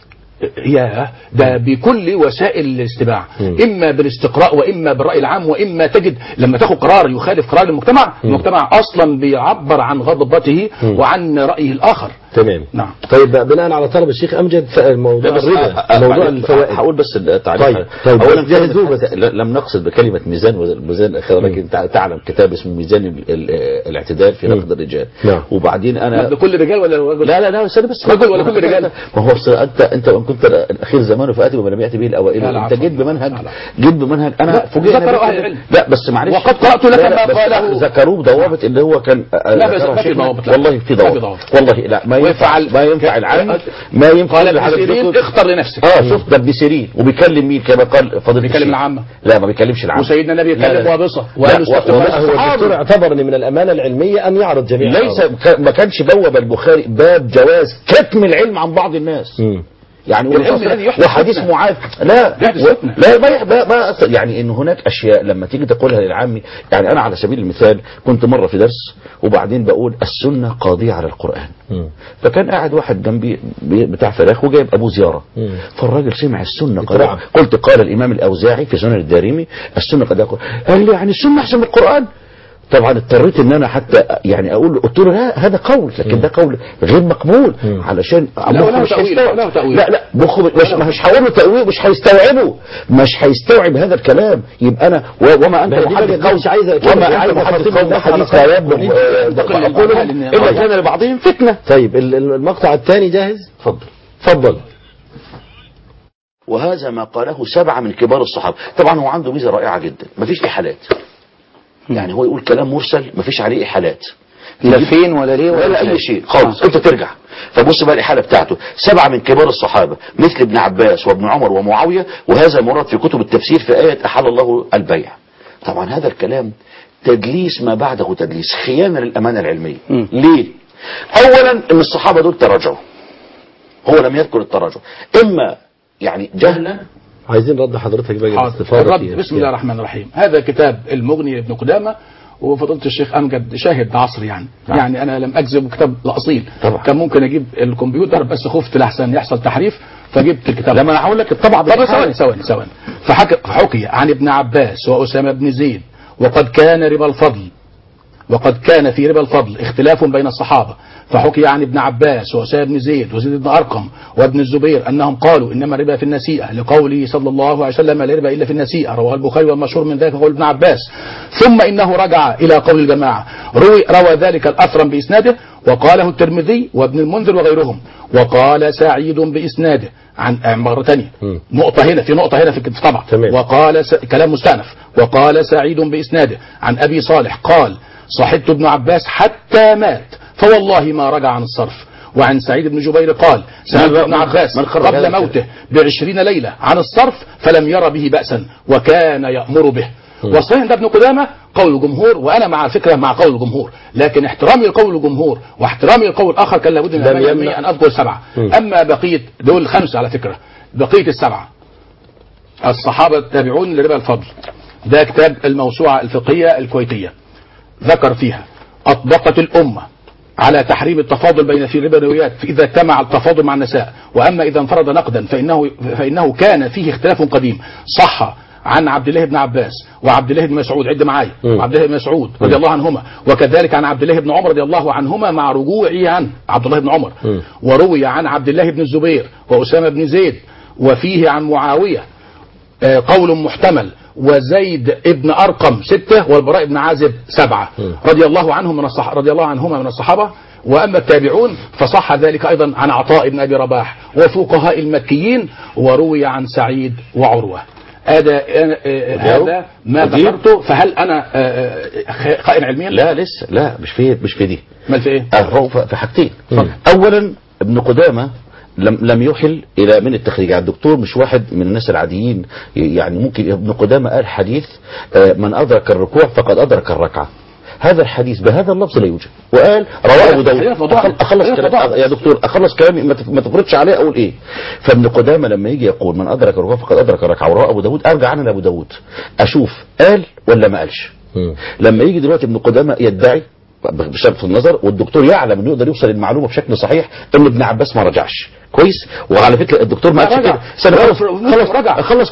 يا ده بكل وسائل الاستماع مم. اما بالاستقراء واما بالراي العام واما تجد لما تاخد قرار يخالف قرار المجتمع المجتمع اصلا بيعبر عن غضبته مم. وعن رايه الاخر تمام نعم طيب بقى بناء على طلب الشيخ امجد ف- موضوع لا بس الربا أ- أ- موضوع معلش، الفوائد هقول بس التعليق طيب، طيب، اولا جهزوه كلمة بس. حتى- ل- لم نقصد بكلمه ميزان وز- ميزان الاخره لكن تع- تعلم كتاب اسمه ميزان ال- ال- الاعتدال في مم. نقد الرجال نعم. وبعدين انا لكل رجال ولا رجل لا لا لا استنى بس رجل ولا كل رجال؟ ما هو أصل انت انت وان كنت الاخير زمان فاتي وما لم ياتي به الاوائل لا، لا، انت عفوا. جيت بمنهج لا، لا. جيت بمنهج انا لا، فوجئنا ذكروا بك- أهل العلم. لا بس معلش وقد قرأت لك لا، لا، ما بس قاله- ذكروه ضوابط اللي هو كان لا، بس ذكرها ما في شيخنا. ضوابط، لا. والله في ما في ضوابط ضوابط. والله لا ما ينفع ويفعل- ما ينفع العام ما ينفع قال ابن على سيرين الدكتور. اختر لنفسك اه شوف ده ابن سيرين وبيكلم مين كما قال فضيله بيكلم الشيخ. العامة. لا ما بيكلمش العامه وسيدنا النبي لا، لا، يتكلم لا. وابصه لا، وقال و- استفتى وما الناس هو الصحابة. الدكتور اعتبر ان من الامانه العلميه ان يعرض جميع ليس الآراء. ك- ما كانش بوب البخاري باب جواز كتم العلم عن بعض الناس مم. يعني العلم والرسول- الذي يحدث وحديث فتنة. معاذ لا يحدث و- فتنة. لا ما يح- ما, ما أصل يعني ان هناك اشياء لما تيجي تقولها للعامي يعني انا على سبيل المثال كنت مره في درس وبعدين بقول السنه قاضيه على القران مم. فكان قاعد واحد جنبي بي- بتاع فراخ وجايب ابوه زياره مم. فالراجل سمع السنه يترعب. قال قلت قال الامام الاوزاعي في سنن الدارمي السنه قد يقول قال لي يعني السنه احسن من القران طبعا اضطريت ان انا حتى يعني اقول له قلت له لا هذا قول لكن ده قول غير مقبول مم. علشان لا، مخه له مش تأويل، هيستوعب. له تأويل. لا لا مخه مش مش هقول له تاويل مش هيستوعبه مش هيستوعب هذا الكلام يبقى انا و- وما انت ما هي دي محدث بقى قوم مش عايزة كده، وما عايزة انت محدث تفاصيل قوم الناس حديث على لا قدر. يبلغ آه، تقل عقولهم الأعمال إن- الا كان لبعضهم فتنه طيب ال- ال- المقطع الثاني جاهز اتفضل اتفضل وهذا ما قاله سبعة من كبار الصحابة طبعا هو عنده ميزة رائعة جدا مفيش إحالات يعني هو يقول كلام مرسل مفيش عليه إحالات لا فين ولا ليه ولا ولا أي شيء خالص أنت ترجع فبص بقى الإحالة بتاعته سبعة من كبار الصحابة مثل ابن عباس وابن عمر ومعاوية وهذا مراد في كتب التفسير في آية أحل الله البيع طبعا هذا الكلام تدليس ما بعده تدليس خيانة للأمانة العلمية مم. ليه أولا أن الصحابة دول تراجعوا هو لم يذكر التراجع إما يعني جهلا عايزين رد حضرتك بقى حاضر. باستفاضه الرد فيها. بسم الله الرحمن الرحيم هذا كتاب المغني لابن قدامه وفضيله الشيخ امجد شاهد عصر يعني نعم. يعني انا لم اكذب كتاب الاصيل طبعا. كان ممكن اجيب الكمبيوتر بس خفت لحسن يحصل تحريف فجبت الكتاب لما انا هقول لك الطبعه طب بالحال. ثواني ثواني ثواني فحكى فحكي عن ابن عباس واسامه بن زيد وقد كان ربا الفضل وقد كان في ربا الفضل اختلاف بين الصحابة فحكي عن ابن عباس وأسامة بن زيد وزيد بن أرقم وابن الزبير أنهم قالوا إنما الربا في النسيئة لقوله صلى الله عليه وسلم لا ربا إلا في النسيئة رواه البخاري والمشهور من ذلك قول ابن عباس ثم إنه رجع إلى قول الجماعة روي روى ذلك الأثرم بإسناده وقاله الترمذي وابن المنذر وغيرهم وقال سعيد بإسناده عن آه، مرة ثانية نقطة هنا في نقطة هنا في الطبع تمام. وقال س... كلام مستأنف وقال سعيد بإسناده عن أبي صالح قال صحبت ابن عباس حتى مات فوالله ما رجع عن الصرف وعن سعيد بن جبير قال سألت من- ابن من- عباس من خرج هذا قبل الكلام؟ موته بعشرين ليلة عن الصرف فلم ير به بأسا وكان يأمر به والصحيح ده ابن قدامة قول الجمهور وأنا مع فكرة مع قول الجمهور لكن احترامي لقول الجمهور واحترامي لقول الآخر كان لابد من لم الأمانة يمنع. العلمية أن أذكر سبعة مم. أما بقية دول خمسة على فكرة بقية السبعة الصحابة التابعون لربا الفضل ده كتاب الموسوعة الفقهية الكويتية ذكر فيها أطبقت الأمة على تحريم التفاضل بين في ربا الروايات إذا اجتمع التفاضل مع النساء وأما إذا انفرد نقدا فإنه, فإنه كان فيه اختلاف قديم صح عن عبد الله بن عباس وعبد الله بن مسعود عد معايا مم. وعبد الله بن مسعود رضي الله عنهما وكذلك عن عبد الله بن عمر رضي الله عنهما مع رجوعه عن عبد الله بن عمر مم. وروي عن عبد الله بن الزبير وأسامة بن زيد وفيه عن معاوية آه، قول محتمل وزيد ابن أرقم ستة والبراء بن عازب سبعة رضي الله عنهم من الصح... رضي الله عنهما من الصحابة وأما التابعون فصح ذلك أيضا عن عطاء بن أبي رباح وفقهاء المكيين وروي عن سعيد وعروة هذا آه، آه، هذا ما ودي؟ ذكرته فهل أنا آه، آه، خائن علميا؟ لا لسه لا مش في مش في دي امال في إيه؟ هو في في حاجتين اتفضل. اولا ابن قدامه لم لم يحل الى من التخريج يعني الدكتور مش واحد من الناس العاديين يعني ممكن ابن قدامه قال حديث آه، من ادرك الركوع فقد ادرك الركعه هذا الحديث بهذا اللفظ لا يوجد وقال رواه ابو خلينا في داود موضوعنا. أخل- اخلص خلينا في كلام موضوعنا. يا دكتور اخلص كلامي ما تف- ما تفرضش عليه اقول ايه فابن قدامه لما يجي يقول من ادرك الركوع فقد ادرك الركعه ورواه ابو داود ارجع انا لابو داود اشوف قال ولا ما قالش مم. لما يجي دلوقتي ابن قدامه يدعي بشرط النظر والدكتور يعلم انه يقدر يوصل المعلومه بشكل صحيح ان ابن عباس ما رجعش كويس وعلى فكره الدكتور ما لا، قالش رجع. كده استنى رجع. خلص خلص رجع. خلص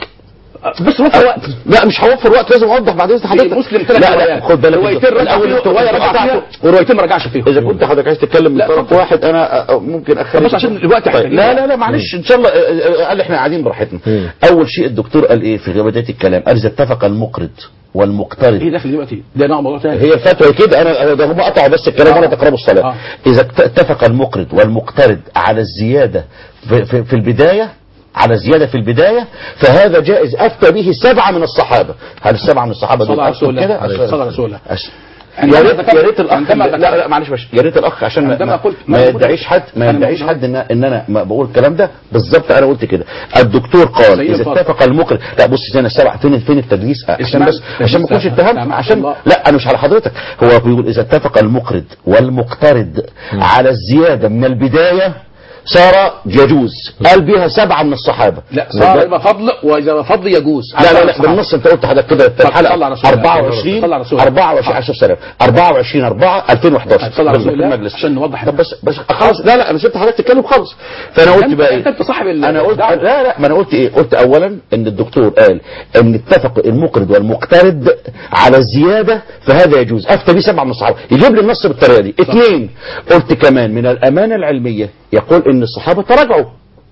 بس وفر وقت لا مش هوفر وقت لازم اوضح بعد اذن حضرتك مسلم ثلاث لا لا روايات خد بالك روايتين رجع الاول فيهم الدكتور رواية رجع فيها وروايتين ما رجعش فيهم اذا كنت حضرتك عايز تتكلم من لا، طرف اتفضل. واحد انا أ- أ- ممكن اخلي طب بس عشان الوقت طيب. احتاجين. لا لا لا معلش ان شاء الله أ- أ- قال احنا قاعدين براحتنا مم. اول شيء الدكتور قال ايه في بدايه الكلام قال اذا اتفق المقرض والمقترض ايه داخل دلوقتي ده نوع موضوع ثاني هي الفتوى كده انا ده هم قطعوا بس الكلام آه. ولا تقربوا الصلاه آه. اذا ات- اتفق المقرض والمقترض على الزياده في, في, في البدايه على الزياده في البدايه فهذا جائز افتى به سبعه من الصحابه هل السبعه من الصحابه صلى دول على رسول أفتوا الله. كده صلى على رسول الله. أش- عندما يا ريت ذكرت- يا ريت الاخ عندما لا لا, لا معلش معلش يا ريت الاخ عشان ما- عندما ما, قلت- ما ما يدعيش حد ما أنا يدعيش موجود. حد ان ان انا ما بقول الكلام ده بالظبط انا قلت كده الدكتور قال سيد اذا الفاضل. اتفق المقرض لا بص هنا السبعه فين فين التدليس عشان اسمع- بس عشان ما اكونش اسمع- اتهمت اسمع- عشان الله. لا انا مش على حضرتك هو بيقول اذا اتفق المقرض والمقترض على الزياده من البدايه صار يجوز قال بها سبعه من الصحابه لا صار يبقى فضل واذا يبقى فضل يجوز لا لا لا بالنص انت قلت حضرتك كده في صلى الحلقه على رسول الله. 24 صلى على رسول الله. 24 10 سنه 24 4 2011 صلى على رسول الله المجلس. عشان نوضح طب بس بس خلاص لا لا انا سبت حضرتك تتكلم خالص فانا قلت انت بقى انت ايه بتصاحب ال- انا قلت الدعوة. لا لا ما انا قلت ايه قلت اولا ان الدكتور قال ان اتفق المقرض والمقترض على الزياده فهذا يجوز افتى به سبعه من الصحابه يجيب لي النص بالطريقه دي اثنين قلت كمان من الامانه العلميه يقول ان الصحابه تراجعوا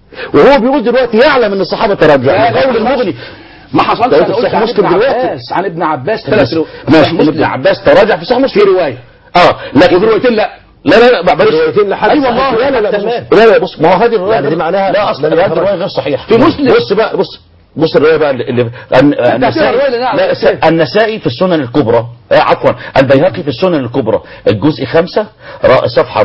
وهو بيقول دلوقتي يعلم ان الصحابه تراجعوا لا، لا، قول المغني ما حصلش ده انا قلت قلت صحيح عن مسلم ابن دلوقتي. عباس عن ابن عباس ثلاث روايات ماشي ابن عباس تراجع في صحيح مسلم في روايه اه لكن وفي روايتين لا لا لا لا بلاش روايتين لحد اي والله صحيح. لا لا لا تمام. بص لا لا بص ما هو هذه الروايه يعني دي معناها- لا اصلا لا، هذه الروايه غير صحيحه في مسلم. بص بقى بص بص الروايه بقى اللي اللي- الن- النسائي الرواية اللي نعرف لا الأساس. النسائي في السنن الكبرى آه عفوا البيهقي في السنن الكبرى الجزء 5 صفحه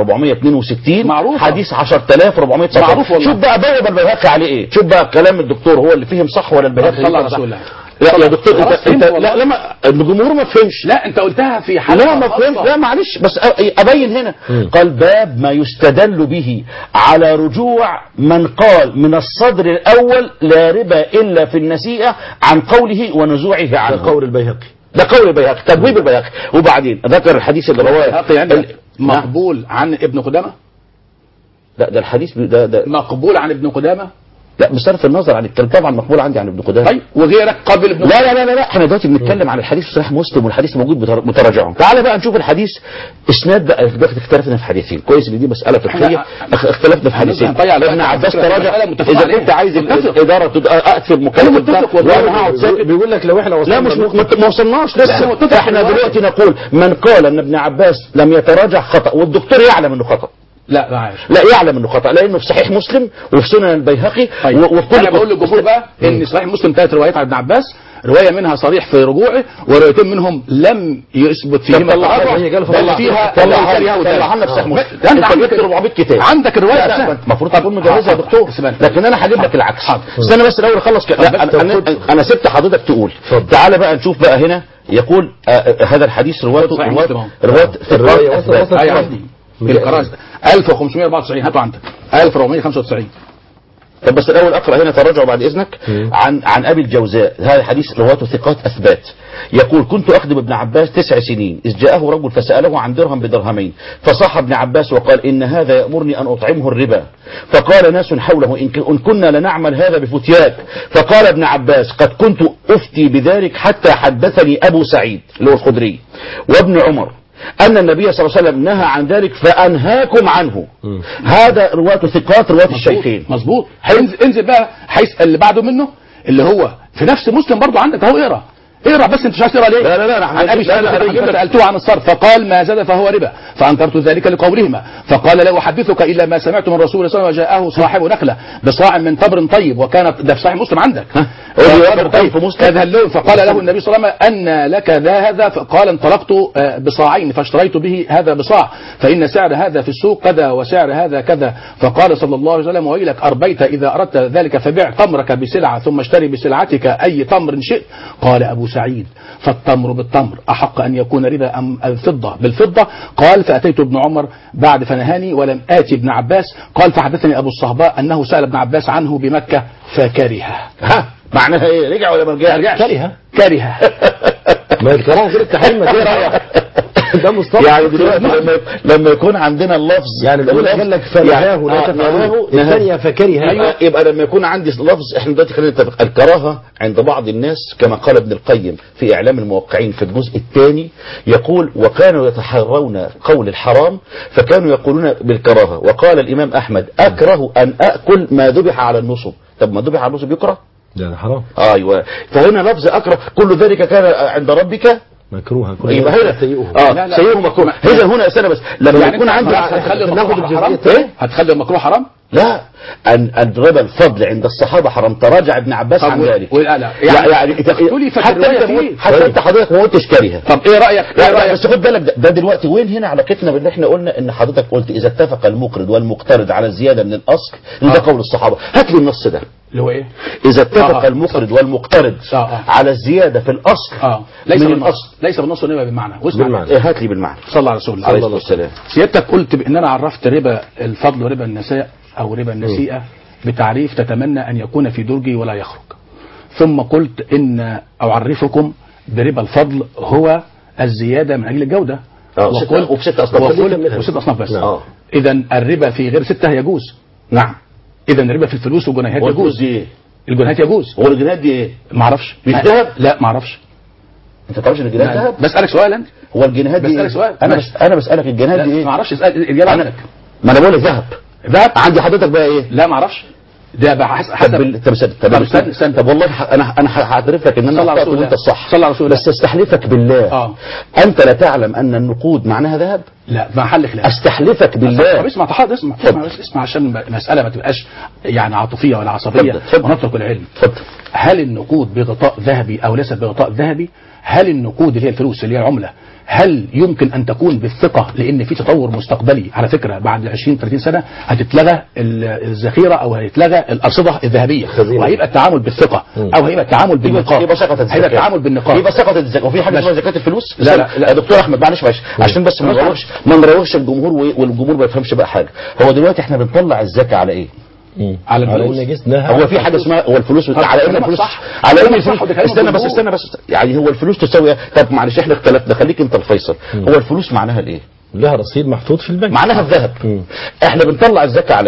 462 معروفة. حديث 10400 صفحه معروف والله. شوف بقى بوب البيهقي عليه ايه شوف بقى كلام الدكتور هو اللي فهم صح ولا البيهقي صلى على فهم صح؟ رسول الله. لا يا دكتور خلاص انت فهمت انت والله. لا لا ما الجمهور ما فهمش لا انت قلتها في حلقه لا ما خاصة. فهمت لا معلش بس أ- ابين هنا مم. قال باب ما يستدل به على رجوع من قال من الصدر الاول لا ربا الا في النسيئه عن قوله ونزوعه ده عنه قول البيهقي ده قول البيهقي تبويب البيهقي وبعدين ذكر الحديث اللي رواه البيهقي عندك ال- نعم. مقبول عن ابن قدامه لا ده الحديث بي- ده ده مقبول عن ابن قدامه لا بصرف النظر عن الكلام طبعا مقبول عندي عن ابن قدامه طيب وغيرك قبل ابن لا لا لا لا, لا. احنا دلوقتي بنتكلم عن الحديث في صحيح مسلم والحديث موجود بتر- متراجعهم تعال بقى نشوف الحديث اسناد بقى دلوقتي اختلفنا في حديثين كويس ان دي مساله فقهيه إحنا- اخ- اختلفنا في حديثين هنضيع الوقت ابن على عباس فكرة، تراجع مسألة متفق اذا عليها. كنت عايز متفق. الاداره تد- اقفل مكالمه أنا متفق بتاع- والله. وانا هقعد ساكت بيقول لك لو احنا لا وصلنا مش لنقطة- مت- ما وصلناش لا، لسه متفق احنا بالواحد. دلوقتي نقول من قال ان ابن عباس لم يتراجع خطا والدكتور يعلم انه خطا لا ما عارف لا يعلم انه خطا لانه في صحيح مسلم وفي سنن البيهقي طيب و- وفي كل انا بقول للجمهور بقى ان صحيح مسلم ثلاث روايات عن ابن عباس روايه منها صريح في رجوعه وروايتين منهم لم يثبت فيهما طلع التراجع، هي جاله بل طلع- فيها طلع كرهها وترك. طلع لنا في صحيح مسلم ده انت انت عندك جبت 400 كتاب عندك الروايه لا، نفسها. لا، المفروض تكون مجهزها يا دكتور سيبها. لكن انا هجيب لك العكس استنى بس الاول اخلص كده لا انا انا, أنا سبت حضرتك تقول تعالى بقى نشوف بقى هنا يقول آه، آه، هذا الحديث رواته صحيح رواة مسلم أهو. رواة الرواية ثقات وصل- أثبات. وصل- ايوه عندي في القراءه 1594 هاتوا عندك 1495 طب بس الاول اقرا هنا تراجع بعد اذنك عن عن ابي الجوزاء هذا حديث رواته ثقات اثبات يقول كنت اخدم ابن عباس تسع سنين اذ جاءه رجل فساله عن درهم بدرهمين فصاح ابن عباس وقال ان هذا يامرني ان اطعمه الربا فقال ناس حوله ان ك- إن كنا لنعمل هذا بفتياك فقال ابن عباس قد كنت افتي بذلك حتى حدثني ابو سعيد اللي هو الخدري وابن عمر أن النبي صلى الله عليه وسلم نهى عن ذلك فأنهاكم عنه هذا رواة ثقات رواة الشيخين مظبوط انزل, انزل بقى حيث اللي بعده منه اللي هو في نفس مسلم برضو عندك اهو اقرا اقرا بس انت مش عايز تقرا ليه؟ لا لا لا، أنا عن ابي لا، لا، سعيد أنا هجيب لك. سالته عن الصرف فقال ما زاد فهو ربا فانكرت ذلك لقولهما فقال لا احدثك الا ما سمعت من رسول الله صلى الله عليه وسلم وجاءه صاحب نخله بصاع من تمر طيب وكانت ده في صحيح مسلم عندك قول لي تمر واحد طيب في مسلم. كذا اللون فقال له النبي صلى الله عليه وسلم ان لك ذا هذا فقال انطلقت آه، بصاعين فاشتريت به هذا بصاع فان سعر هذا في السوق كذا وسعر هذا كذا فقال صلى الله عليه وسلم ويلك اربيت اذا اردت ذلك فبع تمرك بسلعه ثم اشتري بسلعتك اي تمر شئت قال ابو سعيد فالتمر بالتمر احق ان يكون ربا ام الفضه بالفضه قال فاتيت ابن عمر بعد فنهاني ولم اتي ابن عباس قال فحدثني ابو الصهباء انه سال ابن عباس عنه بمكه فكره ها معناها ايه رجع ولا ما رجعش كره كره ما الكراهه غير التحريم ما ايه رايك ده مصطلح يعني دلوقتي لما لما يكون عندنا اللفظ يعني الأولى قال لك فنهاه لا آه، تفعلوه نهاه. الثانية فكره ايوه يبقى لما يكون عندي لفظ احنا دلوقتي خلينا نتفق الكراهه عند بعض الناس كما قال ابن القيم في اعلام الموقعين في الجزء الثاني يقول وكانوا يتحرون قول الحرام فكانوا يقولون بالكراهه وقال الامام احمد اكره ان اكل ما ذبح على النصب طب ما ذبح على النصب يكره ده حرام ايوه فهنا لفظ اكره كل ذلك كان عند ربك مكروها كل يبقى ذلك هنا سيئه اه لا، لا. سيئه مكروه اذا هنا استنى بس لما يعني يكون أنت عندي خلاص هتخلي المكروه ناخد حرام الجزئية ايه هتخلي المكروه حرام لا أن أن ربا الفضل عند الصحابة حرام تراجع ابن عباس طب عن و- ذلك و- لا، لا. يعني, يعني يعني إنت- تقولي فاكر حتى الرواية انت ما فيه. قلت- حتى انت حضرتك ما قلتش كارهه طب ايه رايك لا ايه لا رايك بس خد بالك ده, ده دلوقتي وين هنا علاقتنا باللي احنا قلنا ان حضرتك قلت اذا اتفق المقرض والمقترض على الزياده من الاصل ده آه. قول الصحابه هات لي النص ده اللي هو ايه اذا اتفق آه، آه. المقرض والمقترض آه، آه. على الزياده في الاصل اه ليس من بالنص الاصل ليس بالنص ونبقى بالمعنى واسمع بالمعنى. إيه، هات لي بالمعنى صلى على رسول الله عليه الصلاه والسلام سيادتك قلت بان انا عرفت ربا الفضل وربا النساء او ربا النسيئه بتعريف تتمنى ان يكون في درجي ولا يخرج ثم قلت ان اعرفكم بربا الفضل هو الزياده من اجل الجوده آه، ستة- وبست أصناف. وقلت منها. وست اصناف بس نعم. اذا الربا في غير سته يجوز نعم اذا الربا في الفلوس والجنيهات هو الفلوس يجوز دي ايه؟ الجنيهات يجوز هو الجنيهات دي ايه؟ ما اعرفش مش ما- ذهب؟ لا ما اعرفش انت تعرفش ان الجنيهات ذهب؟ بسالك سؤال انت هو الجنيهات دي بسألك ايه؟ سؤال. انا ماشي. بس انا بسالك الجنيهات لا دي ايه؟ ما اعرفش اسال الاجابه أنا- عنك ما انا بقول لك ذهب ذهب عندي حضرتك بقى ايه؟ لا ما اعرفش ده بقى حسب طب حسب بال- طب استنى طب طب استنى استنى طب والله ح- انا انا ه- هعترف لك ان صلى انا على اخطات رسول وانت الله. الصح صلى على رسول الله. بس استحلفك بالله اه انت لا تعلم ان النقود معناها ذهب لا محل خلاف استحلفك طب بالله اسمع حاضر اسمع اتفضل. اسمع بس اسمع عشان المساله ما تبقاش يعني عاطفيه ولا عصبيه اتفضل، اتفضل. ونترك العلم اتفضل هل النقود بغطاء ذهبي او ليست بغطاء ذهبي هل النقود اللي هي الفلوس اللي هي العمله هل يمكن ان تكون بالثقه لان في تطور مستقبلي على فكره بعد 20 30 سنه هتتلغى ال- الذخيره او هيتلغى الارصده الذهبيه خزينة. وهيبقى التعامل بالثقه او هيبقى التعامل بالنقاط يبقى سقطت الزكاه هيبقى التعامل بالنقاط يبقى سقطت الزكاه وفي حاجه ماشي. اسمها زكاه الفلوس لا، لا، لا. يا دكتور احمد معلش معلش عشان بس ما نروحش ما نروحش الجمهور و- والجمهور ما يفهمش بقى حاجه هو دلوقتي احنا بنطلع الزكاه على ايه على على الفلوس ان جسمها هو في حاجه اسمها هو الفلوس طب على ان كلامك الفلوس صح. على ان كلامك الفلوس صح، وده كلام استنى بس الجمهور. استنى بس يعني هو الفلوس تساوي إيه؟ طب معلش احنا اختلفنا خليك انت الفيصل هو الفلوس معناها الايه لها رصيد محطوط في البنك معناها الذهب مم. احنا بنطلع الزكاه على ايه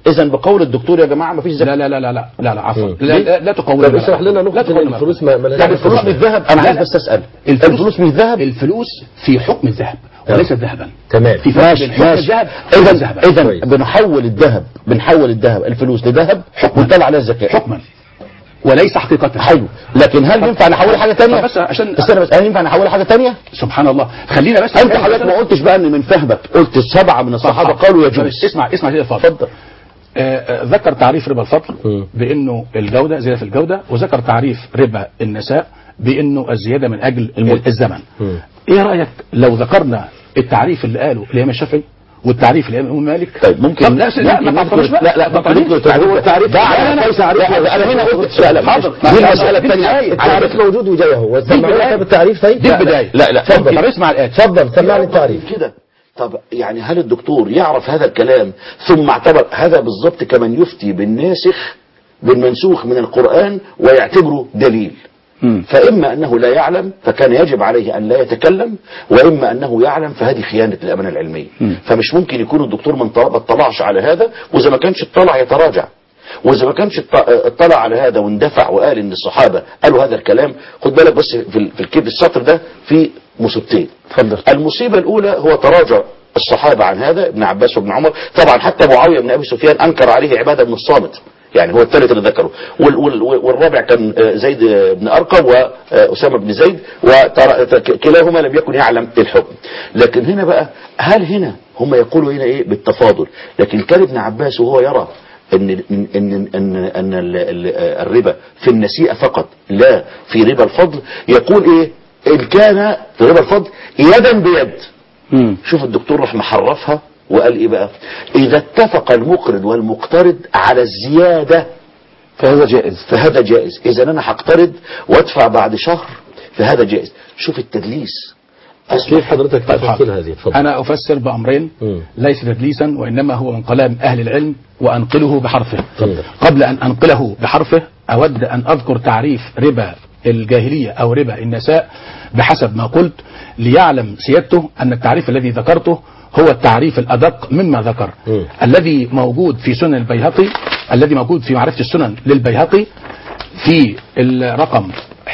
اذا بقول الدكتور يا جماعه ما فيش زكاه لا لا لا لا لا لا, لا عفوا مم. لا, لا, لا تقول طب اشرح لنا نقطة إن الفلوس ما ما يعني الفلوس مش ذهب انا لا، عايز لا. بس اسال الفلوس, الفلوس مش ذهب الفلوس في حكم الذهب وليست ذهبا تمام في فرق بين حكم الذهب اذا والذهب اذا كويس. بنحول الذهب بنحول الذهب الفلوس لذهب ويطلع عليها الزكاه حكما وليس حقيقة حلو لكن هل ينفع نحولها حاجه ثانيه بس عشان استنى بس هل ينفع نحولها حاجه ثانيه سبحان الله خلينا بس انت حضرتك ما قلتش بقى ان من فهمك قلت سبعه من الصحابه قالوا يجوز اسمع اسمع كده اتفضل اتفضل آه، آه، ذكر تعريف ربا الفضل مم. بانه الجوده زياده في الجوده وذكر تعريف ربا النساء بانه الزياده من اجل المدة. الزمن مم. ايه رايك لو ذكرنا التعريف اللي قاله الامام الشافعي والتعريف اللي قاله الامام مالك طيب ممكن طب لا لا ما ممكن تعطلوش بقى لا لا ما تعطلوش. ممكن التعريف هو التعريف ده لا، على لا، ليس لا، عارف لا، انا هنا قلت لا لا حاضر. دي المساله دي الثانيه البداية. التعريف موجود وجاي اهو البداية. سمعونا بالتعريف طيب دي البداية لا لا طب اسمع الآية اتفضل سمعني التعريف كده طب يعني هل الدكتور يعرف هذا الكلام ثم اعتبر هذا بالضبط كمن يفتي بالناسخ بالمنسوخ من القرآن ويعتبره دليل فإما أنه لا يعلم فكان يجب عليه أن لا يتكلم وإما أنه يعلم فهذه خيانة الأمانة العلمية فمش ممكن يكون الدكتور من طلع- ما اطلعش على هذا وإذا ما كانش اطلع يتراجع وإذا ما كانش اط- اطلع على هذا واندفع وقال إن الصحابة قالوا هذا الكلام خد بالك بس في ال- في الكيف السطر ده في مصيبتين اتفضل المصيبة الأولى هو تراجع الصحابة عن هذا ابن عباس وابن عمر طبعا حتى معاوية بن أبي سفيان أنكر عليه عبادة بن الصامت يعني هو الثالث اللي ذكره وال وال والرابع كان آه، زيد بن أرقم وأسامة بن زيد وكلاهما لم يكن يعلم الحكم لكن هنا بقى هل هنا هم يقولوا هنا إيه بالتفاضل لكن كان ابن عباس وهو يرى ان ان ان ان, أن ال- ال- الربا في النسيئه فقط لا في ربا الفضل يقول ايه ان كان في ربا الفضل يدا بيد شوف الدكتور راح محرفها وقال ايه بقى اذا اتفق المقرض والمقترض على الزياده فهذا جائز فهذا جائز اذا انا هقترض وادفع بعد شهر فهذا جائز شوف التدليس كيف حضرتك طيب تفصل حاضر. هذه اتفضل أنا أفسر بأمرين مم. ليس تدليسا وإنما هو من كلام أهل العلم وأنقله بحرفه اتفضل. قبل أن أنقله بحرفه أود أن أذكر تعريف ربا الجاهلية أو ربا النساء بحسب ما قلت ليعلم سيادته أن التعريف الذي ذكرته هو التعريف الأدق مما ذكر مم. الذي موجود في سنن البيهقي الذي موجود في معرفة السنن للبيهقي في الرقم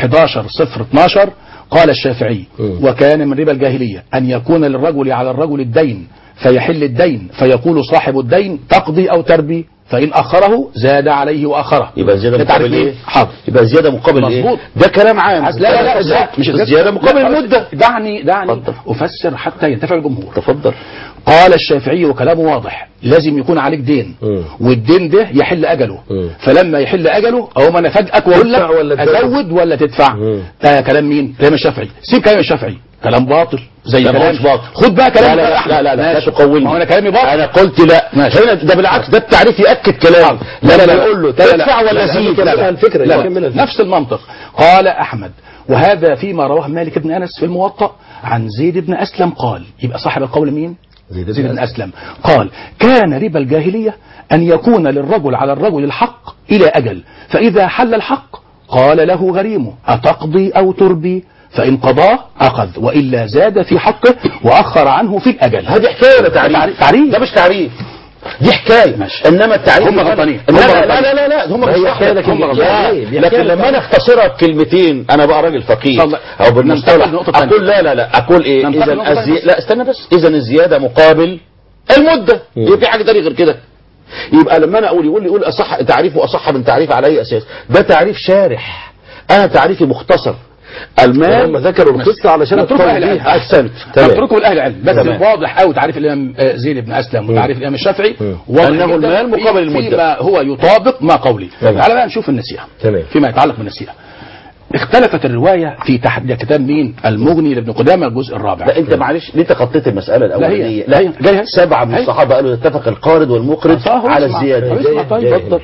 11012 قال الشافعي مم. وكان من ربا الجاهلية أن يكون للرجل على الرجل الدين فيحل الدين فيقول صاحب الدين تقضي أو تربي فإن أخره زاد عليه وأخره يبقى زياده ده تعريف مقابل إيه؟ ايه حاضر يبقى زياده مقابل ايه مظبوط. ده كلام عام لا لا لا, لا مش الزياده مقابل لا، المده دعني دعني اتفضل. أفسر حتى ينتفع الجمهور تفضل قال الشافعي وكلامه واضح لازم يكون عليك دين مم. والدين ده يحل اجله مم. فلما يحل اجله او ما انا فاجئك واقول لك تدفع ولا تدفع؟ ازود ولا تدفع مم. ده كلام مين كلام الشافعي سيب كلام الشافعي كلام باطل زي لا، ما كلام هوش باطل. خد بقى كلام لا، لا، لا، أحمد. لا، لا، لا، لا ماشي. تقولني. ما هو انا كلامي باطل انا قلت لا ماشي. هنا ده بالعكس ده التعريف ياكد كلام لا لا لا يقول له لا لا تدفع لا ولا لا زيد لا لا كملها الفكرة، لا كملها لا الفكرة. نفس المنطق قال أحمد وهذا فيما رواه مالك بن أنس في الموطأ عن زيد بن أسلم قال يبقى صاحب القول مين زيد بن زيد بن أسلم قال كان ربا الجاهلية أن يكون للرجل على الرجل الحق إلى أجل فإذا حل الحق قال له غريمه أتقضي أو تربي فإن قضاه أخذ وإلا زاد في حقه وأخر عنه في الأجل هذه حكايه ولا تعريف تعريف- تعريف. ده مش تعريف دي حكايه ماشي. انما التعريف هم غلطانين. لا هم لا, لا غلطانين. لا لا لا هم ما هي مش حكاية لكن هم بيحكيها غلطانين. ليه؟ بيحكيها لكن لما انا اختصرها بكلمتين انا بقى راجل فقيه طب- او ننتقل بالمصطلح لنقطة تانية. اقول لا لا لا اقول ايه ننتقل اذا لنقطة الزي... تانية. لا استنى بس اذا الزياده مقابل المده مم. هي في حاجه تانية غير كده يبقى لما انا اقول يقول لي يقول اصح تعريفه اصح من تعريف على اي اساس ده تعريف شارح انا تعريفي مختصر هم المال ذكروا القصة علشان نتركه أهل التوضيح العلم احسنت تمام. نتركه لأهل العلم بس تمام. واضح قوي تعريف الإمام آه، زيد بن أسلم وتعريف الإمام الشافعي مم. واضح أنه جداً المال في- مقابل المدة. فيما هو يطابق ما قولي تمام. تعالى بقى نشوف النسيئة تمام. فيما يتعلق بالنسيئة اختلفت الرواية في تحديد كتاب مين المغني لابن قدامة الجزء الرابع لا انت معلش ليه تخطيت المساله الاولانيه لا هي- جاية. سبعه من هي. الصحابه قالوا اتفق القارض والمقرض فهو على اسمع. الزياده طب اسمع طيب جاية. اتفضل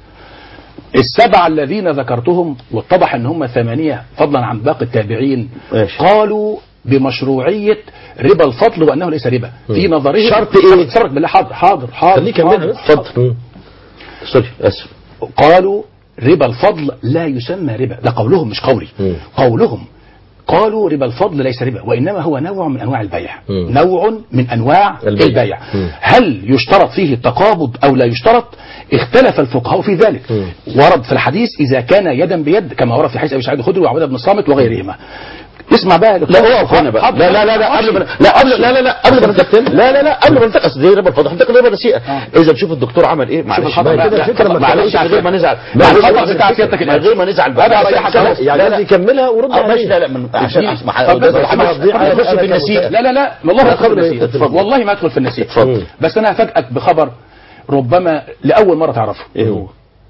السبعة الذين ذكرتهم واتضح ان هم ثمانية فضلا عن باقي التابعين ماشي. قالوا بمشروعية ربا الفضل وانه ليس ربا في نظرهم شرط ايه؟ اتفرج بالله حاضر حاضر حاضر خليه يكملها حاضر. بس اتفضل سوري اسف قالوا ربا الفضل لا يسمى ربا ده قولهم مش قولي مم. قولهم قالوا ربا الفضل ليس ربا وانما هو نوع من انواع البيع مم. نوع من انواع البيع. البيع, مم. هل يشترط فيه التقابض او لا يشترط اختلف الفقهاء في ذلك مم. ورد في الحديث اذا كان يدا بيد كما ورد في حديث ابي سعيد الخدري وعباده بن الصامت وغيرهما اسمع بقى لا اقف هنا بقى لا لا لا لا قبل ما لا قبل لا لا لا قبل ما ننتقل لا لا لا قبل ما ننتقل أصل دي ربا الفضل هننتقل ربا النسيئه اذا بشوف الدكتور عمل ايه معلش الخطأ بقى بقى. كده لا، الفكره خطأ. معلش من غير ما نزعل لا، من غير الخطأ ما- بتاع سيادتك من الآن. غير ما نزعل أنا على حاجة لا، يعني لا، لازم يكملها ورد آه، ماشي عليه. لا لا من عشان اديني. اسمع طب أستاذ بس محمد، محمد، انا محمد، اخش في النسيئه لا لا لا والله ما ادخل في النسيء اتفضل. والله ما ادخل في النسيء اتفضل. بس انا هفاجئك بخبر ربما لاول مره تعرفه ايه هو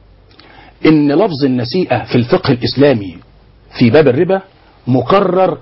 ان لفظ النسيئه في الفقه الاسلامي في باب الربا مكرر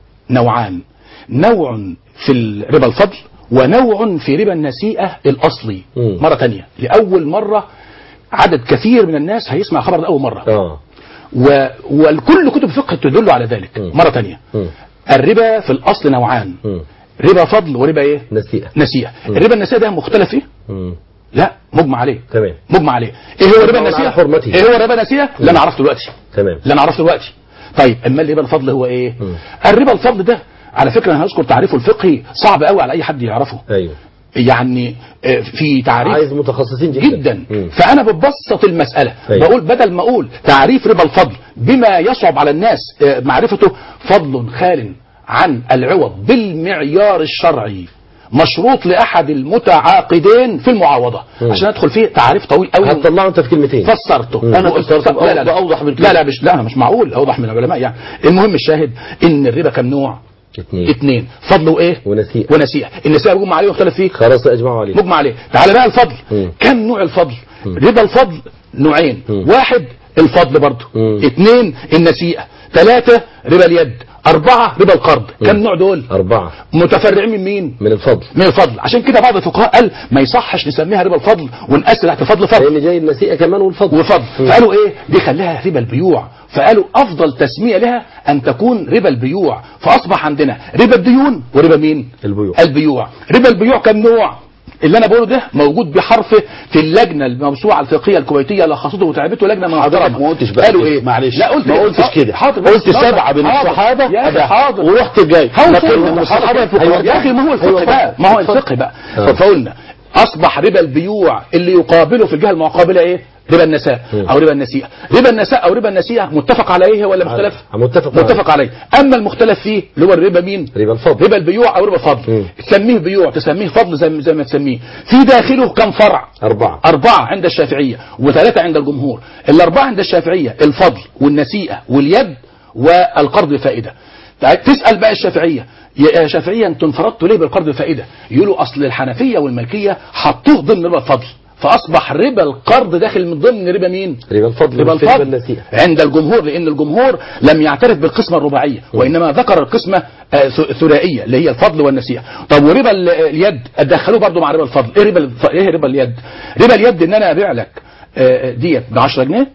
نوعان نوع في ربا الفضل ونوع في ربا النسيئه الاصلي مم. مره تانية لاول مره عدد كثير من الناس هيسمع خبر ده اول مره اه و... وكل كتب الفقه تدل على ذلك مم. مرة تانية مم. الربا في الأصل نوعان مم. ربا فضل وربا ايه نسيئة نسيئة الربا النسيئة ده مختلف فيه مم. لا مجمع عليه تمام مجمع عليه ايه هو ربا على النسيئة حرمته. ايه هو ربا النسيئة اللي انا عرفته دلوقتي تمام اللي انا عرفته دلوقتي طيب اما الربا الفضل هو ايه مم. الربا الفضل ده على فكرة انا هذكر تعريفه الفقهي صعب قوي على اي حد يعرفه ايوه يعني آه، في تعريف عايز متخصصين جدا جدا مم. فانا ببسط المساله أيوة. بقول بدل ما اقول تعريف ربا الفضل بما يصعب على الناس آه، معرفته فضل خال عن العوض بالمعيار الشرعي مشروط لاحد المتعاقدين في المعاوضه مم. عشان ادخل فيه تعريف طويل قوي هتطلعه انت في كلمتين فسرته مم. انا فسرته فسرته لا لا لا بأوضح من كده. لا لا مش لا انا مش معقول اوضح من العلماء يعني المهم الشاهد ان الربا كم نوع اثنين اثنين فضل وايه ونسيئة ونسيئه النسيئه مجمع عليه واختلف فيه خلاص اجمعوا عليه مجمع عليه تعال بقى الفضل مم. كم نوع الفضل مم. ربا الفضل نوعين مم. واحد الفضل برضه مم. اثنين النسيئة ثلاثة ربا اليد أربعة ربا القرض كم مم. نوع دول أربعة متفرعين من مين من الفضل من الفضل عشان كده بعض الفقهاء قال ما يصحش نسميها ربا الفضل ونقسم تحت فضل فضل لأن جاي النسيئة كمان والفضل وفضل مم. فقالوا ايه دي خليها ربا البيوع فقالوا افضل تسميه لها ان تكون ربا البيوع فاصبح عندنا ربا الديون وربا مين البيوع. البيوع ربا البيوع كم نوع اللي انا بقوله ده موجود بحرف في اللجنه الموسوعه الفقهيه الكويتيه لخصته وتعبته لجنه محترمه ما قلتش بقى قالوا كده. ايه معلش. لا قلت ما إيه؟ قلتش كده. حاضر قلت بس. سبعة من حاضر. الصحابة يا أخي أدا. حاضر ورحت جاي هو لكن فقه. الصحابة حاضر. الفقهاء يا اخي ما هو الفقه أيوة. بقى ما هو اتفضل. الفقه بقى آه. فقلنا اصبح ربا البيوع اللي يقابله في الجهه المقابله ايه ربا النساء مم. او ربا النسيئه ربا النساء او ربا النسيئه متفق على ايه ولا مختلف على- متفق متفق عليه اما المختلف فيه اللي هو الربا مين ربا الفضل ربا البيوع او ربا الفضل مم. تسميه بيوع تسميه فضل زي زي ما تسميه في داخله كم فرع أربعة أربعة عند الشافعية وثلاثة عند الجمهور الأربعة عند الشافعية الفضل والنسيئة واليد والقرض بفائدة تعال تسأل بقى الشافعية يا شافعية انتوا انفردتوا ليه بالقرض بفائدة يقولوا أصل الحنفية والمالكية حطوه ضمن ربا الفضل فأصبح ربا القرض داخل من ضمن ربا مين ربا الفضل ربا مش ربا الفضل النسيئة عند الجمهور لأن الجمهور لم يعترف بالقسمة الرباعية وإنما ذكر القسمة آه، ث- ثنائية اللي هي الفضل والنسيئة طب وربا ال- اليد دخلوه برضو مع ربا الفضل إيه ربا الف... إيه ربا اليد ربا اليد إن أنا أبيع لك آه، ديت ب 10 جنيه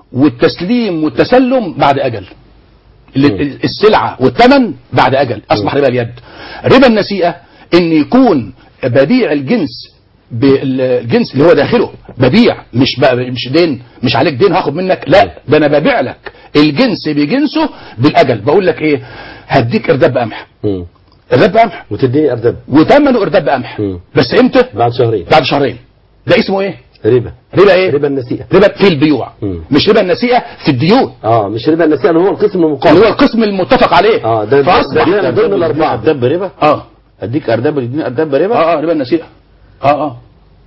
والتسليم والتسلم بعد أجل ال- ال- السلعة والثمن بعد أجل أصبح ربا اليد ربا النسيئة إن يكون ببيع الجنس بالجنس اللي هو داخله ببيع مش بقى مش دين مش عليك دين هاخد منك لا ده انا ببيع لك الجنس بجنسه بالاجل بقول لك ايه هديك ارداب بقمح مم. ارداب بقمح وتديني أردب وثمنه ارداب بقمح مم. بس امتى بعد شهرين بعد شهرين ده اسمه ايه ربا ربا ايه ربا النسيئة ربا في البيوع مم. مش ربا النسيئه في الديون اه مش ربا النسيئة اللي هو القسم اللي المقابل هو القسم المتفق عليه اه ده ده فاصبح ده من ضمن الأربعة أرداب بربا اه أديك أرداب تديني أرداب بربا اه اه ربا النسيئة اه اه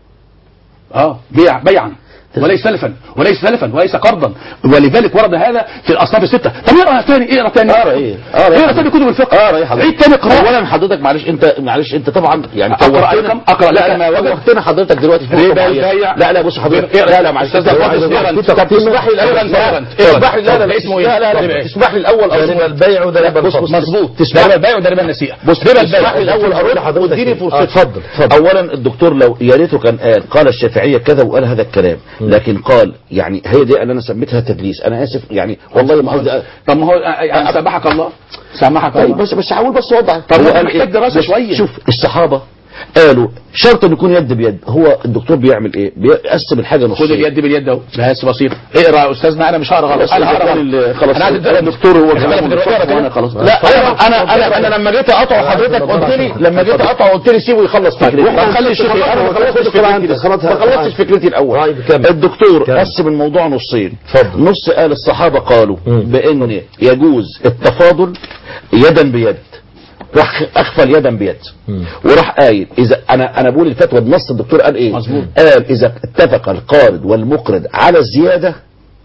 اه بيع بيعا وليس سلفا وليس سلفا وليس قرضا ولذلك ورد هذا في الاصناف السته طب اقرا ثاني اقرا ثاني اقرا ايه؟ اقرا اقرا ثاني كتب الفقه اقرا ايه حضرتك؟ عيد ثاني قراءه اولا حضرتك معلش انت معلش انت طبعا يعني أقرأ توهتنا لكم- أقرأ لا لك ما لا وجد. توهتنا حضرتك دلوقتي في نقطة ربا معينة. البيع. لا لا بص حضرتك اقرأ. لا لا معلش أستاذ اقرا محمد اقرا اقرأ. طب تسمح لي الاول اقرأ. أنت. اقرأ. تسمح لي لا لا لا اسمه ايه؟ لا لا ربا لا ايه؟ تسمح لي الاول ده ربا البيع وده ربا بص بص الفضل مظبوط تسمح ربا البيع وده ربا النسيئه بص ربا تسمح لي البيع الاول ارد حضرتك واديني إيه؟ فرصتي آه، اتفضل، اتفضل. اولا الدكتور لو يا ريته كان قال قال الشافعيه كذا وقال هذا الكلام لكن قال يعني هي دي اللي انا سميتها تدليس انا اسف يعني والله ما قصدي طب ما هو يعني سامحك الله سامحك طيب الله بس بس هقول بس اوضح طب هو هو قال محتاج إيه؟ دراسة بص، شوية. شوف الصحابه قالوا شرط ان يكون يد بيد هو الدكتور بيعمل ايه بيقسم الحاجه خد نصين اليد باليد اهو بس بسيط اقرا يا استاذنا انا مش هقرا غلط انا هقرا غلط خلاص انا عايز انا الدكتور هو خلي بالك كلامه دلوقتي بالفقه أنا وانا خلاص كده. لا انا انا انا, أنا لما جيت اقطع حضرتك قلت لي لما جيت اقطع قلت لي سيبه يخلص فكرتي وإحنا خلي الشيخ خلاص انا ما هو خلصتش خد الكلام فكرتي عندك. لسه. خلاص ما خلصتش فكرتي الاول طيب، كمل. الدكتور كمل. قسم الموضوع نصين اتفضل. نص قال الصحابه قالوا مم. بان يجوز التفاضل يدا بيد راح اخفل يدا بيد وراح قايل اذا انا انا بقول الفتوى بنص الدكتور قال ايه مظبوط. قال اذا اتفق القارض والمقرض على الزياده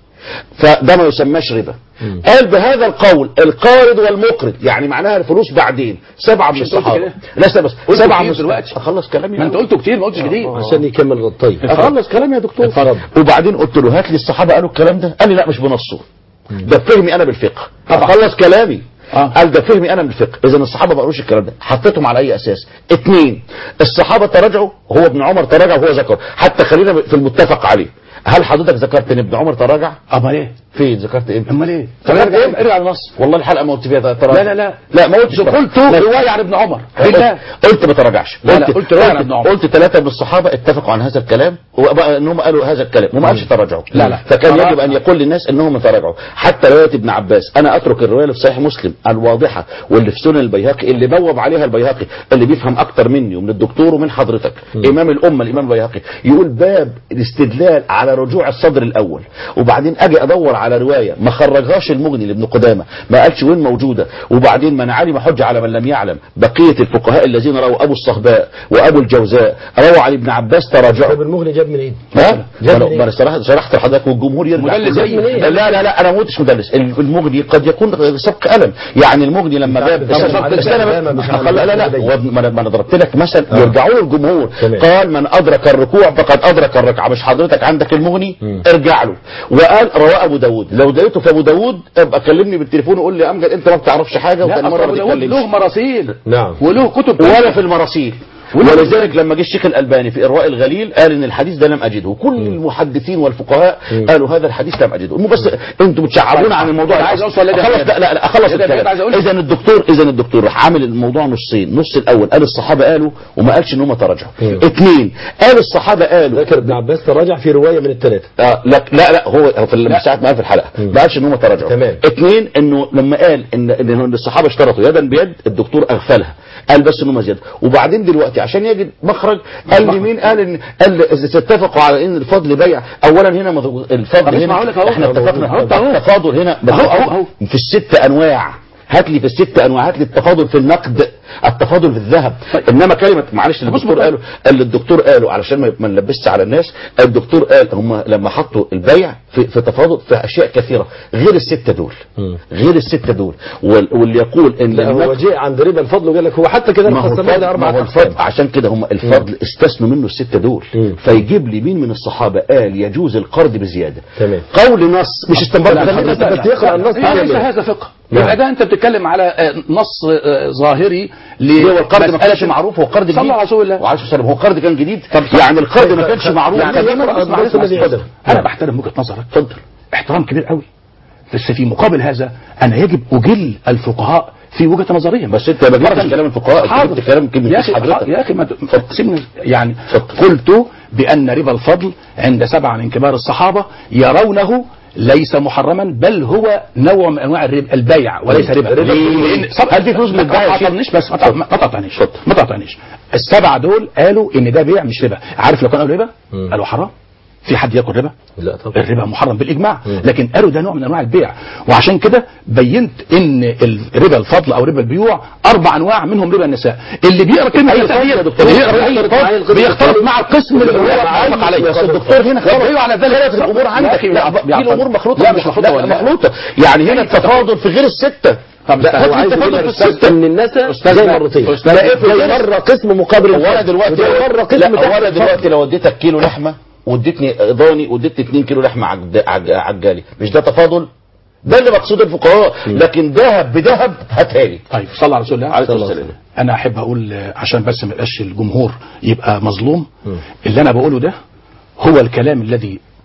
فده ما يسماش ربا قال بهذا القول القارض والمقرض يعني معناها الفلوس بعدين سبعه من مش أنت قلت الصحابه كده؟ لا بس قلت سبعه كتير من دلوقتي. اخلص كلامي ما انت الأول. قلته كتير ما قلتش جديد عشان يكمل غلط طيب اخلص كلامي يا دكتور اتفضل. وبعدين قلت له هات لي الصحابه قالوا الكلام ده قال لي لا مش بنصه ده بفهمي انا بالفقه طبعا. اخلص كلامي آه. قال ده فهمي انا بالفقه اذا الصحابه ما قالوش الكلام ده حطيتهم على اي اساس اثنين الصحابه تراجعوا هو ابن عمر تراجع وهو ذكر حتى خلينا في المتفق عليه هل حضرتك ذكرت ان ابن عمر تراجع امال ايه فين ذكرت امتى امال ايه تراجع ارجع امتى ارجع للنص والله الحلقه ما قلت فيها تراجع لا لا لا لا ما قلتش قلت لا. روايه عن ابن عمر قلت, بالله قلت ما تراجعش لا، لا، قلت رواية عن ابن عمر. قلت ثلاثة من الصحابة اتفقوا عن هذا الكلام وبقى انهم قالوا هذا الكلام وما قالش تراجعوا لا، لا. فكان تراجع. يجب ان يقول للناس انهم تراجعوا حتى رواية ابن عباس انا اترك الرواية اللي في صحيح مسلم الواضحة واللي في سنن البيهقي اللي بوب عليها البيهقي اللي بيفهم اكتر مني ومن الدكتور ومن حضرتك امام الامة الامام البيهقي يقول باب الاستدلال على رجوع الصدر الاول وبعدين اجي ادور على رواية ما خرجهاش المغني لابن قدامة ما قالش وين موجودة وبعدين من علم حج على من لم يعلم بقية الفقهاء الذين رووا ابو الصهباء وابو الجوزاء رووا عن ابن عباس تراجعوا طيب المغني جاب منين؟ ها؟ ما جاب أنا- منين؟ ما انا شرحت شرحت لحضرتك والجمهور يرجع مدلس كله. زي منين؟ لا لا لا انا ما قلتش مدلس المغني قد يكون سبق قلم يعني المغني لما جاب بتتكلم استنى عن بس أنا الإمامة مش عن لا لا لا المدلس. هو ما أنا- ما انا ضربت لك مثل يرجعوا له الجمهور تمام. قال من ادرك الركوع فقد ادرك الركعه مش حضرتك عندك المغني ارجع له وقال رواه ابو داود لو لقيته في ابو داود ابقى كلمني بالتليفون وقول لي يا امجد انت ما بتعرفش حاجه لا وثاني مره أبو ما داود له تتكلمش مراسيل نعم وله كتب ولا في المراسيل ولذلك لما جه الشيخ الألباني في إرواء الغليل قال إن الحديث ده لم أجده كل المحدثين والفقهاء قالوا هذا الحديث لم أجده مو بس أنتوا بتشعبونا عن الموضوع أنا عايز الأصلي. أوصل لده أخلص لا لا لا أخلص لده بجد عايز الكلام أقول. إذا الدكتور إذا الدكتور راح عامل الموضوع نصين نص الأول قال الصحابة قالوا وما قالش إن هم تراجعوا اثنين قال الصحابة قالوا ذكر ابن عباس تراجع في رواية من الثلاثة آه لا لا لا هو هو في لما ساعه ما قال في الحلقه ما قالش ان هم تراجعوا تمام. اثنين انه لما قال ان ان الصحابه اشترطوا يدا بيد الدكتور اغفلها قال بس ان هم زياده وبعدين دلوقتي عشان يجد مخرج قال لي مين قال ان قال اذا اتفقوا على ان الفضل بيع اولا هنا مضغو- الفضل طب اسمعوا لك هنا أهو. احنا أهو، اتفقنا أهو، أهو. التفاضل هنا أهو، أهو، أهو. في الست انواع هات لي في الست انواع هات لي التفاضل في النقد التفاضل في الذهب انما كلمه معلش الدكتور قالوا اللي الدكتور قالوا علشان ما- ما نلبسش على الناس الدكتور قال هم لما حطوا البيع في, في تفاضل في اشياء كثيره غير السته دول غير السته دول وال- واللي يقول ان لا هو النقد جاء عند ربا الفضل وقال لك هو حتى كده ما هو مقسمها الفضل, ده ما أربعة هو أقسام الفضل عشان كده هم الفضل استثنوا منه الستة دول مم. فيجيب لي مين من الصحابة قال يجوز القرض بزيادة تمام. قول نص مش استنباط لا، من لا، حضرتك. لا، بس يقرأ النص هي ليس كامل. هذا فقه نعم. يبقى ده انت بتتكلم على آه، نص آه، ظاهري ل هو القرض ما مسألة كانش معروف هو قرض جديد صلى على رسول الله وعليه الصلاه والسلام هو قرض كان جديد يعني القرض ما كانش معروف يعني يعني يقرأ اسمع النص اسمع الذي اسمع. عدم. انا نعم. بحترم وجهه نظرك اتفضل احترام كبير قوي بس في مقابل هذا انا يجب اجل الفقهاء في وجهه نظرهم بس انت ما جبتش كلام الفقهاء انت حاضر. جبت كلام كلمة يا اخي حضرتك يا اخي ما ت- سيبني يعني اتفضل. قلت بان ربا الفضل عند سبعه من كبار الصحابه يرونه ليس محرما بل هو نوع من انواع الربا البيع وليس ربا ليه؟ لأن سب- هل في فلوس ما بتتباع يا شيخ؟ تقطعنيش بس ما تق- ما تقطعنيش اتفضل. ما تقطعنيش السبعه دول قالوا ان ده بيع مش ربا عارف لو كانوا قالوا ربا مم. قالوا حرام في حد ياكل ربا لا طبعا الربا محرم بالاجماع مم. لكن قالوا ده نوع من انواع البيع وعشان كده بينت ان الربا الفضل او ربا البيوع اربع انواع منهم ربا النساء اللي بيقرا كلمه أي النساء فضل دي يا دكتور؟ اللي يقرا أي اي فضل؟ فضل بيختلط مع القسم اللي هو متفق عليه يا أستاذ الدكتور هنا خلاص والدليل على ذلك خلت الامور عندك لا، لا لا، في الامور مخلوطه لا مش مخلوطه لا ولا مخلوطه يعني هنا التفاضل في غير السته طب لا هو هات عايز لي يقول التفاضل لك في السته ان الناس أستاذ زي بقى. مرتين أستاذ لا بقى. افرض مره قسم مقابل هو انا الفضل، دلوقتي وده مره قسم لا تحت هو انا الفضل. دلوقتي لو اديتك كيلو لحمه واديتني ضاني واديتني 2 كيلو لحمه عج- عج- عجالي مش ده تفاضل ده اللي مقصود الفقهاء لكن ذهب بذهب هاتها لي طيب صلى على رسول الله عليه الصلاه والسلام انا احب اقول آه، عشان بس ما يبقاش الجمهور يبقى مظلوم اللي انا بقوله ده هو الكلام الذي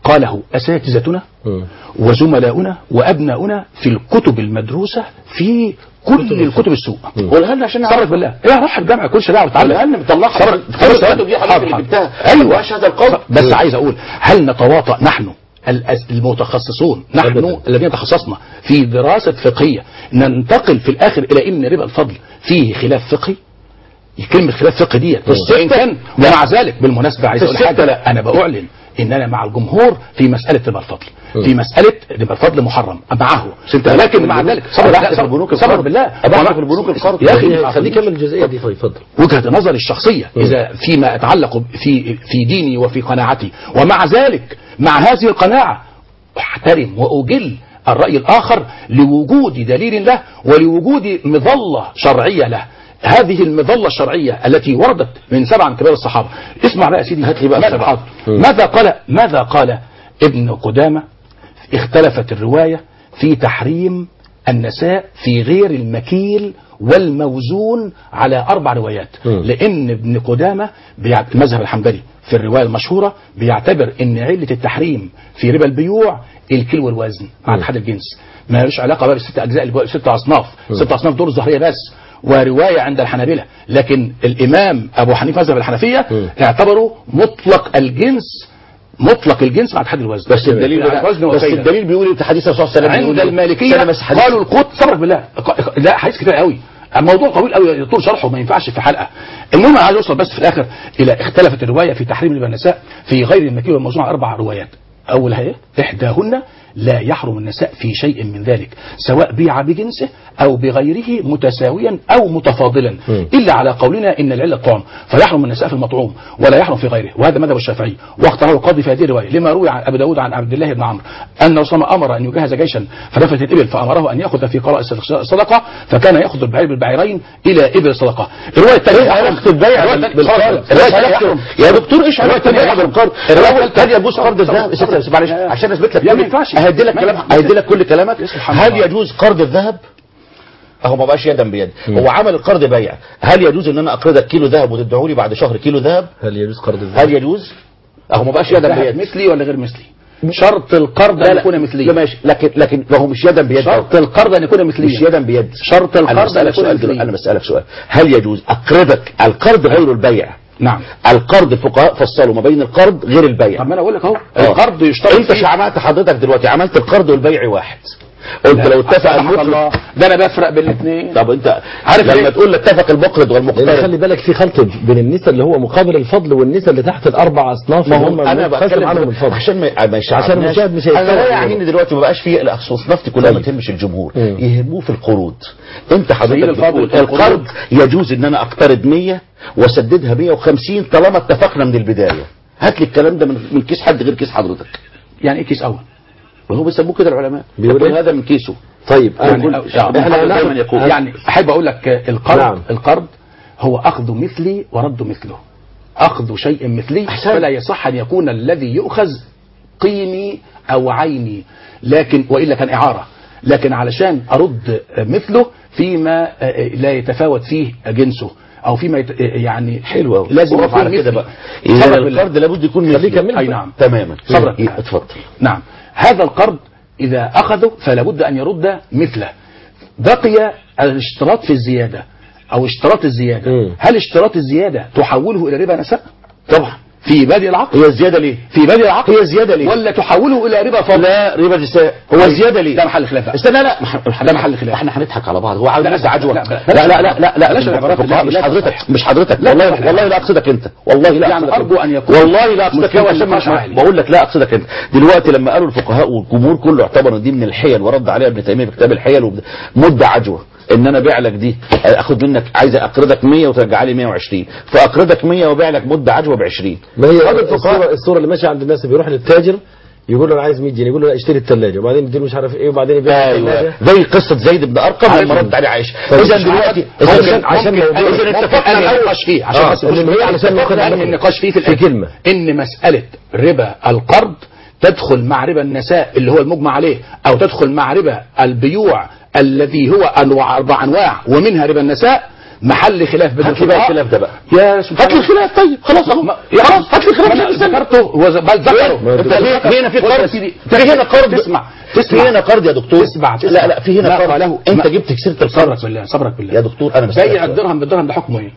قاله اساتذتنا وزملاؤنا وابناؤنا في الكتب المدروسه في كل الكتب السوق قولها لنا عشان صرف بالله ايه روح الجامعه كل شريعه وتعلم قولها لنا بتطلعها صرف في الكتب دي حضرتك اللي جبتها ايوه واشهد القول بس عايز اقول هل نتواطأ نحن الأس- المتخصصون نحن الذين تخصصنا في دراسة فقهية ننتقل في الآخر إلى أن ربا الفضل فيه خلاف فقهي كلمة خلاف فقهي دي وإن كان ومع ذلك بالمناسبة عايز أقول حاجة لا أنا بأعلن إن أنا مع الجمهور في مسألة ربا الفضل في مسألة ربا الفضل محرم معه لكن مع ذلك صبر أبحث لا في صبر, البنوك صبر القرض. بالله أبحث في البنوك القرض. يا أخي خليه- خليه يكمل الجزئية دي طيب اتفضل وجهة نظري الشخصية إذا فيما أتعلق في في ديني وفي قناعتي ومع ذلك مع هذه القناعة أحترم وأجل الرأي الآخر لوجود دليل له ولوجود مظلة شرعية له هذه المظلة الشرعية التي وردت من سبعة من كبار الصحابة اسمع بقى يا سيدي هات لي بقى ماذا السبعة. قال ماذا قال ماذا قال ابن قدامة اختلفت الرواية في تحريم النساء في غير المكيل والموزون على أربع روايات لأن ابن قدامة بيع- المذهب الحنبلي في الرواية المشهورة بيعتبر أن علة التحريم في ربا البيوع الكيل والوزن مع اتحاد الجنس ما لهش علاقة بقى بالست أجزاء اللي بقى- ست أصناف ست أصناف دور الظهرية بس ورواية عند الحنابلة لكن الإمام أبو حنيفة مذهب الحنفية اعتبروا مطلق الجنس مطلق الجنس مع اتحاد الوزن بس الدليل مع الوزن بس والكيل. الدليل بيقول انت حديث الرسول صلى الله عليه وسلم عند المالكية استنى بس حديث قالوا القوت صرف بالله لا حديث كتير قوي الموضوع طويل قوي يطول شرحه ما ينفعش في حلقه المهم انا عايز اوصل بس في الاخر الى اختلفت الروايه في تحريم ربا النساء في غير المكي والموزون على اربع روايات اولها ايه احداهن لا يحرم النساء في شيء من ذلك سواء بيع بجنسه او بغيره متساويا او متفاضلا الا على قولنا ان العله الطعم فيحرم النساء في المطعوم ولا يحرم في غيره وهذا مذهب الشافعي واختاره القاضي في هذه الروايه لما روي عن ابي داود عن عبد الله بن عمرو ان رسول الله امر ان يجهز جيشا فنفت الابل فامره ان ياخذ في قراء الصدقه فكان ياخذ البعير بالبعيرين الى ابل صدقه الروايه الثانيه ايه علاقة البيع بالقرض يا دكتور ايش علاقة البيع بالقرض الرواية هل يجوز قرض الذهب طب- معلش عشان اثبت لك لا، كل- ما ينفعش. اهدي لك ما كلام ينفعش. اهدي لك كل كلامك يسبحان هل الله. يجوز قرض الذهب اهو ما بقاش يدا بيد هو عمل القرض بيع هل يجوز ان انا اقرضك كيلو ذهب وتدعوا لي بعد شهر كيلو ذهب هل يجوز قرض الذهب؟ هل يجوز اهو ما بقاش يدا الذهب بيد مثلي ولا غير مثلي شرط القرض ان يكون لا مثليا ماشي لكن لكن ما هو مش يدا بيد شرط القرض ان يكون مش مثليا يدا بيد شرط انا القرض ان بسألك يكون سؤال دلوقتي. مثليا انا بسألك سؤال هل يجوز اقرضك القرض غير البيع نعم القرض الفقهاء فصلوا ما بين القرض غير البيع طب ما انا اقول لك اهو آه. القرض يشترط انت فيه- شو عملت حضرتك دلوقتي عملت القرض والبيع واحد قلت لو اتفق سبحان المقرض الله ده انا بفرق بين الاثنين طب انت عارف لما ليه؟ تقول لي اتفق المقرض لان والمقترض خلي بالك في خلط بين النساء اللي هو مقابل الفضل والنساء اللي تحت الاربع اصناف ما اللي هو هم انا منقسم بتكلم عنهم دلوقتي الفضل عشان ما ما يشعرناش. عشان المشاهد مش انا هيتفرق لا يعني. يعنيني دلوقتي ما بقاش في الاصناف دي كلها ما طيب. تهمش الجمهور مم. يهموه في القروض انت حضرتك سيد الفاضل، بتقول القرض يجوز ان انا اقترض 100 واسددها 150 طالما اتفقنا من البدايه هات لي الكلام ده من من كيس حد غير كيس حضرتك يعني ايه كيس اول وهو بيسموه كده العلماء بيقول يقول إيه؟ هذا من كيسه طيب يعني أقول- أو- احنا احنا دايما هناخد- يقول يعني احب اقول لك القرض نعم. القرض هو اخذ مثلي ورد مثله اخذ شيء مثلي أحسن. فلا يصح ان يكون الذي يؤخذ قيمي او عيني لكن والا كان اعاره لكن علشان ارد مثله فيما لا يتفاوت فيه جنسه او فيما يت... يعني حلو قوي لازم وقف يكون على كده مثلي. بقى صدق اذا بالله. القرض لابد يكون خليه مثلي. يكمل اي نعم تماما صبرك. إيه، اتفضل نعم هذا القرض إذا أخذه فلا بد أن يرد مثله بقي الاشتراط في الزيادة أو اشتراط الزيادة مم. هل اشتراط الزيادة تحوله إلى ربا نساء طبعا في بادئ العقد هي الزياده ليه في بادئ العقد هي زياده ليه ولا تحوله إلى ربا فضل لا ربا النساء هو طيب. زياده ليه ده محل خلاف بقى. استنى لا مح- ده محل خلاف. احنا هنضحك على بعض هو عاوز لا، ناس لا، عجوه لا، لا لا، لا لا لا لا بلاش العبارات الفقهاء التي مش لا حضرتك تصح. مش حضرتك لا والله تصح. والله لا اقصدك انت والله لا يعني اقصدك أرجو انت. أن يكون والله لا اقصدك مستوى انت عشان النقاش ما- عالي. بقول لك لا اقصدك انت دلوقتي لما قالوا الفقهاء والجمهور كله اعتبر ان دي من الحيل ورد عليها ابن تيميه في كتاب الحيل وب- مده عجوه ان انا ابيع لك دي اخد منك عايز اقرضك 100 وترجع لي 120 فاقرضك 100 وابيع لك مده عجوه ب 20 ما هي هذا الفقهاء- الصورة, الصورة اللي ماشية عند الناس بيروح للتاجر يقول له انا عايز 100 جنيه يقول له لا اشتري الثلاجة وبعدين يديله مش عارف ايه وبعدين يبيع ايوه الثلاجة زي قصه زيد بن ارقم عارف لما إن- رد عليه عائشه طيب اذا مش دلوقتي عارف- اذا عشان- عشان موضوع- اذا ممكن اتفقنا أن الاول النقاش فيه عشان آه، بس اللي هي علشان اتفقنا ناخد أن النقاش فيه في, في الآخر. كلمة. ان مسألة ربا القرض تدخل مع ربا النساء اللي هو المجمع عليه او تدخل مع ربا البيوع الذي هو انواع اربع انواع ومنها ربا النساء محل خلاف بين هات لي بقى الفقهاء الخلاف ده بقى يا سبحان هات لي الخلاف طيب خلاص اهو ما- خلاص هات لي الخلاف ما أنا عشان نستنى. ذكرته وز- بل ذكره انت في هنا في بص يا قرض سيدي، في هنا قرض تسمع في تسمع هنا قرض يا دكتور تسمع تسمع لا لا في هنا ما قرض قاله انت ما- جبت كسرت القرض صبرك بالله صبرك بالله يا دكتور انا بيع بسألك الدرهم بالدرهم ده حكمه ايه؟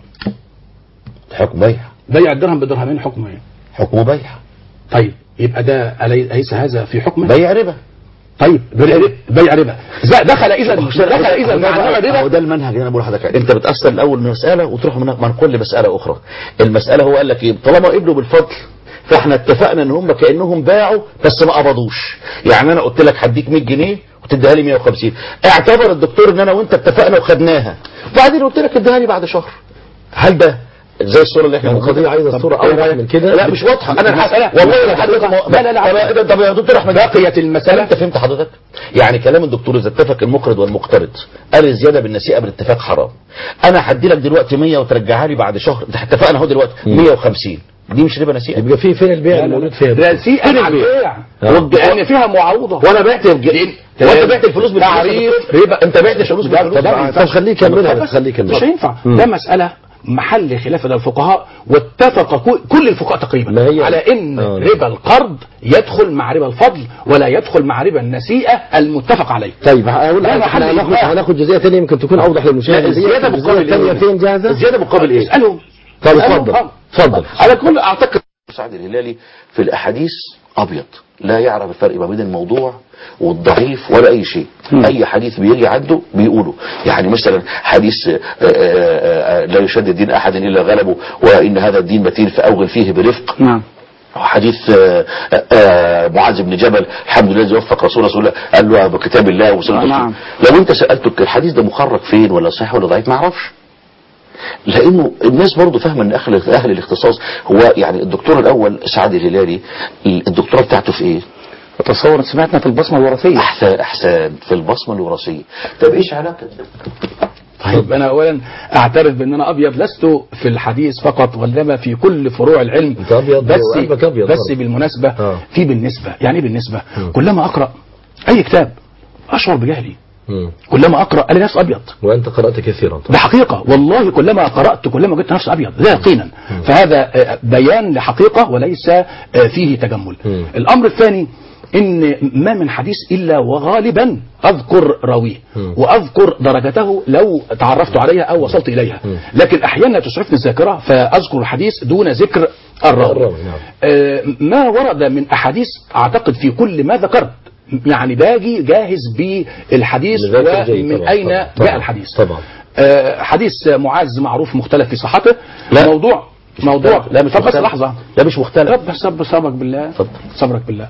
حكم بيع بيع الدرهم بالدرهمين حكمه ايه؟ حكم بيع طيب يبقى ده ألي- أليس هذا في حكمه؟ بيع ربا طيب بيع ربا بيع ربا ز- دخل اذا دخل اذا مع نوع هو الربا ده المنهج اللي انا بقول لحضرتك انت بتاثر الاول من مساله وتروح من من كل مساله اخرى المساله هو قال لك ايه طالما قبلوا بالفضل فاحنا اتفقنا ان هم كانهم باعوا بس ما قبضوش يعني انا قلت لك هديك 100 جنيه وتديها لي 150 اعتبر الدكتور ان انا وانت اتفقنا وخدناها وبعدين قلت لك اديها لي بعد شهر هل ده زي الصوره اللي احنا القضية عايزة صورة إيه أوضح رأيك؟ من كده لا مش واضحه انا المسألة- والله حضرتك لا، لا، لا. طب- طب يا دكتور احمد بقيت المسألة انت فهمت حضرتك يعني كلام الدكتور اذا اتفق المقرض والمقترض قال الزياده بالنسيئه بالاتفاق حرام انا هدي لك دلوقتي 100 وترجعها لي بعد شهر ده اتفقنا اهو دلوقتي 150 دي مش ربا نسيئه يبقى في فين البيع المولود فيها رسيئة على البيع آه. لأن فيها معاوضة وانا بعت وانا بعت الفلوس بالفلوس تعريف ربا انت بعت الفلوس بالفلوس طب طب خليه يكملها بس خليه مش يكملها هينفع ده مسألة محل خلاف لدى الفقهاء واتفق كل- كل الفقهاء تقريبا ما هي- على ان آه. ربا القرض يدخل مع ربا الفضل ولا يدخل مع ربا النسيئة المتفق عليه طيب هقول ده لك محل احنا هناخد إجماع. هناخد جزئيه ثانيه يمكن تكون اوضح للمشاهد لا، الزيادة الجزئية مقابل الثانية إيه؟ فين جاهزه الزياده مقابل ايه اسألهم طب اسألهم. اتفضل آه. اتفضل على كل اعتقد سعد الهلالي في الاحاديث ابيض لا يعرف الفرق ما بين الموضوع والضعيف ولا اي شيء اي حديث بيجي عنده بيقوله يعني مثلا حديث آه، آه، آه، لا يشدد دين احد الا غلبه وان هذا الدين متين فاوغل فيه برفق نعم حديث آه، آه، معاذ بن جبل الحمد لله الذي وفق رسول رسول الله قال له بكتاب الله وسنه آه، رسول نعم. لو انت سالته الحديث ده مخرج فين ولا صحيح ولا ضعيف ما يعرفش لانه الناس برضه فاهمه ان اهل اهل الاختصاص هو يعني الدكتور الاول سعد الهلالي الدكتوراه بتاعته في ايه؟ تصور سمعتنا في البصمة الوراثية احسن احسن في البصمه الوراثيه طب ايش علاقه طيب انا اولا اعترف بان انا ابيض لست في الحديث فقط وانما في كل فروع العلم أنت أبيض بس وقلبك أبيض بس برضه. بالمناسبه آه. في بالنسبه يعني إيه بالنسبه كلما اقرا اي كتاب اشعر بجهلي مم. كلما اقرا الاقي نفسي ابيض وانت قرات كثيرا ده حقيقة والله كلما قرأت كلما وجدت نفسي أبيض ده يقينا فهذا آه، بيان لحقيقة وليس آه، فيه تجمل مم. الأمر الثاني إن ما من حديث إلا وغالبا أذكر راويه مم. وأذكر درجته لو تعرفت عليها أو وصلت إليها لكن أحيانا تسعفني الذاكرة فأذكر الحديث دون ذكر الراوي الراوي، نعم. آه، ما ورد من أحاديث أعتقد في كل ما ذكرت يعني باجي جاهز بالحديث لذلك جيد ومن طبعاً، أين طبعاً، جاء طبعاً، الحديث طبعا آه، حديث معاذ معروف مختلف في صحته لا. موضوع موضوع لا مش طب بس مختلف. لحظة لا مش مختلف طب صبر صبرك بالله اتفضل. صبرك بالله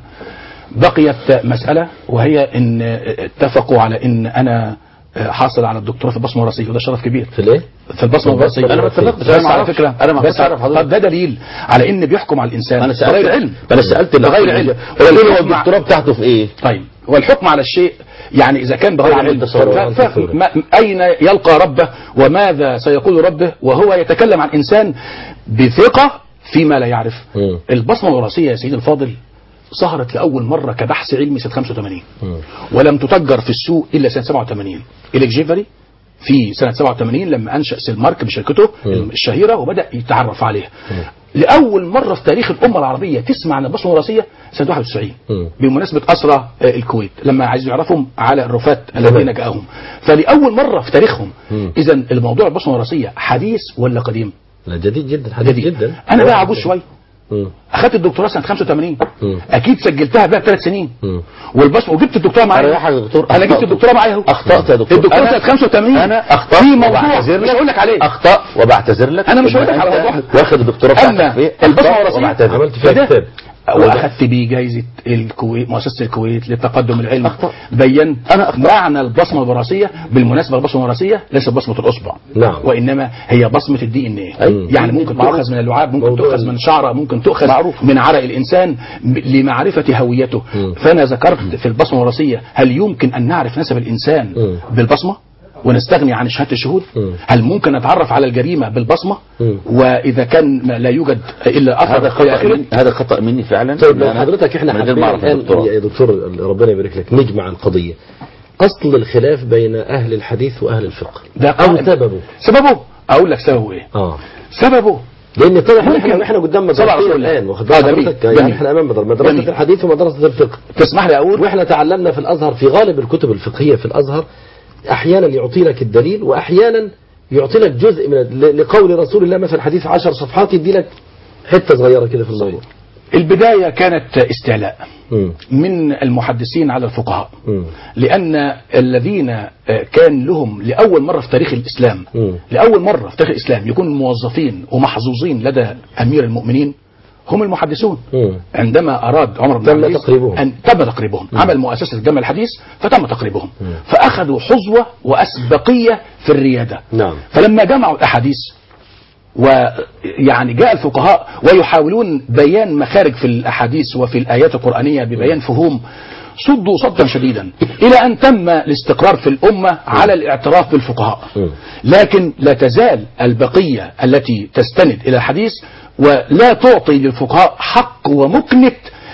بقيت مسألة وهي ان اتفقوا على ان انا حاصل على الدكتوراه في البصمه الوراثيه وده شرف كبير في الايه؟ في البصمه الوراثيه أنا ما اتفقتش، بس أنا ما على أعرفش. فكره أنا ما بس كنتش أعرف حضرتك. طب ده دليل على ان بيحكم على الانسان انا سالت بغير علم انا سالت بغير علم قلت له والحكم- الدكتوراه بتاعته في ايه؟ طيب والحكم على الشيء يعني إذا كان بغير طبعاً علم التصور، ف- ف- التصور. ما- أين يلقى ربه وماذا سيقول ربه وهو يتكلم عن إنسان بثقة فيما لا يعرف مم. البصمة الوراثية يا سيدي الفاضل ظهرت لأول مرة كبحث علمي سنة 85 مم. ولم تتجر في السوق إلا سنة 87 إليك جيفري في سنة 87 لما أنشأ سيلمارك بشركته مم. الشهيرة وبدأ يتعرف عليها لأول مرة في تاريخ الأمة العربية تسمع عن البصمة الوراثية سنة 91 مم. بمناسبة أسرى آه، الكويت لما عايزوا يعرفهم على الرفات الذين جاءهم فلأول مرة في تاريخهم مم. إذا الموضوع البصمة الوراثية حديث ولا قديم؟ لا جديد جدا حديث جديد جدا أنا بقى عجوز شوية مم. أخدت الدكتوراه سنة 85 مم. أكيد سجلتها بقى ثلاث سنين مم. والبصمة وجبت الدكتوراه معايا أريحك يا دكتور، أنا جبت أخطأت. الدكتوراه معايا أهو أخطأت يا دكتور. الدكتوراه أنا- سنة 85 انا اخطات في موضوع وبعتذر مش لك هقول لك عليه اخطاء وبعتذر لك أنا مش هقول لك إن على أنت موضوع. واخد الدكتوراه بتاعتك أما في إيه؟ البصمة أخطاء الوراثية وبعتذر. عملت فيها فده- كتاب واخذت بيه جائزه الكويت مؤسسه الكويت للتقدم العلمي أخطأ. بينت معنى البصمه الوراثيه بالمناسبه البصمه الوراثيه ليست بصمه الاصبع نعم. وانما هي بصمه الدي ان ايه أيوة. يعني ممكن تؤخذ من اللعاب ممكن موضوع تؤخذ ال- من شعره ممكن تؤخذ معروف من عرق الانسان ب- لمعرفه هويته مم. فانا ذكرت في البصمه الوراثيه هل يمكن ان نعرف نسب الانسان مم. بالبصمه ونستغني عن شهاده الشهود مم. هل ممكن نتعرف على الجريمه بالبصمه مم. واذا كان ما لا يوجد الا اثر هذا إلى خطأ آخره؟ مني هذا خطأ مني فعلا طيب لو أنا حضرتك احنا من غير ما حبينا أعرف الآن الدكتوراه. يا دكتور ربنا يبارك لك نجمع القضية أصل الخلاف بين أهل الحديث وأهل الفقه ده أو قائم. سببه سببه اقول لك سببه ايه اه سببه لان طبعا احنا ممكن. احنا قدام صلى على مدرستين رسول الله. الان واخد آه، بال جميل، حضرتك يعني جميل. احنا امام مدر- مدرسه جميل. الحديث ومدرسه الفقه تسمح لي اقول واحنا تعلمنا في الازهر في غالب الكتب الفقهيه في الازهر احيانا يعطي لك الدليل واحيانا يعطي لك جزء من ل- لقول رسول الله مثلا حديث عشر صفحات يدي لك حته صغيره كده في الموضوع البدايه كانت استعلاء مم. من المحدثين على الفقهاء مم. لأن الذين آه، كان لهم لأول مرة في تاريخ الإسلام مم. لأول مرة في تاريخ الإسلام يكونوا موظفين ومحظوظين لدى أمير المؤمنين هم المحدثون مم. عندما أراد عمر بن تم عبد العزيز تقريبهم. أن تم تقريبهم عمل مؤسسة جمع الحديث فتم تقريبهم فأخذوا حظوة وأسبقية في الريادة نعم. فلما جمعوا الأحاديث ويعني جاء الفقهاء ويحاولون بيان مخارج في الأحاديث وفي الآيات القرآنية ببيان فهوم صدوا صدا شديدا إلى أن تم الاستقرار في الأمة على الاعتراف بالفقهاء م. لكن لا تزال البقية التي تستند إلى الحديث ولا تعطي للفقهاء حق ومكنة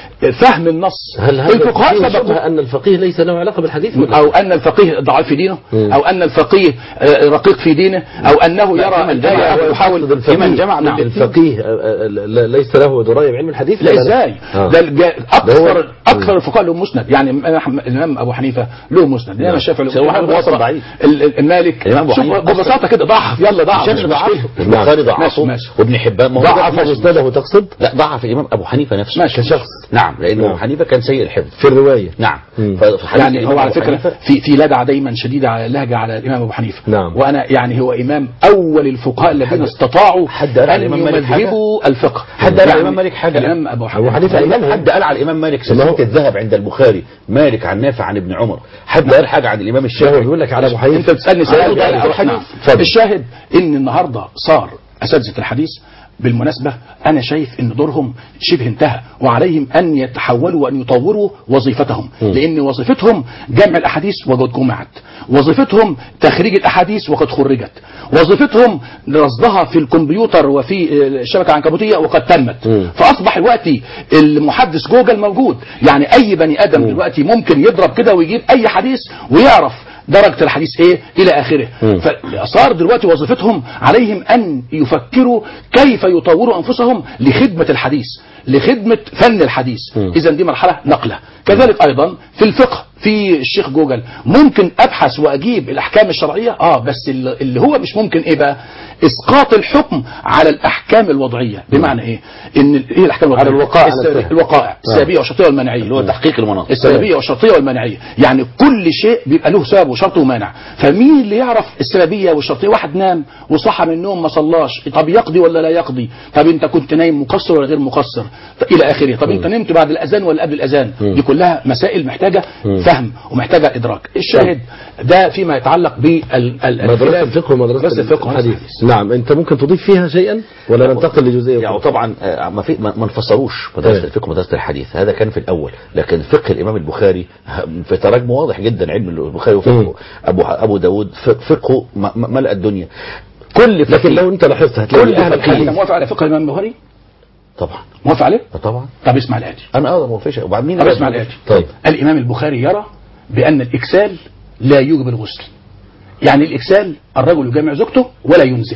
فهم النص هل هذا الفقهاء فيه سبقوا شبهه ان الفقيه ليس له علاقه بالحديث ولا؟ أو أن الفقيه ضعيف في دينه مم. أو أن الفقيه آه، رقيق في دينه أو أنه يرى الآية ويحاول الفقيه جمع نعم. الفقيه آه، آه، لا- ليس له درايه بعلم الحديث لا ولا ازاي آه. ده الج- ده اكثر هو- اكثر الفقهاء لهم مسند يعني الإمام- الامام ابو حنيفه له مسند الامام الشافعي له سواء الإمام واحد الموطأ، ضعيف. ال- ال- المالك الإمام أبو شوف حنيفة ببساطه كده ضعف يلا ضعف الشافعي مش ضعفه مشكلة. البخاري ماشي، ضعفه ماشي. وابن حبان ما هو ضعف ماشي. مسنده تقصد لا ضعف الامام ابو حنيفه نفسه ماشي. كشخص نعم لان نعم. ابو حنيفه كان سيء الحفظ في الروايه نعم مم. ففي حديث يعني الإمام هو على أبو فكره حنيفة في في لدعه دايما شديده على لهجه على الامام ابو حنيفه نعم. وانا يعني هو امام اول الفقهاء الذين استطاعوا حد قال على ان الإمام مالك حاجة؟ يمذهبوا الفقه حد قال على يعني الإمام مالك حاجة؟ الامام ابو أبو حنيفه حنيفة لا، إمامهم. حد قال على الامام مالك ما هو- سلسله الذهب عند البخاري مالك عن نافع عن ابن عمر حد قال حاجه عن الامام هو الشافعي بيقول لك على ابو انت حنيفه بتسالني سؤال أيوة، يعني أيوة، أروح نعم. اتفضل. الشاهد ان النهارده صار اساتذه الحديث بالمناسبة أنا شايف أن دورهم شبه انتهى وعليهم أن يتحولوا وأن يطوروا وظيفتهم لأن وظيفتهم جمع الأحاديث وقد جمعت وظيفتهم تخريج الأحاديث وقد خرجت وظيفتهم رصدها في الكمبيوتر وفي الشبكة العنكبوتية وقد تمت مم. فأصبح دلوقتي المحدث جوجل موجود يعني أي بني آدم دلوقتي ممكن يضرب كده ويجيب أي حديث ويعرف درجة الحديث ايه الى اخره مم. فصار دلوقتي وظيفتهم عليهم ان يفكروا كيف يطوروا انفسهم لخدمة الحديث لخدمة فن الحديث مم. اذا دي مرحلة نقلة كذلك ايضا في الفقه في الشيخ جوجل ممكن ابحث واجيب الاحكام الشرعية اه بس اللي اللي هو مش ممكن ايه بقى اسقاط الحكم على الاحكام الوضعية بمعنى ايه ان ال- ايه الاحكام الوضعية على الوقائع الس- نفسها. الوقائع السابية والشرطية والمنعية اللي هو تحقيق المناطق السببية والشرطية والمنعية يعني كل شيء بيبقى له سبب وشرط ومانع فمين اللي يعرف السببية والشرطية واحد نام وصحى من النوم ما صلاش طب يقضي ولا لا يقضي طب انت كنت نايم مقصر ولا غير مقصر طب الى اخره طب انت نمت بعد الاذان ولا قبل الاذان دي كلها مسائل محتاجة فهم ومحتاجة ادراك الشاهد ده فيما يتعلق بال مدرسه الفقه ومدرسه مدرسة الفقه الحديث نعم انت ممكن تضيف فيها شيئا ولا ننتقل لجزئيه يعني أخرى؟ طبعا آه، ما في ما ما انفصلوش مدرسه تمام. الفقه ومدرسه الحديث هذا كان في الاول لكن فقه الامام البخاري ه- في تراجم واضح جدا علم البخاري مم. وفقهه ابو ابو داود ف- فقهه م- م- ملأ الدنيا كل لكن فقيه لو انت لاحظت هتلاقي كل اهل فقيه. انت الحديث موافق على فقه الامام البخاري طبعا موافق عليه آه طبعا طب اسمع الاتي انا اقدر ما فيش وبعد مين طب اللي اسمع يقدر؟ الاتي طيب الإمام البخاري يرى بأن الإكسال لا يوجب الغسل يعني الإكسال الرجل يجامع زوجته ولا ينزل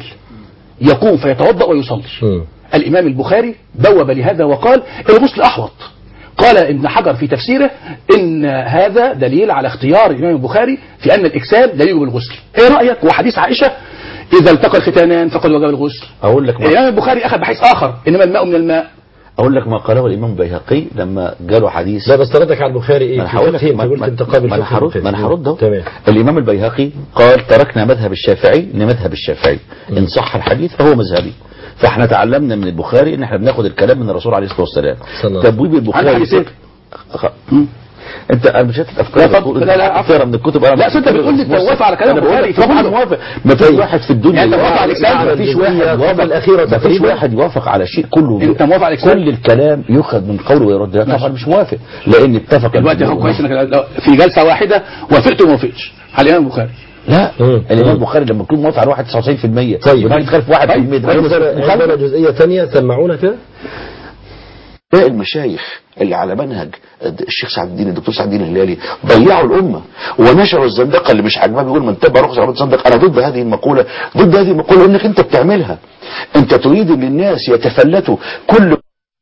يقوم فيتوضأ ويصلي مم. الإمام البخاري بوب لهذا وقال الغسل أحوط قال ابن حجر في تفسيره إن هذا دليل على اختيار الإمام البخاري في أن الإكسال لا يوجب الغسل إيه رأيك وحديث عائشة إذا التقى الختانان فقد وجب الغسل اقول لك ما الإمام البخاري أخذ بحيث آخر إنما الماء من الماء اقول لك ما قاله الامام البيهقي لما جاله حديث لا بس ردك على البخاري ايه ما انا في هقول لك فقه انت ما- قلت ما- انت قابل ما انا فقه هرد البخاري. ما انا هرد اهو تمام الامام البيهقي قال تركنا مذهب الشافعي لمذهب الشافعي ان صح الحديث فهو مذهبي فاحنا تعلمنا من البخاري ان احنا بناخد الكلام من الرسول عليه الصلاه والسلام صلى الله عليه تبويب عن البخاري حديثين خ- انت انا مش هات الافكار لا، اتفضل. بتقول- لا، لا، عفوا. تقرا من الكتب انا لا، أصل أنت بتقول لي أنت موافق على كلام انا بقول البخاري لك طبعا فكله. موافق ما فيش واحد في الدنيا يعني أنت موافق على الإكسال؟ ما فيش واحد الجزئية يوافق الأخيرة ما فيش تقريبا. واحد يوافق على شيء كله أنت موافق على الإكسال؟ كل الكلام يؤخذ من قوله ويرد لا طبعا مش موافق لان اتفق دلوقتي هو الجمهور. كويس انك لو في جلسه واحده وافقت وما وافقتش على الامام البخاري لا مم. الامام مم. البخاري لما يكون موافق على واحد 99% طيب. يبقى تخالف 1% ده عندنا عندنا مخالفة. جزئيه ثانيه سمعونا كده باقي المشايخ اللي على منهج الشيخ سعد الدين الدكتور سعد الدين الهلالي ضيعوا الامه ونشروا الزندقه اللي مش عاجباه بيقول من تبع رخص عباد الزندقه انا ضد هذه المقوله ضد هذه المقوله انك انت بتعملها انت تريد ان الناس يتفلتوا كل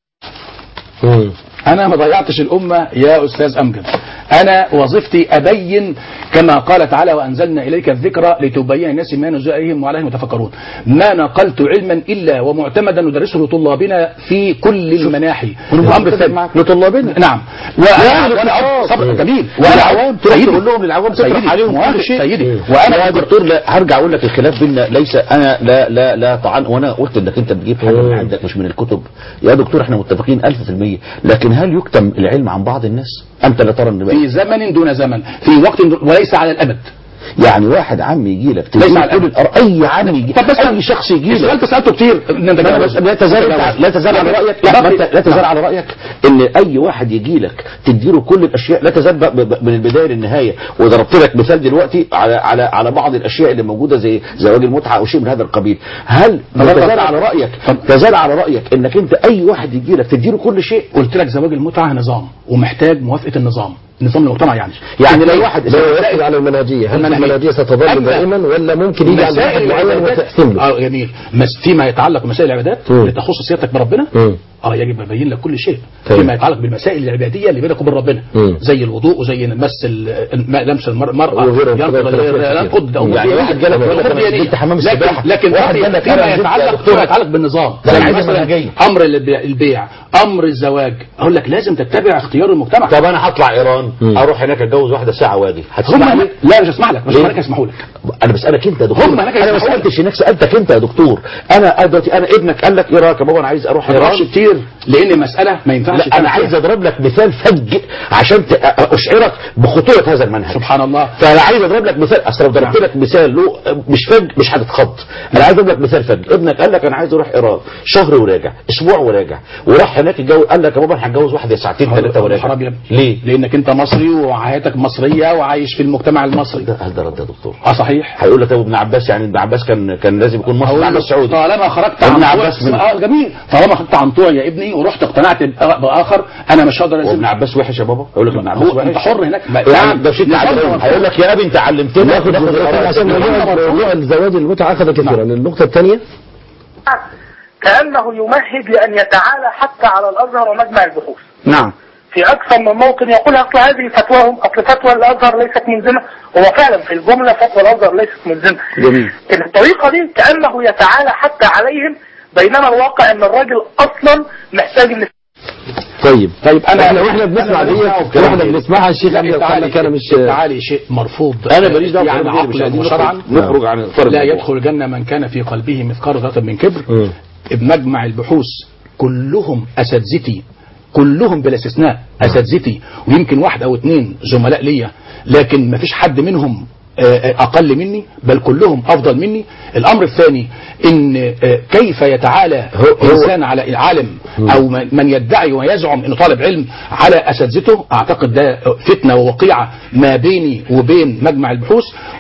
انا ما ضيعتش الامه يا استاذ امجد انا وظيفتي ابين كما قال تعالى وانزلنا اليك الذكر لتبين الناس ما نزل اليهم وعليهم يتفكرون ما نقلت علما الا ومعتمدا ندرسه لطلابنا في كل المناحي الامر الثاني لطلابنا نعم وانا وانا صبر جميل وانا عوام تروح تقول لهم للعوام تطرح عليهم كل شيء سيدي وانا وانا يا دكتور لا هرجع اقول لك الخلاف بيننا ليس انا لا لا لا طعن وانا قلت انك انت بتجيب حاجه من عندك مش من الكتب يا دكتور احنا متفقين 1000% لكن هل يكتم العلم عن بعض الناس انت لا ترى ان في زمن دون زمن في وقت دون- وليس على الابد يعني واحد عم يجي لك ليس تديله على كل الأبد. الأر- اي عم يجي طب بس اي شخص يجي لك السؤال ده سالته كتير إن أنت لا, بس- لا تزال لا تزال على رايك لا, ما أنت- لا تزال على رايك ان اي واحد يجي لك تديله كل الاشياء لا تزال ب- ب- من البدايه للنهايه وضربت لك مثال دلوقتي على على على بعض الاشياء اللي موجوده زي زواج المتعه او شيء من هذا القبيل هل لا تزال على رايك تزال على رايك انك انت اي واحد يجي لك تديله كل شيء قلت لك زواج المتعه نظام ومحتاج موافقه النظام نظام المجتمع يعني يعني لو واحد لا يؤكد على المنهجيه هل المنهجية. المنهجيه ستظل أما دائما ولا ممكن يجي عند واحد مسائل معين العبادات وتحسم له اه جميل بس فيما يتعلق بمسائل العبادات مم. اللي تخص سيادتك بربنا مم. اه يجب ابين لك كل شيء تمام. فيما يتعلق بالمسائل العباديه اللي بينك وبين ربنا مم. زي الوضوء وزي مس ال- الم- لمس المر- المراه وغيره ينقض كده غير- كده ينقض كتير. أمور يعني دينية. واحد جالك يقول لك أمور أنا دينية. نزلت حمام لكن السباحة. لكن واحد فيما- قال لك فيما أنا نزلت يا يتعلق دكتور. فيما يتعلق بالنظام ده زي عايز مثلا منهجية. امر البيع- البيع امر الزواج اقول لك لازم تتبع اختيار المجتمع طب انا هطلع ايران اروح هناك اتجوز واحده ساعه واجي هم هتسمع هناك لا مش هسمح لك مش ليه؟ هناك يسمحوا لك انا بسالك انت يا دكتور هم هناك انا ما يسمحوا لك. سالتش هناك سالتك انت يا دكتور انا أنا دلوقتي انا ابنك قال لك ايه رايك يا بابا انا عايز اروح ما ايران تروحش كتير لان مساله ما ينفعش لا انا تعمل عايز فيها. اضرب لك مثال فج عشان ت- اشعرك بخطوره هذا المنهج سبحان الله فانا عايز اضرب لك مثال اصل لو ضربت نعم. لك مثال له مش فج مش هتتخض انا عايز اضرب لك مثال فج ابنك قال لك انا عايز اروح ايران شهر وراجع اسبوع وراجع وراح هناك الجو قال لك يا بابا انا هتجوز واحده ساعتين ثلاثه وراجع حرام يا ابني. ليه؟ لانك انت مصري وحياتك مصريه وعايش في المجتمع المصري ده هل ده رد يا دكتور اه صحيح هيقول لك طب ابن عباس يعني ابن عباس كان كان لازم يكون مصري ابن أقول له عباس سعودي طالما خرجت ابن عن عباس طوع- من- اه جميل طالما خرجت عن طوع يا ابني ورحت اقتنعت بآ- باخر انا مش هقدر وابن ألزمك. عباس وحش يا بابا يقول لك ابن عباس هو وحش انت حر هناك يعني ده شيء تعلم هيقول لك يا ابي انت علمتنا ناخد ناخد جزئية عشان القواعد. موضوع موضوع الزواج المتعه اخذ كثيرا النقطه الثانيه كأنه يمهد لأن يتعالى حتى على الأزهر ومجمع البحوث نعم في أكثر من موطن يقول أصل هذه فتواهم أصل فتوى الأزهر ليست ملزمة هو فعلا في الجملة فتوى الأزهر ليست ملزمة جميل الطريقة دي كأنه يتعالى حتى عليهم بينما الواقع أن الراجل أصلا محتاج أن طيب طيب انا احنا واحنا بنسمع أنا دي بسمعه في كلام واحنا غيري. بنسمعها الشيخ لا، قال لك التعالي انا مش التعالي شيء مرفوض انا ماليش دعوه يعني بالكلام ده، مش عقلا عايزين وشرعا نخرج- نخرج عن الفرق لا يدخل الجنة من كان في قلبه مثقال ذرة من كبر مم. بمجمع البحوث كلهم أساتذتي كلهم بلا استثناء أساتذتي ويمكن واحد أو اثنين زملاء ليا لكن ما فيش حد منهم آه، آه، أقل مني بل كلهم أفضل مني الأمر الثاني إن آه، كيف يتعالى إنسان على العالم أو من من يدعي ويزعم إنه طالب علم على أساتذته أعتقد ده فتنة ووقيعة ما بيني وبين مجمع البحوث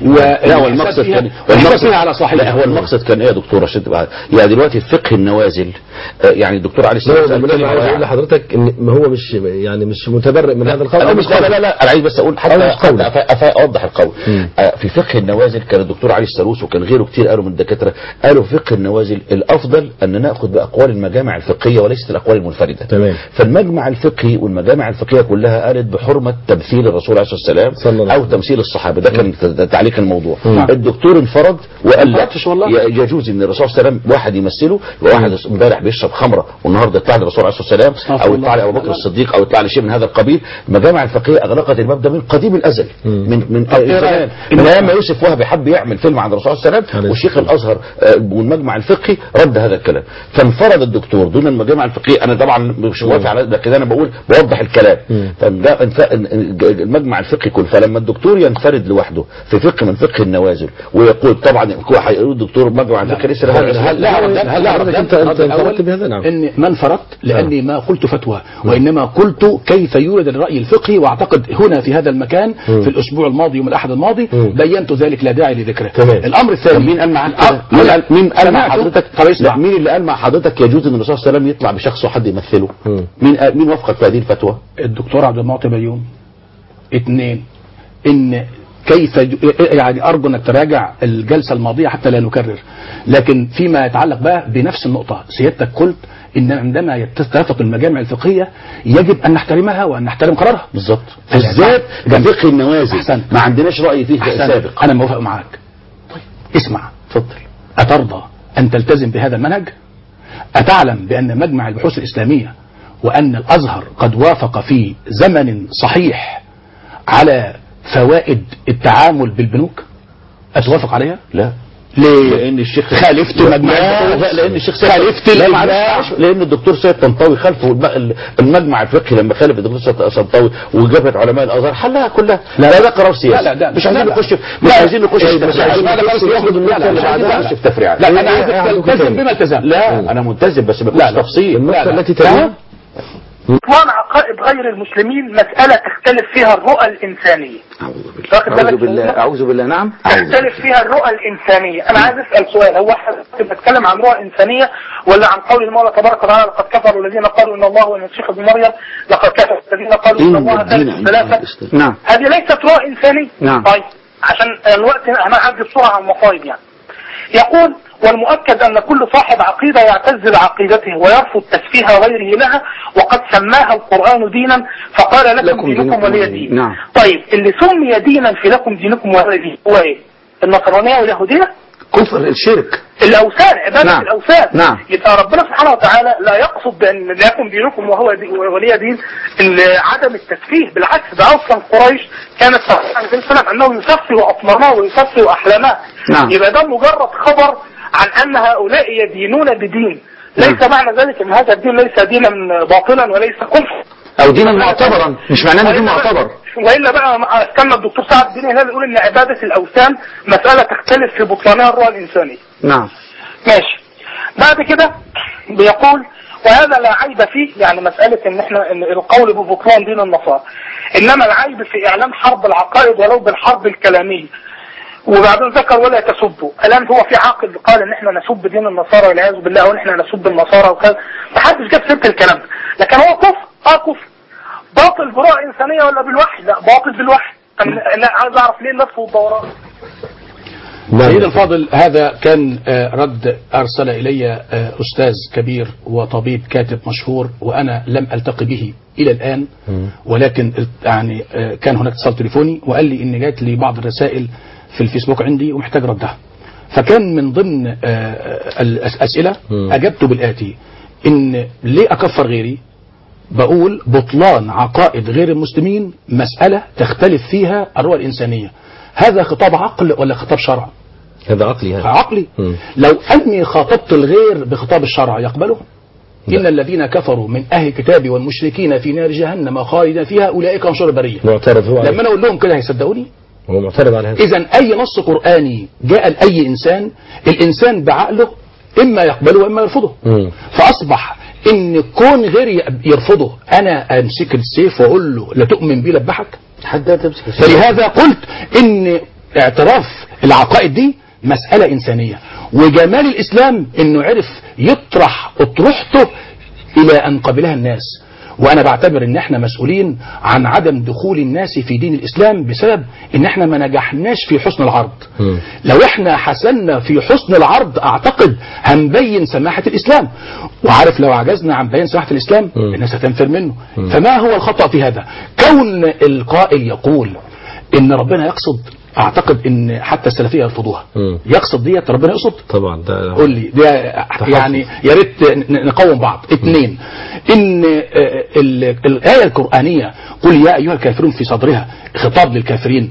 لا هو المقصد كان والمقصد على صاحبه لا هو المقصد كان ايه يا دكتور عشان تبقى يعني دلوقتي فقه النوازل آه، يعني الدكتور علي لا السلام ده سأل انا كلمة عايز اقول رائعة. لحضرتك ان ما هو مش يعني مش متبرئ من هذا القول أنا أو مش مش لا لا لا انا عايز بس اقول حتى, أو مش قول. حتى أفا- أفا- اوضح القول مم. آه، في فقه النوازل كان الدكتور علي السروس وكان غيره كتير قالوا من الدكاتره قالوا في فقه النوازل الافضل ان ناخذ باقوال المجامع الفقهيه وليست الاقوال المنفرده تمام. فالمجمع الفقهي والمجامع الفقهيه كلها قالت بحرمه تمثيل الرسول عليه الصلاه صلى والسلام الله او عليه وسلم. تمثيل الصحابه ده كان ت- تعليق الموضوع مم. الدكتور انفرد وقال ما لا انفردش والله. ي- يجوز ان الرسول صلى الله عليه وسلم واحد يمثله وواحد امبارح بيشرب خمره والنهارده يطلع للرسول عليه الصلاه والسلام استغفر او الله. يطلع لابو لا، بكر لا. الصديق او يطلع لشيء من هذا القبيل المجامع الفقهيه اغلقت الباب ده من قديم الازل من من طب إيه زمان رأيك؟ من ايام ما يوسف وهبي حب يعمل فيلم عن الرسول صلى الله عليه عليه وسلم والشيخ السلام. الازهر آه، والمجمع الفقهي رد هذا الكلام فانفرد الدكتور دون المجامع الفقهيه انا طبعا مش موافق على لكن انا بقول بوضح الكلام مم. فده انف- المجمع الفقهي كله فلما الدكتور ينفرد لوحده في فقه من فقه النوازل ويقول طبعا هو هيقول الدكتور مجمع الفقهي ليس له هل- هل- لا هل- رد- هل لا حضرتك رد- أنت- رد أنت الأول انفردت بهذا؟ نعم. ان ما انفردت لاني ما قلت فتوى وانما قلت كيف يولد الراي الفقهي واعتقد هنا في هذا المكان في الاسبوع الماضي يوم الاحد الماضي مم. بينت ذلك لا داعي لذكره تمام. الامر الثاني مين قال معاك آه، كده؟ مين قال مين قال مع سمعته؟ حضرتك طب اسمع. لا مين اللي قال مع حضرتك يجوز ان الرسول صلى الله عليه وسلم يطلع بشخص وحد يمثله مم. مين قال مين وافقك في هذه الفتوى الدكتور عبد المعطي بيوم اثنين ان كيف ج- يعني ارجو انك تراجع الجلسه الماضيه حتى لا نكرر لكن فيما يتعلق بقى بنفس النقطه سيادتك قلت ان عندما تتفق المجامع الفقهيه يجب ان نحترمها وان نحترم قرارها بالظبط يعني بالذات جميل. كفقه النوازل أحسنت. ما عندناش راي فيه أحسن. سابق انا موافق معاك طيب اسمع اتفضل أترضى أن تلتزم بهذا المنهج؟ أتعلم بأن مجمع البحوث الإسلامية وأن الأزهر قد وافق في زمن صحيح على فوائد التعامل بالبنوك؟ أتوافق عليها؟ لا ليه؟ لان الشيخ خالفت مجمع لا, البحوث. لا لان الشيخ سيد خالفت لا الإجماع. معلش لان الدكتور سيد طنطاوي خلفه الم- المجمع الفقهي لما خالف الدكتور سيد طنطاوي وجابت علماء الازهر حلها كلها لا. لا ده قرار سياسي لا، لا، ده- مش عايزين لا، لا. نخش مش لا. عايزين نخش إيه، في مش عايزين تفريعات. نخش في ياخد النقطة لا، لا، مش مش عايزين عايزين- نخش في تفريعات لا أنا لا، عايزك لا، تلتزم بما التزمت لا انا ملتزم بس ما لا، بقولش لا. تفصيل النقطة لا. التي فاهم؟ تليها إطلان عقائد غير المسلمين مسألة تختلف فيها الرؤى الإنسانية واخد بالك أعوذ بالله أعوذ بالله نعم تختلف فيها الرؤى الإنسانية أنا عايز أسأل سؤال هو احنا بنتكلم عن رؤى إنسانية ولا عن قول المولى تبارك وتعالى لقد كفروا الذين قالوا إن الله هو المسيح ابن مريم لقد كفر الذين قالوا إن الله ثالث ثلاثة نعم هذه ليست رؤى إنسانية نعم. طيب عشان الوقت أنا عندي بسرعة عن المصايب يعني يقول والمؤكد أن كل صاحب عقيدة يعتز بعقيدته ويرفض تسفيه غيره لها وقد سماها القرآن دينا فقال لكم, لكم دينكم دينكم ولي ولي دين دين. نعم. طيب اللي سمي دينا في لكم دينكم ولي دين هو ايه النصرانية واليهودية كفر الشرك الأوثان عبادة نعم. الأوثان نعم. يبقى ربنا سبحانه وتعالى لا يقصد بأن لكم دينكم وهو دي ولي دين ال- عدم التسفيه بالعكس ده أصلا قريش كانت تعتقد عن السلام أنه يسفه أطمارنا ويسفه أحلامها نعم. يبقى ده مجرد خبر عن أن هؤلاء يدينون بدين ليس معنى ذلك أن هذا الدين ليس دينا باطلا وليس كفر أو دينا معتبرا مش معناه إنه دين وإلا بقى- معتبر والا بقى مع- استنى الدكتور سعد الدين هلال يقول ان عباده الاوثان مساله تختلف في بطلانها الرؤى الانسانيه نعم ماشي بعد كده بيقول وهذا لا عيب فيه يعني مسألة ان احنا إن القول ببطلان دين النصارى انما العيب في اعلان حرب العقائد ولو بالحرب الكلامية وبعدين ذكر ولا تسبوا الان هو في عاقل قال ان احنا نسب دين النصارى والعياذ بالله او ان احنا نسب النصارى وكذا محدش جاب سيره الكلام ده لكن هو كفر اه كفر باطل برؤى انسانيه ولا بالوحي لا باطل بالوحي انا لا عايز اعرف ليه اللف والدوران سيد الفاضل هذا كان آه، رد أرسل إلي آه، أستاذ كبير وطبيب كاتب مشهور وأنا لم ألتقي به إلى الآن ولكن يعني آه، كان هناك اتصال تليفوني وقال لي إن جات لي بعض الرسائل في الفيسبوك عندي ومحتاج ردها فكان من ضمن آه، الأسئلة أجبت بالآتي إن ليه أكفر غيري بقول بطلان عقائد غير المسلمين مسألة تختلف فيها الرؤى الإنسانية هذا خطاب عقل ولا خطاب شرع هذا عقلي هذا عقلي مم. لو أني خاطبت الغير بخطاب الشرع يقبله إن الذين كفروا من أهل الكتاب والمشركين في نار جهنم خالدا فيها أولئك هم شر البرية معترض هو لما عليه أنا أقول لهم كده هيصدقوني هو معترض على هذا إذا أي نص قرآني جاء لأي إنسان الإنسان بعقله إما يقبله وإما يرفضه مم. فأصبح إن كون غيري يرفضه أنا أمسك السيف وأقول له لا تؤمن بي لبحك حتى تمسك السيف. فلهذا قلت ان اعتراف العقائد دي مسألة إنسانية وجمال الإسلام إنه عرف يطرح أطروحته إلى أن قبلها الناس وأنا بعتبر إن إحنا مسؤولين عن عدم دخول الناس في دين الإسلام بسبب إن إحنا ما نجحناش في حسن العرض مم. لو إحنا حسنا في حسن العرض أعتقد هنبين سماحة الإسلام وعارف لو عجزنا عن بيان سماحة الإسلام مم. الناس هتنفر منه فما هو الخطأ في هذا كون القائل يقول ان ربنا يقصد اعتقد ان حتى السلفيه يرفضوها مم. يقصد ديت ربنا يقصد طبعا ده قول لي ده يعني يا ريت ن- نقوم بعض اثنين ان آه، ال- الايه القرانيه قل يا ايها الكافرون في صدرها خطاب للكافرين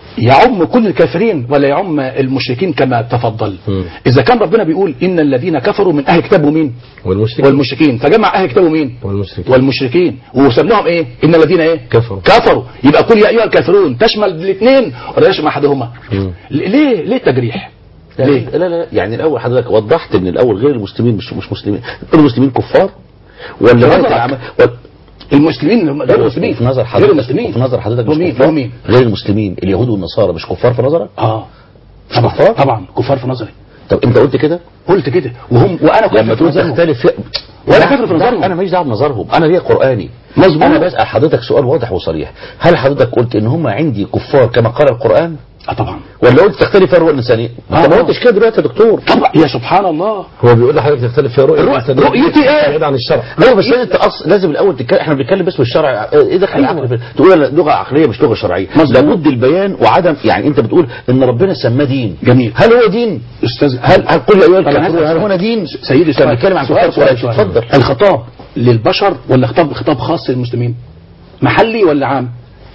يعم كل الكافرين ولا يعم المشركين كما تفضل مم. اذا كان ربنا بيقول ان الذين كفروا من اهل الكتاب ومين والمشرك والمشركين فجمع اهل الكتاب ومين والمشركين والمشركين وساب لهم ايه ان الذين ايه كفروا. كفروا يبقى قل يا ايها الكافرون تشمل الاثنين ولا يشمل احدهما مم. ليه ليه تجريح لا ليه لا لا يعني الاول حضرتك وضحت من الاول غير المسلمين مش مش مسلمين المسلمين كفار ولا في غير نظرك. العم- ولا- المسلمين هم غير المسلمين في نظر غير حضرتك المسلمين في نظر حضرتك مش ومين كفار ومين غير المسلمين اليهود والنصارى مش كفار في نظرك اه مش طبعا كفار؟ طبعا كفار في نظري طب انت قلت كده قلت كده وهم وانا كنت لما في تقول نظرهم. تختلف في... وأنا لا، كافر في لا، نظرهم. انا ماليش دعوه بنظرهم انا ليا قراني مظبوط. انا بسال حضرتك سؤال واضح وصريح هل حضرتك قلت ان هم عندي كفار كما قال القران اه طبعا ولا قلت تختلف في الرؤيه الانسانيه انت ما آه. قلتش كده دلوقتي يا دكتور طبعا يا سبحان الله هو بيقول لحضرتك تختلف في رؤية الرؤية- الإنسانية. رؤيتي إيه؟ بعيد عن الشرع ايوه بس انت اصلا لازم الاول تتكلم احنا بنتكلم باسم الشرع ايه دخل أيوة. العقل في تقول لغه عقليه مش لغه شرعيه مظبوط. لابد البيان وعدم يعني انت بتقول ان ربنا سماه دين جميل. هل هو دين استاذ هل هل قل يا ايها طب أنا الكافرون هسأل هل هو دين سيدي احنا بنتكلم عن سؤال سؤال سؤال سؤال اتفضل الخطاب للبشر ولا خطاب خطاب خاص للمسلمين محلي ولا عام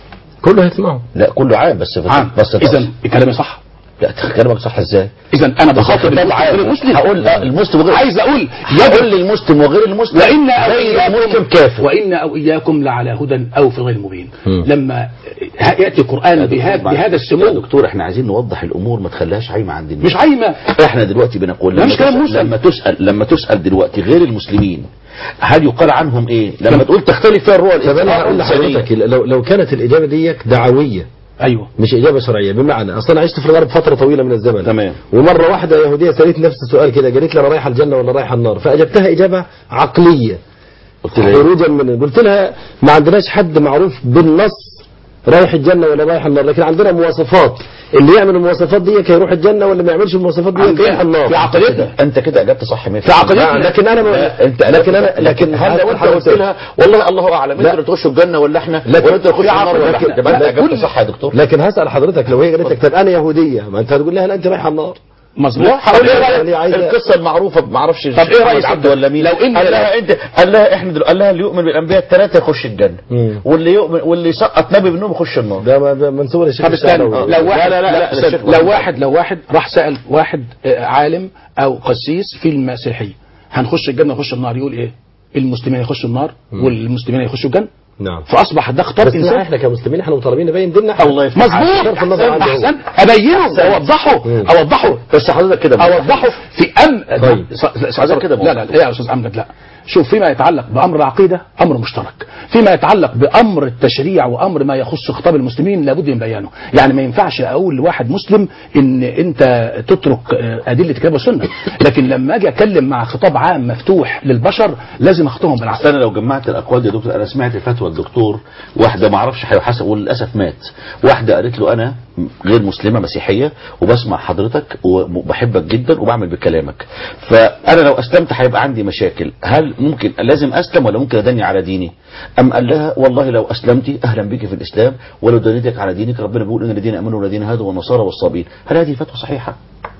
كله هيسمعه لا كله عام بس عام بس اذا كلامي صح لا كلامك صح ازاي اذا انا بخاطب خطاب المسلم عام. غير المسلم هقول لا المسلم وغير عايز اقول هقول للمسلم وغير المسلم وإن أو غير المسلم إياكم كافر وإن أو إياكم لعلى هدى أو في غير مبين مم. لما يأتي القرآن بهذا, بهذا يا السمو دكتور احنا عايزين نوضح الامور ما تخليهاش عايمه عند الناس مش عايمة احنا دلوقتي بنقول ده لما مش كلام تسأل مسلم. لما تسال لما تسال دلوقتي غير المسلمين هل يقال عنهم ايه لما تقول تختلف فيها الرؤى طب انا هقول الإنسانية. لحضرتك لو لو كانت الاجابه ديك دعويه أيوه مش اجابه شرعيه بمعنى اصلا انا عشت في الغرب فتره طويله من الزمن تمام. ومره واحده يهوديه سالت نفس السؤال كده قالت لي انا رايحه الجنه ولا رايحه النار فاجبتها اجابه عقليه قلت لها إيه؟ خروجا من قلت لها ما عندناش حد معروف بالنص رايح الجنه ولا رايح النار لكن عندنا مواصفات اللي يعمل المواصفات دي هيروح الجنه واللي ما يعملش المواصفات دي عندنا. رايح النار في عقيدتنا. انت كده اجبت صح 100% في عقيدتنا. لا، لكن انا ما لا، انت لكن انا لكن هل لو انت حضرتك- قلت لها والله الله اعلم لا. انتوا اللي تخشوا الجنه ولا احنا لكن- ولا انتوا اللي تخشوا النار ولا لكن- احنا يبقى انت لا، اجبت كل- صح يا دكتور لكن هسال حضرتك لو هي قالت لك طب انا يهوديه ما انت هتقول لها لا انت رايحه النار مظبوط لا هقول ايه يعني رايك عايزة- القصه المعروفه ما اعرفش طب ايه رأيك عبد ولا مين لو إن- قال لها انت قال لها احنا دل... قال لها اللي يؤمن بالانبياء الثلاثه يخش الجنه مم. واللي يؤمن واللي يسقط نبي منهم يخش النار ده ما- ده منسوب للشيخ طب استنى الشعراوي. لو واحد لا، لا، لا، استنى. الشيخ لو محمد. واحد لو واحد راح سأل واحد آه، عالم أو قسيس في المسيحية هنخش الجنة نخش النار يقول إيه؟ المسلمين يخشوا النار والمسلمين يخشوا الجنة نعم فأصبح ده خطاب بس إنسان احنا كمسلمين احنا مطالبين نبين ديننا احنا. الله يفتح عليك. مظبوط صرف النظر عنه هو. احسن ابينه اوضحه مم. اوضحه بس حضرتك كده اوضحه في ام طيب. س- س- حضرتك كده لا لا لا يا استاذ امجد لا شوف فيما يتعلق بامر العقيده امر مشترك فيما يتعلق بامر التشريع وامر ما يخص خطاب المسلمين لابد من بيانه يعني ما ينفعش اقول لواحد مسلم ان انت تترك آه، ادله الكتاب والسنه لكن لما اجي اتكلم مع خطاب عام مفتوح للبشر لازم اخطهم بالعقل أصل انا لو جمعت الاقوال دي يا دكتور انا سمعت فتوى الدكتور واحده ما اعرفش هيحاسب وللاسف مات واحده قالت له انا غير مسلمه مسيحيه وبسمع حضرتك وبحبك جدا وبعمل بكلامك فانا لو اسلمت هيبقى عندي مشاكل هل ممكن لازم اسلم ولا ممكن ادني على ديني ام قال لها والله لو اسلمتي اهلا بك في الاسلام ولو دنيتك على دينك ربنا بيقول ان الذين امنوا والذين هادوا والنصارى والصابين هل هذه فتوى صحيحه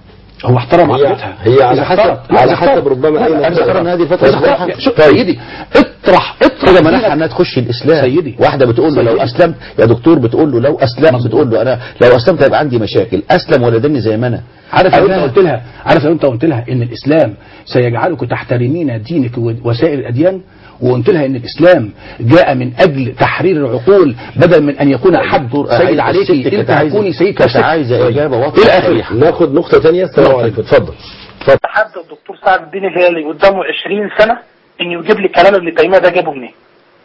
هو احترم هي- عقيدتها هي على إذا حسب- احترم. لا، على إذا احترم. حسب ربما لا، أين لا، إذا اختار. احترم هذه طيب، الفتوى صحيحة. شو- سيدي اطرح اطرح كده دينك. منحها انها تخش الاسلام سيدي. واحده بتقول له لو سيدي. اسلمت يا دكتور بتقول له لو اسلمت مظبوط. بتقول له انا لو اسلمت هيبقى عندي مشاكل اسلم ولا دني زي ما انا عارف لو قال انت لها- قلت لها عارف لو انت قلت لها ان الاسلام سيجعلك تحترمين دينك وسائر الاديان وقلت لها ان الاسلام جاء من اجل تحرير العقول بدل من ان يكون حد دكتور، سيد عايز- عليك الست كانت انت عايزة- هتكوني سيد كانت نفسك. عايزه اجابه الى واضحه اخره صريحة. ناخد نقطة تانية السلام عليكم اتفضل تحدى الدكتور سعد الدين الهلالي قدامه 20 سنة ان يجيب لي كلام ابن تيمية ده جابه منين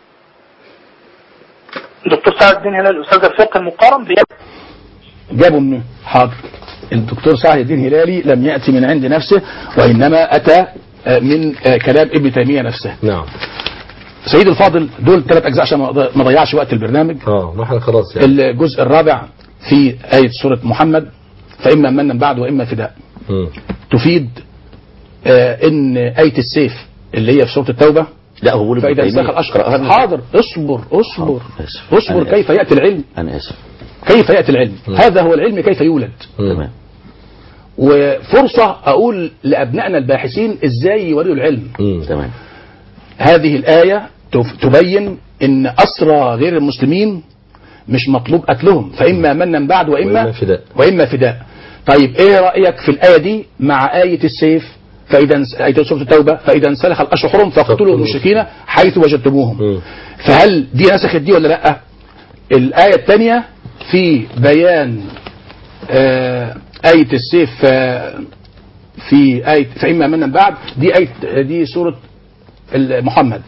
الدكتور سعد الدين الهلالي استاذ الفقه المقارن بي... جابوا منه حاضر الدكتور سعد الدين هلالي لم يأتي من عند نفسه وإنما أتى آه، من آه، كلام ابن تيمية نفسه نعم سيد الفاضل دول ثلاث أجزاء عشان ما أضيع- ما ضيعش وقت البرنامج اه ما احنا خلاص يعني الجزء الرابع في آية سورة محمد فإما منا بعد وإما فداء مم. تفيد آه، إن آية السيف اللي هي في سورة التوبة لا هو بيقول فإذا ابن تيمية. انساخ الأشقر قرأها. حاضر اصبر اصبر حاضر، آسف. اصبر أنا كيف آسف. يأتي العلم انا اسف كيف يأتي العلم هذا هو العلم كيف يولد مم. تمام وفرصة أقول لأبنائنا الباحثين إزاي يولدوا العلم مم. تمام هذه الآية تف- تبين إن أسرى غير المسلمين مش مطلوب قتلهم فإما منا بعد وإما وإما فداء. وإما فداء طيب إيه رأيك في الآية دي مع آية السيف فإذا انس- آية سورة التوبة فإذا انسلخ الأشهر حرم فاقتلوا فاقتلوا المشركين حيث وجدتموهم مم. فهل دي نسخت دي ولا لا الآية الثانية في بيان آه، آية السيف آه، في آية فإما منا بعد دي آية دي سورة ال- محمد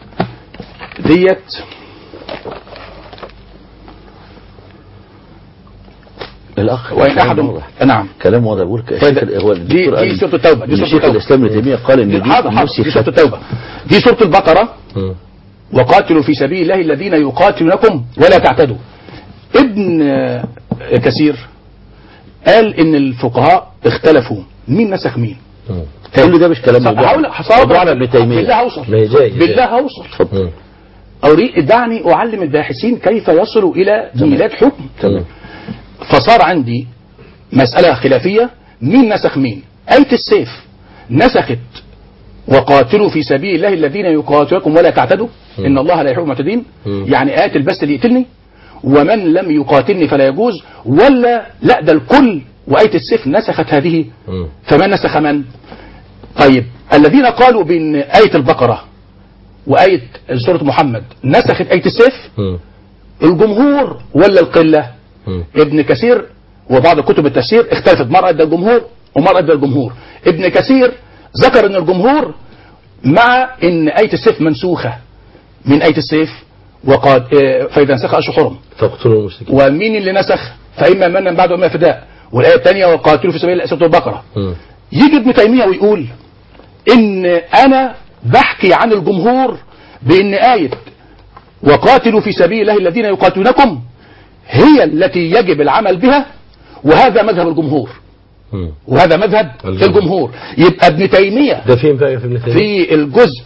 ديت الاخ وإن كلام أحد واضح. نعم كلام واضح بقول لك طيب، الشيخ- هو دي الدكتور دي قال سورة التوبة دي إن سورة شيخ التوبة الاسلام ابن تيميه قال ان دي حاضر حاضر دي نسخت سورة التوبة دي سورة البقرة مم. وقاتلوا في سبيل الله الذين يقاتلونكم ولا تعتدوا ابن آه، كثير قال ان الفقهاء اختلفوا مين نسخ مين مم. كل ده مش كلام هحاول موضوع هصور موضوعنا ابن تيميه بالله اوصل ما هي جاي بالله اوصل مم. أريد دعني أعلم الباحثين كيف يصلوا إلى ميلاد حكم تمام فصار عندي مسألة خلافية مين نسخ مين آية السيف نسخت وقاتلوا في سبيل الله الذين يقاتلكم ولا تعتدوا إن الله لا يحب المعتدين مم. يعني آية البس اللي يقتلني ومن لم يقاتلني فلا يجوز ولا لا ده الكل وآية السيف نسخت هذه مم. فمن نسخ من طيب الذين قالوا بأن آية البقرة وآية سورة محمد نسخت آية السيف مم. الجمهور ولا القلة مم. ابن كثير وبعض كتب التفسير اختلفت مرة ادى الجمهور ومرة ادى الجمهور ابن كثير ذكر ان الجمهور مع ان آية السيف منسوخة من آية السيف وقد اه، فإذا نسخ أشهر حرم فاقتلوا المشركين ومين اللي نسخ فإما منا بعد وإما فداء والآية الثانية وقاتلوا في سبيل الله سورة البقرة مم. يجي ابن تيمية ويقول ان انا بحكي عن الجمهور بان آية وقاتلوا في سبيل الله الذين يقاتلونكم هي التي يجب العمل بها وهذا مذهب الجمهور مم. وهذا مذهب الجمهور. الجمهور يبقى ابن تيمية ده فين بقى في ابن تيمية؟ في الجزء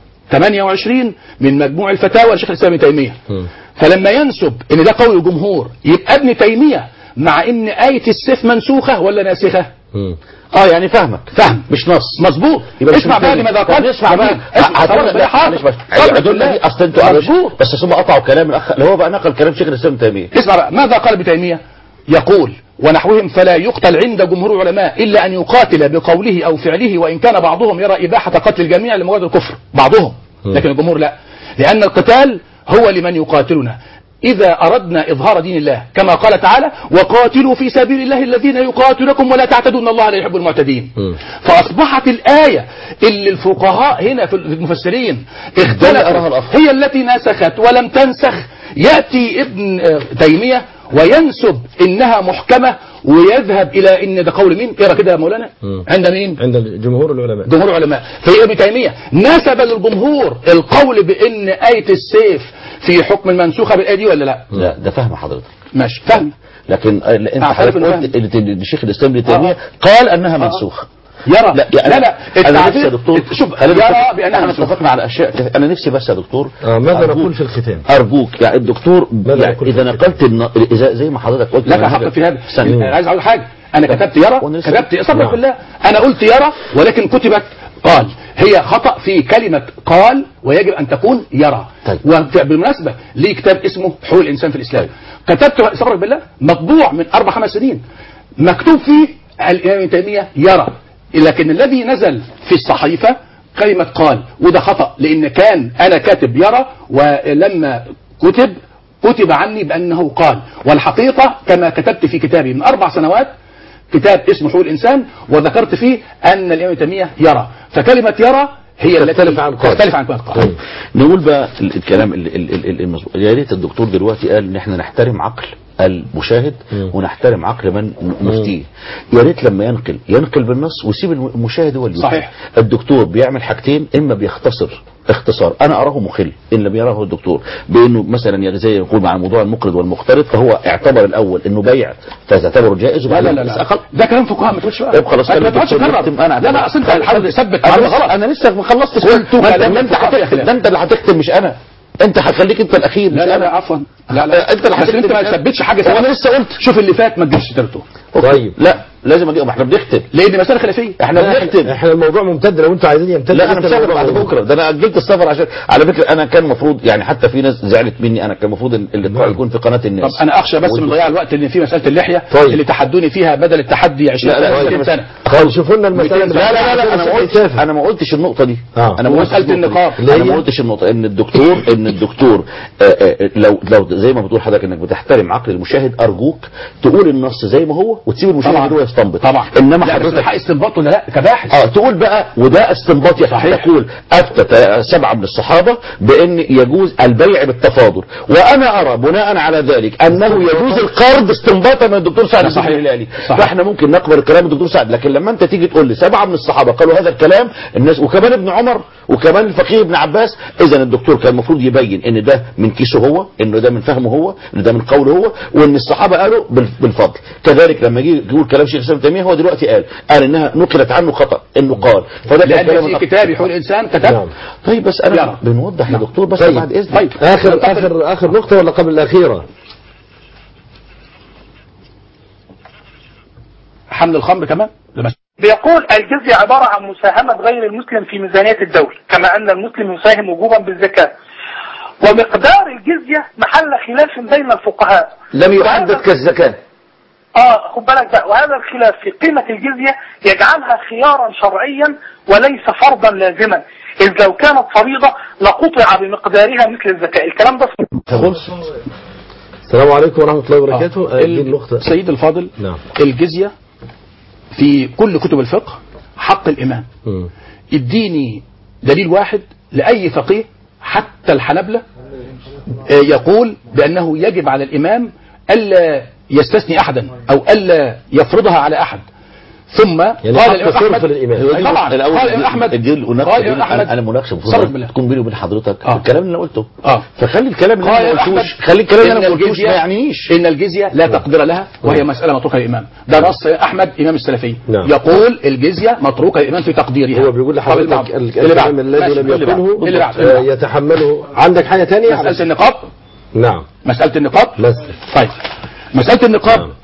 28 من مجموع الفتاوى لشيخ الاسلام ابن تيمية مم. فلما ينسب ان ده قول الجمهور يبقى ابن تيمية مع ان آية السيف منسوخة ولا ناسخة مم. اه يعني فاهمك فهم مش نص مظبوط يبقى مش اسمع بقى محتاج. لماذا طب قال نسمع بقى جميل. اسمع هتقول صبر لا بالله حاضر. معلش بس صبر هتقول بالله. لي اصل انتوا مظبوط. بس ثم قطعوا كلام الاخ اللي هو بقى نقل كلام شيخ الاسلام ابن تيميه اسمع بقى ماذا قال ابن تيمية يقول ونحوهم فلا يقتل عند جمهور العلماء إلا أن يقاتل بقوله أو فعله وإن كان بعضهم يرى إباحة قتل الجميع لمجرد الكفر بعضهم لكن الجمهور لا لأن القتال هو لمن يقاتلنا إذا أردنا إظهار دين الله كما قال تعالى وقاتلوا في سبيل الله الذين يقاتلكم ولا تعتدوا إن الله لا يحب المعتدين مم. فأصبحت الآية اللي الفقهاء هنا في المفسرين أراها اختلفوا الأفضل. هي التي نسخت ولم تنسخ يأتي ابن آه، تيمية وينسب إنها محكمة ويذهب إلى إن ده قول مين اقرا كده يا مولانا مم. عند مين عند جمهور العلماء جمهور العلماء في ابن تيمية نسب للجمهور القول بأن آية السيف في حكم المنسوخة بالآية دي ولا لا لا ده فهم حضرتك ماشي فهم لكن آه، لا، انت أعترف حضرتك إنه قلت فهم. ان إن شيخ الاسلام ابن آه. تيميه قال انها منسوخه يرى لا يا- لا, لا انا نفسي التعبير- يا دكتور شوف أنا يرى متفق- بأنها احنا منسوخة اتفقنا على اشياء كثيرة. انا نفسي بس يا دكتور آه ماذا أرجوك- نقول في الختام ارجوك يعني الدكتور ماذا يعني نقول اذا في نقلت الن... اذا زي ما حضرتك قلت لك من حق حاجة- في هذا استنى. انا عايز اقول حاجه انا كتبت يرى وأنا لسه- كتبت صبر نعم. بالله انا قلت يرى ولكن كتبت قال هي خطا في كلمه قال ويجب ان تكون يرى طيب. وبالمناسبه لي كتاب اسمه حقوق الانسان في الاسلام كتبت صبر بالله مطبوع من اربع خمس سنين مكتوب فيه الامام ابن تيميه يرى لكن الذي نزل في الصحيفه كلمه قال وده خطا لان كان انا كاتب يرى ولما كتب كتب عني بأنه قال والحقيقة كما كتبت في كتابي من أربع سنوات كتاب اسمه حقوق الإنسان وذكرت فيه أن الإمام ابن تيمية يرى فكلمة يرى هي التي تختلف عن قال. تختلف عن قال نقول بقى ال- الكلام ال- ال- ال- ال- المظبوط يا ريت الدكتور دلوقتي قال ان احنا نحترم عقل المشاهد مم. ونحترم عقل من نفتيه يا ريت لما ينقل ينقل بالنص ويسيب الم- المشاهد هو اللي يفتي. صحيح. الدكتور بيعمل حاجتين اما بيختصر اختصار انا اراه مخل ان لم يراه الدكتور بانه مثلا يعني زي يقول مع موضوع المقرض والمقترض فهو اعتبر الاول انه بيع فتعتبره جائز لا لا وبعدين لا, بس لا. أقل ده كلام فقهاء ما تقولش بقى طيب خلاص ما خلي تقعدش الدكتور تكرر يختم. انا لا لا اصل انت الحمد ثبت انا معلومة لسه غلط انا لسه ما خلصتش قلت ما كلام ده انت فقهاء يا هتختم خلاف. ده انت اللي هتختم مش انا انت هتخليك انت الاخير مش لا لا انا لا عفوا لا لا انت اللي بس انت هتكتب ما كده. تثبتش حاجه هو انا ثابتة. لسه قلت شوف اللي فات ما تجيبش سيرته طيب لا لازم اجيب ما احنا بنختم لان مساله خلافيه احنا بنختم احنا الموضوع ممتد لو انتوا عايزين يمتد لا انا لسه مسافر الموضوع بعد موجود. بكره ده انا اجلت السفر عشان على فكره انا كان المفروض يعني حتى في ناس زعلت مني انا كان المفروض ال- اللقاء يكون في قناه طب الناس انا اخشى بس من ضياع الوقت اللي في مساله اللحيه طيب. اللي تحدوني فيها بدل التحدي 20 لا، لا، سنه طيب. 30 سنه طيب شوفوا لنا المسألة اللي لا لا لا, لا انا ما قلتش يسافر. انا ما قلتش النقطه دي آه. انا ما قلتش ومسألة النقطة دي. النقاب. اللي انا ما هي؟ قلتش النقطه ان الدكتور ان الدكتور آه، آه، لو لو زي ما بتقول حضرتك انك بتحترم عقل المشاهد ارجوك تقول النص زي ما هو وتسيب المشاهد طبعا. هو استنبط طبعا انما لا بس حضرتك حق استنباط ولا لا كباحث اه تقول بقى وده استنباط يا صحيح. تقول افتى ت- سبعه من الصحابه بان يجوز البيع بالتفاضل وانا ارى بناء على ذلك انه يجوز القرض استنباطا من الدكتور سعد ده الدين صحيح. الهلالي صحيح. فاحنا ممكن نقبل كلام الدكتور سعد لكن لما انت تيجي تقول لي سبعه من الصحابه قالوا هذا الكلام الناس وكمان ابن عمر وكمان الفقيه ابن عباس اذا الدكتور كان المفروض يبين ان ده من كيسه هو ان ده من فهمه هو ان ده من قوله هو وان الصحابه قالوا بال- بالفضل كذلك لما يجي يقول كلام شيخ الاسلام ابن تيميه هو دلوقتي قال قال انها نقلت عنه خطا انه قال فده كان لان كلام في كتاب حقوق الانسان كتب نعم. طيب بس انا يلا. بنوضح يا دكتور بس طيب. بعد اذنك طيب اخر اخر اخر نقطه ولا قبل الاخيره حمل الخمر كمان لما بيقول الجزية عبارة عن مساهمة غير المسلم في ميزانية الدولة كما أن المسلم يساهم وجوبا بالزكاة ومقدار الجزية محل خلاف بين الفقهاء لم يحدد وهذا- كالزكاه اه خد بالك بقى وهذا الخلاف في قيمة الجزية يجعلها خيارا شرعيا وليس فرضا لازما إذ لو كانت فريضة لقطع بمقدارها مثل الزكاة الكلام ده خلص السلام عليكم ورحمه الله وبركاته آه. آه، دي النقطه السيد الفاضل نعم. الجزية في كل كتب الفقه حق الإمام مم. اديني دليل واحد لأي فقيه حتى الحنبلة آه، يقول بأنه يجب على الإمام ألا يستثني أحدا أو ألا يفرضها على أحد ثم يعني قال حق الإمام صرف أحمد للإمام. أي طبعا الاول قال الإمام أحمد دي المناقشه قال دي الإمام انا أحمد انا مناقشه صرف المفروض بالله. تكون بيني وبين حضرتك آه. الكلام اللي انا قلته آه. فخلي الكلام اللي قال انا ما أحمد قلتوش خلي الكلام اللي انا إن ما قلتوش ما الجزية- يعنيش إن الجزية لا تقدر لها وهي مسألة متروكة للإمام ده نص أحمد إمام السلفي نعم. يقول الجزية متروكة للإمام في تقديرها هو بيقول طب اللي لحضرتك بعده. ال- اللي بعده. الكلام الذي ماشي. لم اللي بعده. يقله اللي بعده. آه، اللي بعده. يتحمله عندك حاجه ثانيه مسألة النقاب نعم مسألة النقاب بس طيب مسألة النقاب نعم.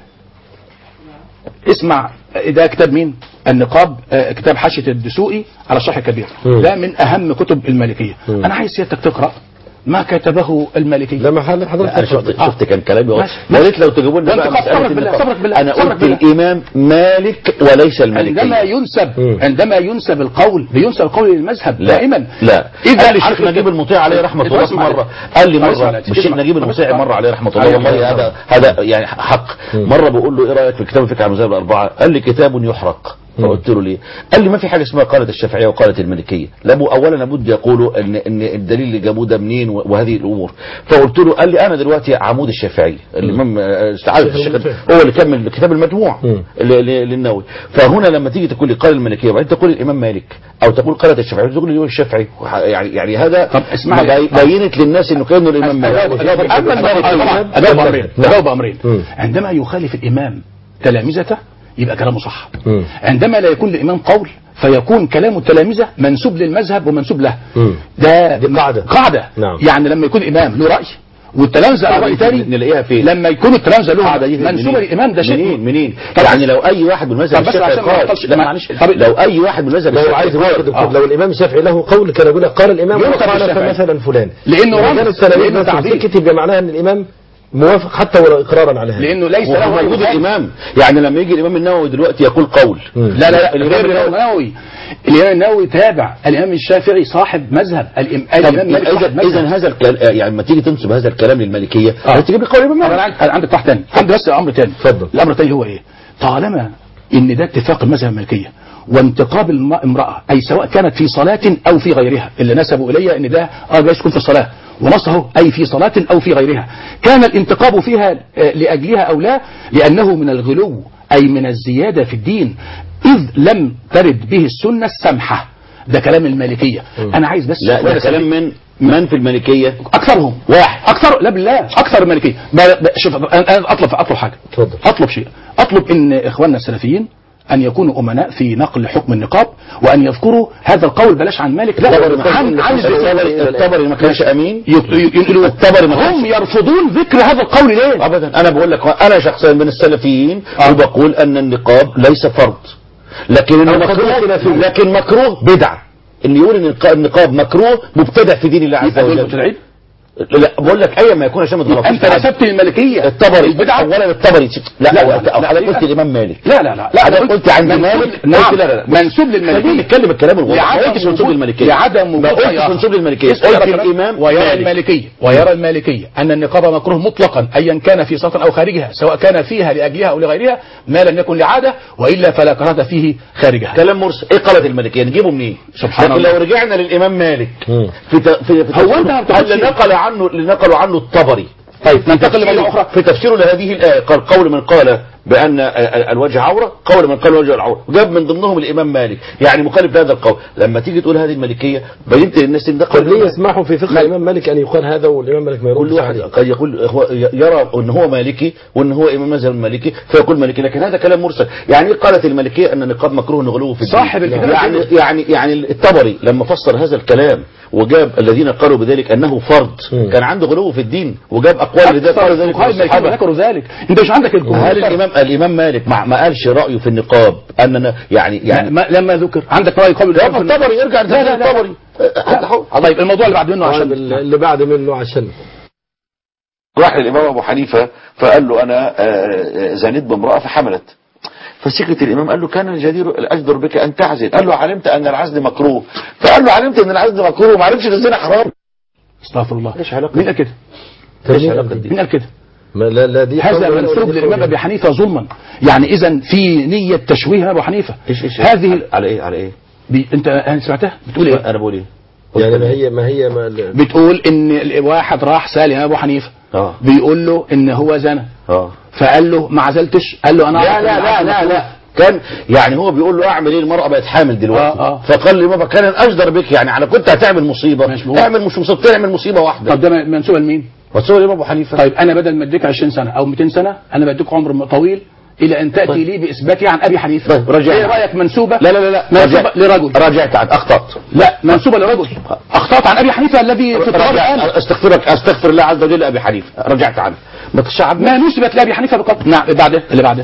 اسمع ده كتاب مين النقاب آه، كتاب حاشية الدسوقي على الشرح الكبير مم. ده من أهم كتب المالكية مم. أنا عايز سيادتك تقرأ ما كتبه المالكي لا محل حضرتك انا شفت اتفضل. شفت كان كلامي واضح ماشي. يا ريت لو تجيبوا لنا وانت بقى قد مساله صبرك بالله، النقاب. صبرك بالله، انا صبرك قلت بالله. الامام مالك وليس عندما المالكي ينسب مم. عندما ينسب القول بينسب القول للمذهب لا دائما لا إذا قال لي عارف الشيخ نجيب الكتاب- المطيع عليه رحمه الله اسمع مره عليك. قال لي اسمع مره عليك. الشيخ اسمع. نجيب المطيع اسمع. مره عليه رحمه الله عليه والله رحمة هذا هذا يعني حق مره بقول له ايه رايك في كتاب الفقه على المذاهب الاربعه قال لي كتاب يحرق فقلت له ليه؟ قال لي ما في حاجه اسمها قالت الشافعيه وقالت المالكيه، لابد اولا لابد يقولوا ان ان الدليل اللي جابوه ده منين و- وهذه الامور، فقلت له قال لي انا دلوقتي عمود الشافعي الامام آه، استعاذ الشيخ الشيخ المطيع. هو اللي كمل كتاب المجموع مم. ل- ل- للنووي فهنا لما تيجي تقول لي قال المالكيه وبعدين تقول الامام مالك او تقول قالت الشافعي تقول الامام الشافعي وح- يعني يعني هذا طب اسمع لي. بي- بينت للناس انه كانه الامام مالك أجاوب- أجاوب- اما المالك أجاوب- أجاوب بأمرين نعم. أجاوب بأمرين مم. عندما يخالف الإمام تلامذته يبقى كلامه صح مم. عندما لا يكون الإمام قول فيكون كلام التلامذة منسوب للمذهب ومنسوب له مم. ده دي قاعدة. قاعدة نعم. يعني لما يكون الإمام له رأي والتلامذة له رأي تاني نلاقيها فين؟ لما يكون التلامذة له القاعده دي منسوبة منين؟ للإمام ده شيء منين منين طب يعني لو اي واحد من المذهب طب بس الشافعي عشان ما قال نعطلش- لا ما- معلش طب- لو اي واحد من المذهب لو الشافعي عايز يقول يا قال دكتور آه. لو الامام الشافعي له قول كان يقول لك قال الامام ينقل وقال الشافعي. مثلا فلان لأنه إذا رمز، كان التلاميذ لأنه مثلا تعديل. كتب يبقى معناها ان الامام موافق حتى ولو اقرارا على هذا لأنه ليس وهو له رأي موجود خاص. الامام يعني لما يجي الامام النووي دلوقتي يقول قول مم. لا لا لا الإمام غير الإمام النووي. النووي الإمام النووي تابع الإمام الشافعي صاحب مذهب الإم- طب الإمام مالك اذا صاحب اذا مذهب هذا الكلام يعني لما تيجي تنسب هذا الكلام للمالكيه آه. تجيب لي قول الامام طب مالك انا عندي عندي اقتراح تاني عندي بس امر تاني اتفضل. الامر التاني هو ايه طالما ان ده اتفاق المذهب المالكيه وانتقاب الم- امراه اي سواء كانت في صلاه او في غيرها اللي نسبوا الي ان ده اه جايز يكون في الصلاه ونصه اي في صلاه او في غيرها كان الانتقاب فيها آه، لاجلها او لا لانه من الغلو اي من الزياده في الدين اذ لم ترد به السنه السمحه ده كلام المالكيه انا عايز بس لا ده وأنا كلام سامع- من من في المالكيه اكثرهم واحد اكثر لا بالله اكثر المالكيه ما- ما- شوف انا أنا اطلب اطلب حاجه اتفضل. اطلب شيء اطلب ان اخواننا السلفيين ان يكونوا امناء في نقل حكم النقاب وان يذكروا هذا القول بلاش عن مالك لا عن عن الطبري الطبري ما كانش امين يق- ينقلوا الطبري ما هم كانش يرفضون ذكر هذا القول ليه ابدا انا بقول لك انا شخصيا من السلفيين آه. وبقول ان النقاب ليس فرض لكن انه أو قضية مكروه خلافية. لكن مكروه بدعه اللي يقول ان الق- النقاب مكروه مبتدع في دين الله عز يبقى دول وجل مبتدعين لا بقول لك ايا ما يكون عشان ما تغلطش انت نسبت للملكيه الطبري البدعه اولا الطبري لا لا، هو لا، أنت لا، حضرتك لا. قلت الامام مالك لا لا لا لا حضرتك أنا قلت عند منسوب- مالك نعم قلت لا لا لا منسوب خلينا للملكيه نتكلم الكلام الواضح ما لعدم قلتش منسوب وجود- للملكيه لعدم ما وجود قلتش أي منسوب للملكيه اسمع قلت كمان. الامام ويرى مالك. المالكية ويرى المالكية أن النقاب مكروه مطلقا أيا كان في سطر أو خارجها سواء كان فيها لأجلها أو لغيرها ما لم يكن لعادة وإلا فلا كراهة فيه خارجها كلام مرسل ايه قالت الملكيه نجيبه منين سبحان لكن الله. لو رجعنا للامام مالك مم. في ت... في في هو أنت ما بتاخدش- اللي نقل عنه اللي نقلوا عنه الطبري طيب ننتقل تفسيره- لموضوع أخرى في تفسيره لهذه الآية قال قول من قال بأن آه، آه، الوجه عورة قول من قال الوجه العورة جاب من ضمنهم الإمام مالك يعني مخالف لهذا القول لما تيجي تقول هذه الملكية بينت للناس ان ده قول طب ليه يسمحوا في فقه الامام مالك ان يقال هذا والامام مالك ما كل يردش واحد عليه قد يقول هو يرى ان هو مالكي وان هو امام مذهب المالكي فيقول مالكي لكن هذا كلام مرسل يعني ايه قالت المالكيه ان النقاب مكروه نغلوه في الدين صاحب الكتاب يعني كده. يعني يعني الطبري لما فسر هذا الكلام وجاب الذين قالوا بذلك انه فرض مم. كان عنده غلو في الدين وجاب اقوال لذلك قال ذلك فقهاء المالكية الصحابه ذكروا ذلك أنت مش عندك الجمهور هل الامام الامام مالك ما, ما قالش رايه في النقاب اننا يعني يعني يعني ما لما ذكر عندك رأي قبل ده الطبري يرجع لا لا لا الطبري طيب الموضوع اللي بعد منه طيب عشان اللي بعد منه عشان راح للإمام أبو حنيفة فقال له أنا آه، آه، زنيت بامرأة فحملت فسكت الإمام قال له كان الجدير الأجدر بك أن تعزل قال له علمت أن العزل مكروه فقال له علمت أن العزل مكروه وما عرفش أن الزنا حرام استغفر الله ايش علاقه مين قال كده؟ ايش علاقه دي مين قال كده؟ ما لا لا دي هذا قول ولا منسوب دي للإمام قول. أبي حنيفة ظلما يعني إذا في نية تشويه أبو حنيفة ايش ايش هذه على ايه على ايه بي... أنت أنت سمعتها بتقول إيه؟ انا بقول ايه يعني ما هي ما هي ما ال- بتقول ان ال- واحد راح سال امام ابو حنيفه اه بيقول له ان هو زنى اه فقال له ما عزلتش قال له انا لا أعرف لا إن لا العزل لا لا كان يعني هو بيقول له اعمل ايه المرأة بقت حامل دلوقتي آه، آه. فقال لي بابا كان اجدر بك يعني على كنت هتعمل مصيبة ماشي، هو- اعمل مش مصيبة تعمل مصيبة واحدة طب ده منسوب لمين؟ وتصور الامام ابو حنيفة طيب انا بدل ما اديك 20 سنه او 200 سنه انا بديك عمر طويل الى ان تاتي طيب. لي باثباتي عن ابي حنيفه طيب، رجعنا. ايه رايك منسوبه لا لا لا لا منسوبه رجعت- لرجل رجعت عن اخطأت لا منسوبه لرجل اخطات عن ابي حنيفه الذي في التراب رجعت. الان استغفرك استغفر الله عز وجل ابي حنيفه رجعت عنه ما تشعب ما نسبت لابي حنيفه بقط نعم بعده اللي بعده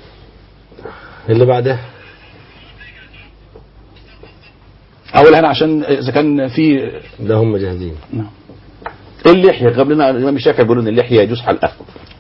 اللي بعدها اقولها انا عشان اذا كان في ده هم جاهزين نعم اللحية قبلنا الامام الشافعي بيقول ان اللحية يجوز حلقها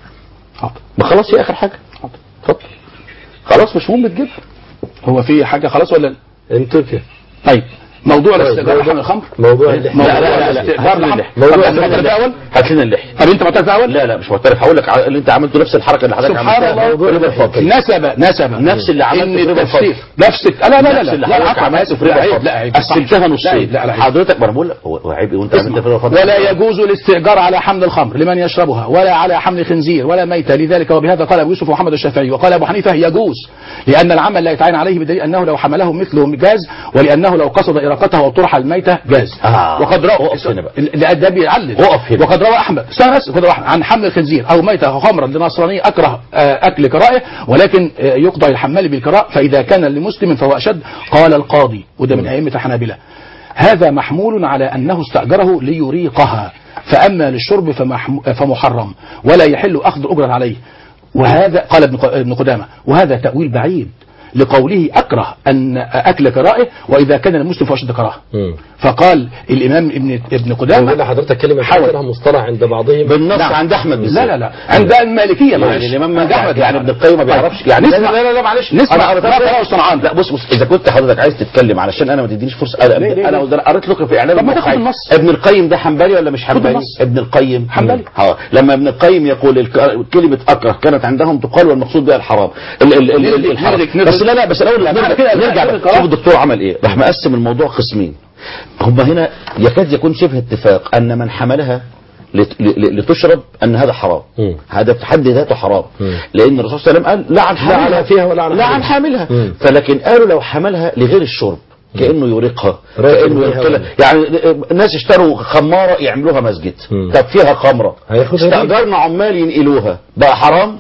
حاضر ما خلاص هي اخر حاجة حاضر اتفضل خلاص مش مهم تجيبها هو في حاجه خلاص ولا انتوا كده طيب موضوع طيب، الاستئجار موضوع- حمل الخمر موضوع اللحية موضوع لا لا لا الاستئجار لا لحمل- موضوع طب اللحية. انت معترف اول هات لنا اللحية طب انت معترف اول لا لا مش معترف هقول لك على اللي انت عملته نفس الحركه اللي حضرتك سبحان عملتها الله في ربا الفضل نسب نسب نفس اللي عملته ان في ربا التفسير الفضل. نفس لا لا لا نفس لا اللي لا حضرتك عفوا، عملته في لا ربا عيب الفضل لا عيب قسمتها لا نصين عيب لا عيب حضرتك ما انا بقول لك هو هو عيب إيه وانت عملت في ربا الفضل ولا يجوز الاستئجار على حمل الخمر لمن يشربها ولا على حمل خنزير ولا ميتة لذلك وبهذا قال ابو يوسف ومحمد الشافعي وقال ابو حنيفه يجوز لان العمل لا يتعين عليه بدليل انه لو حمله مثله جاز ولانه لو قصد اراقتها او طرح الميته جاز آه. وقد روى وقف هنا بقى. لا ده بيعلل وقف هنا. وقد روى احمد استنى بس وقد روى أحمد عن حمل الخنزير او ميته او خمرا لنصراني اكره آه، اكل كرائه ولكن آه، يقضى الحمال بالكراء فاذا كان لمسلم فهو اشد قال القاضي وده من ائمه الحنابله هذا محمول على انه استاجره ليريقها فاما للشرب فمحم- فمحرم ولا يحل اخذ الاجره عليه وهذا قال ابن ق- ابن قدامه وهذا تاويل بعيد لقوله اكره ان اكل كرائه واذا كان المسلم فهو اشد كراهه مم. فقال الامام ابن ابن بقول قدامه لحضرتك كلمة حاول. فاكرها مصطلح عند بعضهم بالنص نعم. عند احمد لا بالذات لا لا عند المالكيه معلش يعني الامام عند يعني, احمد يعني ابن القيم ما بيعرفش يعني نسمع. لا لا لا معلش نسمع انا قريت ما قرأه الصنعاني. لا بص بص اذا كنت حضرتك عايز تتكلم علشان انا ما تدينيش فرصه انا ليه- ليه- انا ليه؟ قريت لك في اعلام طب ما تاخد الموقعين. النص. ابن القيم ده حنبلي ولا مش حنبلي النص. ابن القيم حنبلي. اه لما ابن القيم يقول الك- كلمه اكره كانت عندهم تقال والمقصود بها الحرام ال ال ال ال ندرك- الحرام ندرك- ندرك. بس لا لا بس الاول لا، نرجع بعد كده نرجع ندرك بقى. القرار. شوف الدكتور عمل ايه راح مقسم الموضوع قسمين هم هنا يكاد يكون شبه اتفاق ان من حملها لت- ل- لتشرب ان هذا حرام مم. هذا في حد ذاته حرام مم. لان الرسول صلى الله عليه وسلم قال لا عن حاملها على فيها ولا على لا حاملها. عن حاملها مم. فلكن قالوا لو حملها لغير الشرب كانه يورقها راكب كانه بيها ينقلها ولا- يعني الناس اشتروا خماره يعملوها مسجد مم. طب فيها خمره هياخدها ليه؟ استاجرنا عمال ينقلوها بقى حرام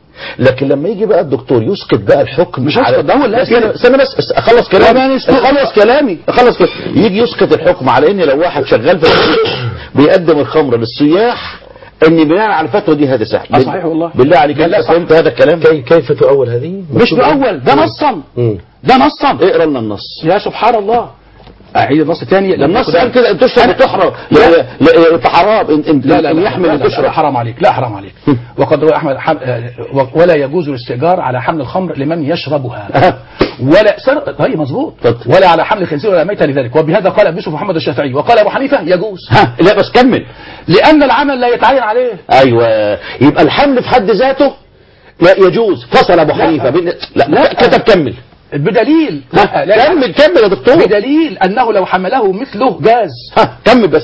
لكن لما يجي بقى الدكتور يسقط بقى الحكم مش على- هيسقط، ده هو اللي قال استنى كده. استنى بس بس اخلص كلامي طبعاً يسقط. اخلص كلامي اخلص كلامي يجي يسقط الحكم على ان لو واحد شغال في بيقدم الخمر للسياح ان بناء على الفتوى دي هذا سهل آه، صحيح والله. بالله عليك لا، انت لا، صح. فهمت هذا الكلام كي كيف تؤول هذه مش بأول ده نصا مم. ده نصا اقرا لنا النص يا سبحان الله اعيد النص تاني ده النص قال كده ان تشرب وتحرم لا لا انت حرام ان ان لا لا إن لا, يحمل لا, لا, لا وتشرب حرام عليك لا حرام عليك وقد روى احمد حم... آه، ولا يجوز الاستئجار على حمل الخمر لمن يشربها ولا سر... طيب مظبوط اتفضل. ولا على حمل الخنزير ولا ميتا لذلك وبهذا قال ابو يوسف محمد الشافعي وقال ابو حنيفه يجوز ها لا بس كمل لان العمل لا يتعين عليه ايوه يبقى الحمل في حد ذاته لا يجوز فصل ابو حنيفه بين لا, لا كتب كمل بدليل ها لا كمل كمل يا دكتور بدليل انه لو حمله مثله جاز ها كمل بس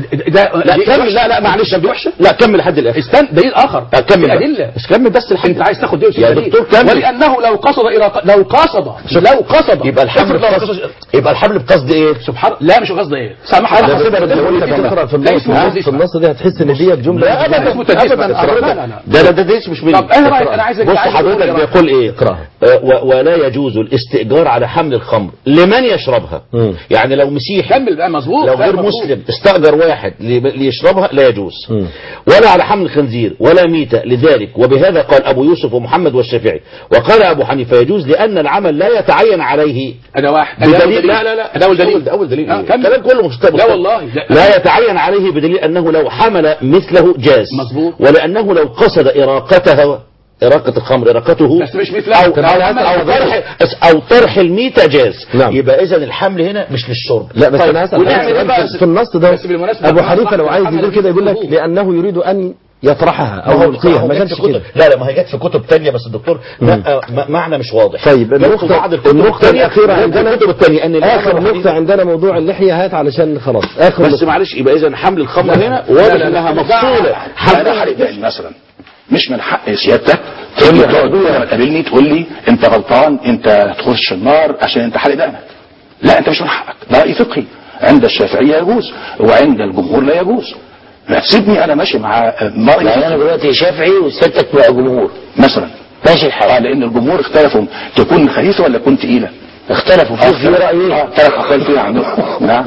ده لا دي كمل وحشة. لا لا معلش دي وحشه لا كمل لحد الاخر استنى دليل اخر لا، كمل في بقى. ادله بس كمل بس لحد انت عايز تاخد دليل يا دليل. دكتور كمل. ولانه لو قصد إراق... لو قصد لو قصد يبقى الحمل افرض لو بقصد قصد- يبقى الحمل بقصد ايه سبحان لا مش قصد ايه سامح لا الله بس حسب انت الدليل. وانت بتقرا في لا النص اسمه ها؟ تدليس في النص دي هتحس ان دي جمله لا ابدا اسمه تدليس ابدا بقى. ابدا لا، لا، لا. ده ده ده مش من طب ايه رايك انا عايزك بص عايزك حضرتك تقول إيه رأيك؟ بيقول ايه اقرا ولا يجوز الاستئجار على حمل الخمر لمن يشربها مم. يعني لو مسيحي كمل بقى مظبوط لو لا، غير مظبوط. مسلم استأجر واحد لي- ليشربها لا يجوز مم. ولا على حمل الخنزير ولا ميتة لذلك وبهذا قال أبو يوسف ومحمد والشافعي وقال أبو حنيفة يجوز لأن العمل لا يتعين عليه ده واحد ده أول بدليل دليل. لا لا لا ده اول دليل أول, أول دليل آه، إيه؟ كمل. الكلام كله مستبق لا والله لا. لا يتعين عليه بدليل أنه لو حمل مثله جاز مظبوط. ولأنه لو قصد إراقتها إراقة الخمر إراقته بس مش مثلها. أو, طب أو, عمل أو, حضرتك. طرح أو طرح الميتة جاز نعم. يبقى إذا الحمل هنا مش للشرب لا بس طيب، انا هسال ونعمل حضرتك إيه سؤال بقى؟ في- في النص ده بس بالمناسبة ابو بقى حنيفه لو صح، عايز الحمل يقول كده يقول لك يجوز. لانه يريد ان يطرحها ما او هو- يلقيها هو ما جت كانش في كتب- كده لا لا ما هي جت في كتب تانية بس الدكتور لا م- معنى مش واضح طيب، جت في النقطة- بعض الكتب النقطة التانية- الأخيرة جت في عندنا- الكتب التانية ان اخر الإمام نقطه عندنا موضوع اللحيه هات علشان خلاص اخر بس نقطة. معلش يبقى اذا حمل الخمر لا، هنا لا، واضح لا، انها لا، مفصولة انا حمل حرق دقني مثلا مش من حق سيادتك تقول لي تقعد لما تقابلني تقول لي انت غلطان انت تخش النار عشان انت حرق دقنك لا انت مش من حقك ده راي فقهي عند الشافعيه يجوز وعند الجمهور لا يجوز لا سيبني انا ماشي مع مرأي يعني انا دلوقتي شافعي وسيادتك بقى جمهور مثلا ماشي الحال اه لان الجمهور اختلفوا تكون خفيفه ولا تكون تقيله اختلفوا في في اه رايين ثلاث اقوال فيها عندهم نعم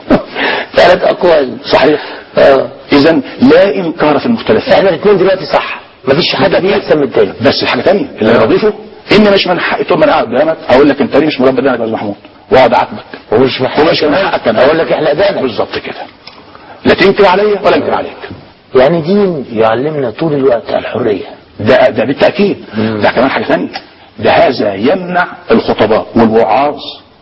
ثلاث اقوال صحيح اه اذا لا انكار في المختلفات احنا الاثنين دلوقتي صح مفيش حد فيه احسن من التاني بس حاجه ثانيه اللي انا بضيفه ان مش من حقي طول ما انا قاعد قدامك اقول لك انت ليه مش مربي دقنك يا استاذ محمود واقعد اعاتبك ومش محتاج ومش من حقك كمان اقول لك احلق دقنك بالظبط كده لا تنكر عليا ولا انكر عليك يعني دين يعلمنا طول الوقت الحريه ده ده بالتاكيد ده كمان حاجه ثانيه ده هذا يمنع الخطباء والوعاظ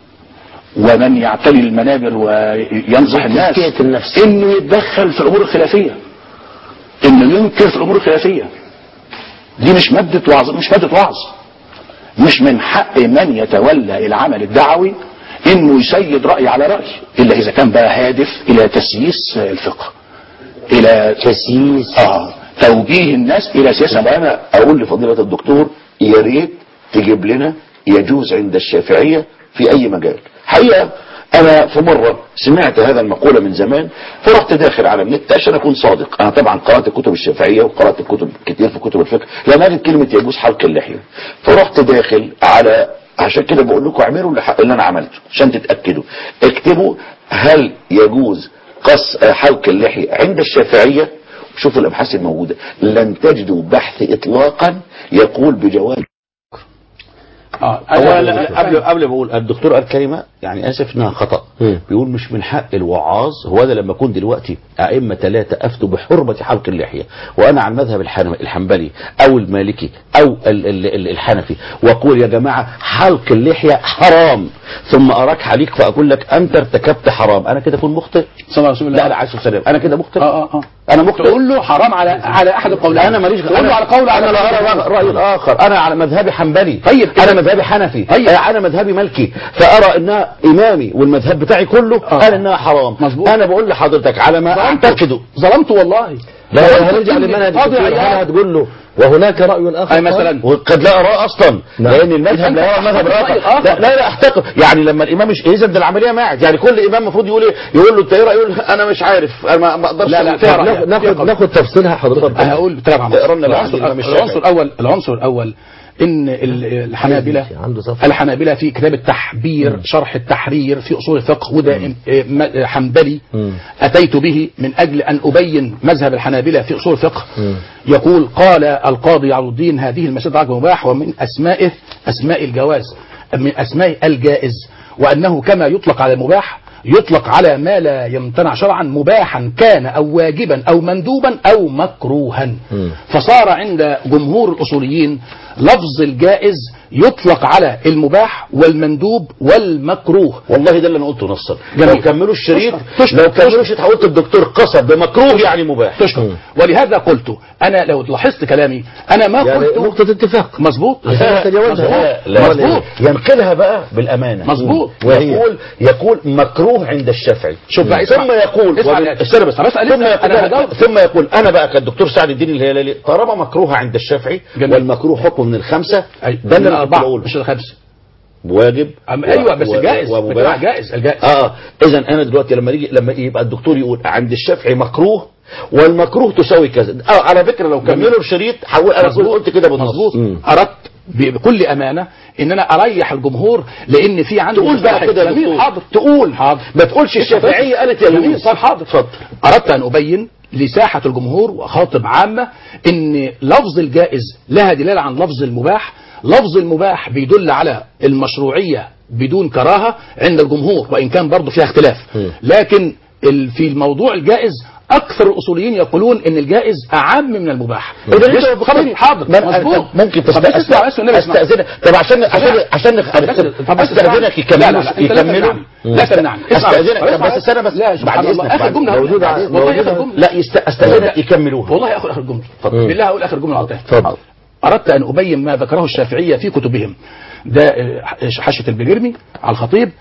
ومن يعتلي المنابر وينصح الناس تزكية النفس. انه يتدخل في الامور الخلافيه انه ينكر في الامور الخلافيه دي مش ماده وعظ مش ماده وعظ مش من حق من يتولى العمل الدعوي انه يسيد راي على راي الا اذا كان بقى هادف الى تسييس الفقه الى تسييس اه توجيه الناس الى سياسه معينه انا اقول لفضيلة الدكتور يا ريت تجيب لنا يجوز عند الشافعية في اي مجال حقيقة انا في مرة سمعت هذا المقولة من زمان فرحت داخل على النت عشان اكون صادق انا طبعا قرأت كتب الشافعية وقرأت كتب كتير في كتب الفقه لما قالت كلمة يجوز حلق اللحية فرحت داخل على عشان كده بقول لكم اعملوا اللي اللي انا عملته عشان تتأكدوا اكتبوا هل يجوز قص حلق اللحية عند الشافعية شوفوا الابحاث الموجودة لن تجدوا بحث اطلاقا يقول بجواز اه اولا قبل قبل ما اقول الدكتور قال كلمه يعني اسف انها خطا مم. بيقول مش من حق الوعاظ هو انا لما اكون دلوقتي ائمه ثلاثه افتوا بحرمه حلق اللحيه وانا على المذهب الحن- الحنبلي او المالكي او ال- ال- ال- الحنفي واقول يا جماعه حلق اللحيه حرام ثم اراك عليك فاقول لك انت ارتكبت حرام انا كده اكون مخطئ صلى الله عليه وسلم لا لا عايز السلام انا كده مخطئ اه اه اه انا مخطئ تقول له حرام على على احد القولين انا ماليش تقول له على قول انا لا ارى الراي الاخر انا على مذهبي حنبلي طيب انا مذهبي حنفي طيب. انا مذهبي مالكي فارى انها امامي والمذهب بتاعي كله آه. قال انها حرام مظبوط. انا بقول لحضرتك على ما ظلمته. اعتقده ظلمته والله لا ظلمت هنرجع كلمة لمنهج قاضي الدكتور عياض. هنا هتقول له وهناك راي اخر اي مثلا وقد لا اراه اصلا نعم. لان المذهب لا يرى المذهب رأي الاخر آخر. لا لا لا احتقر يعني لما الامام مش اذا ده العمليه معت يعني كل امام المفروض يقول ايه يقول له انت ايه رايك يقول انا مش عارف انا ما ما اقدرش لا، لا، أقول. فيها طب رأي. ناخد ناخد, ناخد تفصيلها حضرتك انا هقول تلعب عم اقرا لنا بقى العنصر, عن الإمام الشافعي. العنصر الاول العنصر الاول ان ال- الحنابلة عنده صفحة. الحنابلة في كتاب التحبير شرح التحرير في اصول الفقه وده م- م- حنبلي مم. اتيت به من اجل ان ابين مذهب الحنابلة في اصول الفقه مم. يقول قال القاضي عبد الدين هذه المسألة عقد مباح ومن اسمائه اسماء الجواز من اسماء الجائز وانه كما يطلق على المباح يطلق على ما لا يمتنع شرعا مباحا كان أو واجبا أو مندوبا أو مكروها فصار عند جمهور الأصوليين لفظ الجائز يطلق على المباح والمندوب والمكروه والله ده اللي انا قلته نصا جميل. لو كملوا الشريط تشكر. لو كملوا الشريط قلت الدكتور قصد بمكروه يعني مباح تشكر ولهذا قلت أنا لو لاحظت كلامي أنا ما يعني قلت نقطة اتفاق مظبوط تجاوزها. لا لا مظبوط ينقلها بقى بالامانه مظبوط. ويقول يقول مكروه عند الشافعي شوف بقى اسمع. ثم يقول اسمع وبال- يا أخي. استنى بس طب اسأل ثم اسأل. أنا يقول هجاوب. ثم يقول انا بقى كالدكتور سعد الدين الهلالي طالما مكروه عند الشافعي جميل. والمكروه حكم من الخمسه أي- ده اللي من انا كنت الأربعة بقوله مش الخمسة واجب أم و- أيوة بس و- جائز ومباح جائز الجائز اه اذا انا دلوقتي لما يجي لما يبقى الدكتور يقول عند الشافعي مكروه والمكروه تساوي كذا اه على فكره لو كملوا الشريط هقول انا كنت قلت كده بالنص مظبوط مم. اردت ب- بكل امانه ان انا اريح الجمهور لان في عندي تقول بقى مصطلحات. كده يا جميل دكتور. حاضر تقول حاضر ما تقولش الشافعيه قالت يا جميل يونس طب حاضر اتفضل اردت ان ابين لساحه الجمهور وخاطب عامه ان لفظ الجائز لها دلاله عن لفظ المباح لفظ المباح بيدل على المشروعيه بدون كراهه عند الجمهور وان كان برضه فيها اختلاف لكن ال- في الموضوع الجائز اكثر الاصوليين يقولون ان الجائز اعم من المباح إذا أنت ليش؟ بتقتنع. حاضر ما- مظبوط ممكن طب بس اسمع بس والنبي اسمع. استاذنك طب عشان عشان عشان طب بس- طب بس استاذنك اسمعني. يكملوا لا لا لا انت لا يكملوا تمنعني لا تمنعني اسمع بس. استاذنك طب اسمع بس استنى بس لا سبحان بعد الله اذنك اخر بعد- جمله موجودة هقولها. عليه- والله موجودة. اخر جمله لا يست- استاذنك يكملوها والله اخر اخر جمله اتفضل. بالله هقول اخر جمله على اتفضل. اردت ان ابين ما ذكره الشافعيه في كتبهم ده آه، حاشيه البجرمي على الخطيب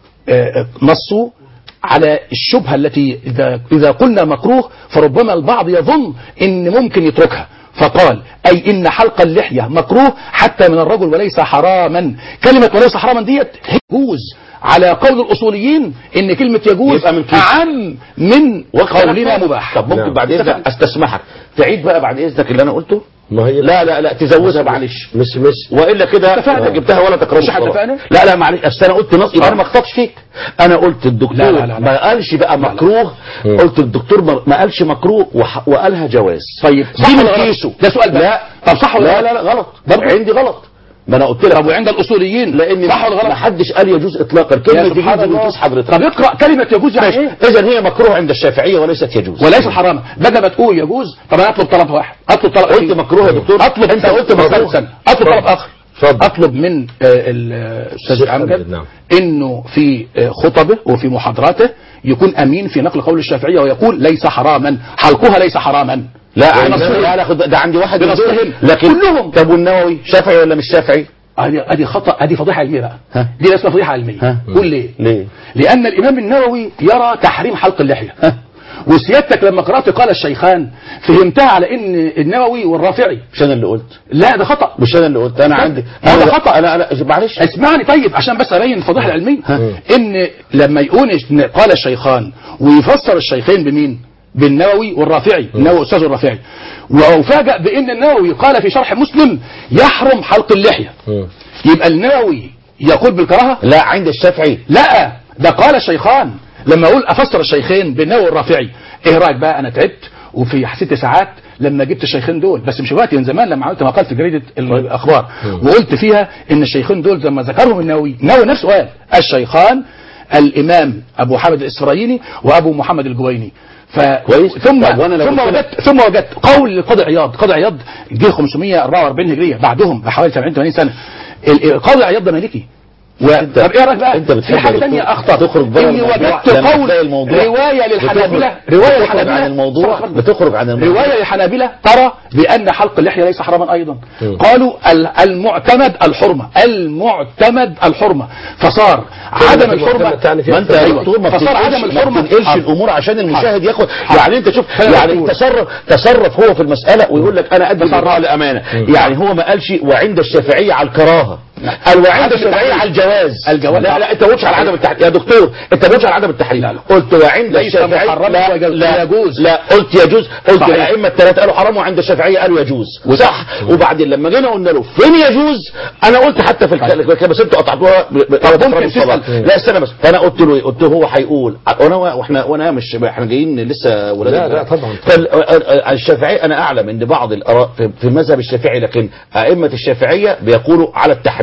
آه، نصوا على الشبهه التي اذا اذا قلنا مكروه فربما البعض يظن ان ممكن يتركها فقال اي ان حلق اللحيه مكروه حتى من الرجل وليس حراما كلمه وليس حراما ديت يجوز على قول الاصوليين ان كلمه يجوز يبقى من كيس. اعم من قولنا مباح طب ممكن نعم. بعد اذنك استسمحك تعيد بقى بعد اذنك اللي انا قلته ما هي لا لا لا تزودها معلش مش مش والا كده اتفقنا. انت جبتها ولا تقربوا مش الصلاة. اتفقنا؟ لا لا معلش اصل انا قلت نص يبقى انا ما اخطاتش فيك انا قلت الدكتور لا لا لا لا. ما قالش بقى مكروه قلت الدكتور ما- ما قالش مكروه وح- وقالها جواز طيب دي صح من ولا غلط؟ كيسه ده سؤال بقى. لا طب صح ولا لا غلط؟ لا لا غلط برضه؟ عندي غلط ما انا قلت لك طب وعند الاصوليين لان صح ولا ما غلط؟ حدش قال يجوز اطلاقا يا كلمه سبحان يجوز الله. من كيس حضرتك طب يقرا كلمه يجوز يعني ايه؟ اذا هي مكروه عند الشافعيه وليست يجوز وليس حراما بدل ما تقول يجوز طب انا اطلب طلب واحد اطلب طلب قلت مكروه يا دكتور اطلب انت قلت مكروه استنى، استنى. اطلب طلب اخر اتفضل. اطلب من آه، الاستاذ الشيخ امجد أمجد، نعم. انه في آه، خطبه وفي محاضراته يكون امين في نقل قول الشافعيه ويقول ليس حراما حلقها ليس حراما لا بنصهم. لا لا خد ده عندي واحد بنصهم. يقول. لكن كلهم. طب والنووي شافعي ولا مش شافعي ادي ادي خطا ادي فضيحه علميه بقى ها؟ دي اسمها فضيحه علميه ها؟ قول ليه ليه لأن الإمام النووي يرى تحريم حلق اللحية وسيادتك لما قرأت قال الشيخان فهمتها على إن النووي والرافعي مش انا اللي قلت لا ده خطأ مش انا اللي قلت انا عندي هذا أنا- خطأ. انا انا معلش اسمعني طيب عشان بس أبين الفضيحة العلمية إن لما يقول إن قال الشيخان ويفسر الشيخين بمين بالنووي والرافعي النووي أستاذ الرافعي وأفاجأ بأن النووي قال في شرح مسلم يحرم حلق اللحية يبقى النووي يقول بالكراهة لا عند الشافعي لا ده قال الشيخان لما اقول افسر الشيخين بالنووي والرافعي ايه رايك بقى انا تعبت وفي ست ساعات لما جبت الشيخين دول بس مش وقت من زمان لما عملت مقال في جريده الاخبار وقلت فيها ان الشيخين دول لما ذكرهم النووي النووي نفسه قال الشيخان الامام ابو حامد الاسرائيلي وابو محمد الجويني ف... كويس. ثم طب وأنا لو ثم قلت لك- وجدت ثم وجدت قول القاضي عياض قاضي عياض جه 544 هجريه بعدهم بحوالي 70 80 سنه ال- القاضي عياض ده مالكي و... أنت- طب ايه رايك بقى أنت بتحب في حاجه يا ثانيه دكتور اخطر تخرج بره اني الموضوع وجدت لما قول تلاقي الموضوع روايه للحنابله بتخرج- روايه بتخرج للحنابله عن الموضوع بتخرج عن الموضوع روايه للحنابله ترى بان حلق اللحيه ليس حراما ايضا قالوا ال- المعتمد الحرمه المعتمد الحرمه فصار عدم الحرمه تعني فيها ما انت يا أيوة. دكتور ما فصار عدم بتنقلش- الحرمه ما تنقلش حاضر. الامور عشان المشاهد حاضر. ياخد حاضر. يعني انت شوف خلينا يعني نقول. تصرف تصرف هو في المساله ويقول لك انا ادي البراءه لامانه يعني هو ما قالش وعند الشافعيه على الكراهه قال وعند عدم الشافعيه التحريم. على الجواز الجواز. لا لا انت ما قلتش على عدم التحريم يا دكتور انت ما قلتش على عدم التحريم لا، لا. قلت وعند ليس الشافعيه محرما لا ويجوز. لا يجوز. لا قلت يجوز قلت صحيح. الائمه الثلاثه قالوا حرام وعند الشافعيه قالوا يجوز وصح وبعدين لما جينا قلنا له فين يجوز انا قلت حتى في الك- بس انتوا قطعتوها ب- ب- طب تقربوا ممكن الصلاة. تسأل. لا استنى بس فانا قلت له إيه؟ قلت له هو هيقول وانا واحنا وانا مش احنا جايين لسه ولاد لا، البلد. لا، طبعاً. فال- الشافعي انا اعلم ان بعض الاراء في- في المذهب الشافعي لكن ائمه الشافعيه بيقولوا على التحريم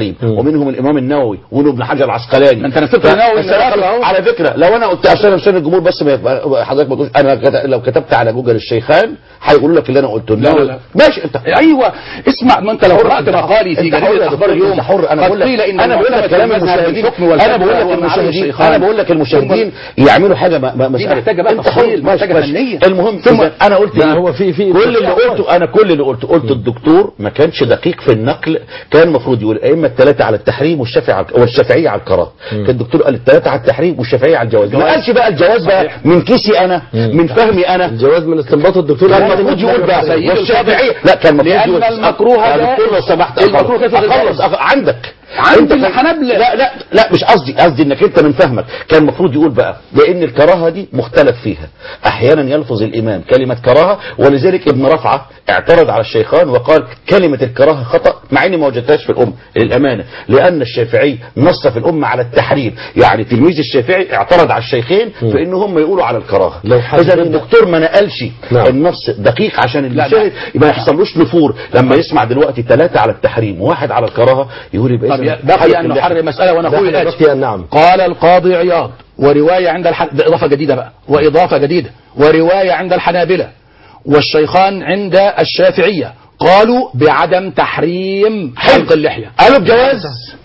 التحريم ومنهم الامام النووي ومنهم ابن حجر العسقلاني انت نسبت ف- النووي بس من أنا الآخر أهو. على فكره لو انا قلت عشان عشان الجمهور بس ما يبقى حضرتك ما تقولش انا كت- لو كتبت على جوجل الشيخان هيقولوا لك اللي انا قلته لا، لا، النووي- لا. ماشي انت ايوه اسمع ما انت لو قرات مقالي في انت حر جريده يا اخبار دكتور، اليوم انت حر انا قد بقول لك قيل ان انا بقول لك المعتمد كلام في المذهب المشاهدين الحكم انا والفتوى بقول لك هو معالي المشاهدين الشيخان. انا بقول لك المشاهدين يعملوا حاجه ما ما مسألة. محتاجة بقى انت حر، تفصيل، ماشي، محتاجة ماشي. فنية. المهم ثم- إذا انا قلت لا، ايه هو في- في كل اللي تشريع قلته انا كل اللي قلته قلت الدكتور ما كانش دقيق في النقل كان المفروض يقول الائمه الثلاثه على التحريم والشافعي على والشافعيه على الكراهه كان الدكتور قال الثلاثه على التحريم والشافعيه على الجواز ما قالش بقى الجواز بقى من كيسي انا من فهمي انا الجواز من استنباط الدكتور كان المفروض يقول بقى سيد والشافعيه لا كان المفروض لأن يقول المكروه يا ده- دكتور لو سمحت المكروه كيف اخلص الجواز؟ أخ- عندك عند أنت فاهم- الحنابلة. لا لا لا مش قصدي قصدي انك انت من فهمك كان المفروض يقول بقى لان الكراهه دي مختلف فيها احيانا يلفظ الامام كلمه كراهه ولذلك ابن رفعه اعترض على الشيخان وقال كلمه الكراهه خطا مع اني ما وجدتهاش في الام للامانه لان الشافعي نص في الامه على التحريم يعني تلميذ الشافعي اعترض على الشيخين في ان هم يقولوا على الكراهه لو اذا حبينا- الدكتور ما نقلش نعم. النص دقيق عشان لا. المشاهد ما يحصلوش نفور لما يسمع دلوقتي ثلاثه على التحريم وواحد على الكراهه يقول يبقى طب اسم بقي حلق ان اللحم. نحرر مساله وانا اقول بقي- الاتي بقي أن نعم. قال القاضي عياض وروايه عند الح... ده اضافه جديده بقى واضافه جديده وروايه عند الحنابله والشيخان عند الشافعيه قالوا بعدم تحريم حلق اللحيه قالوا بجواز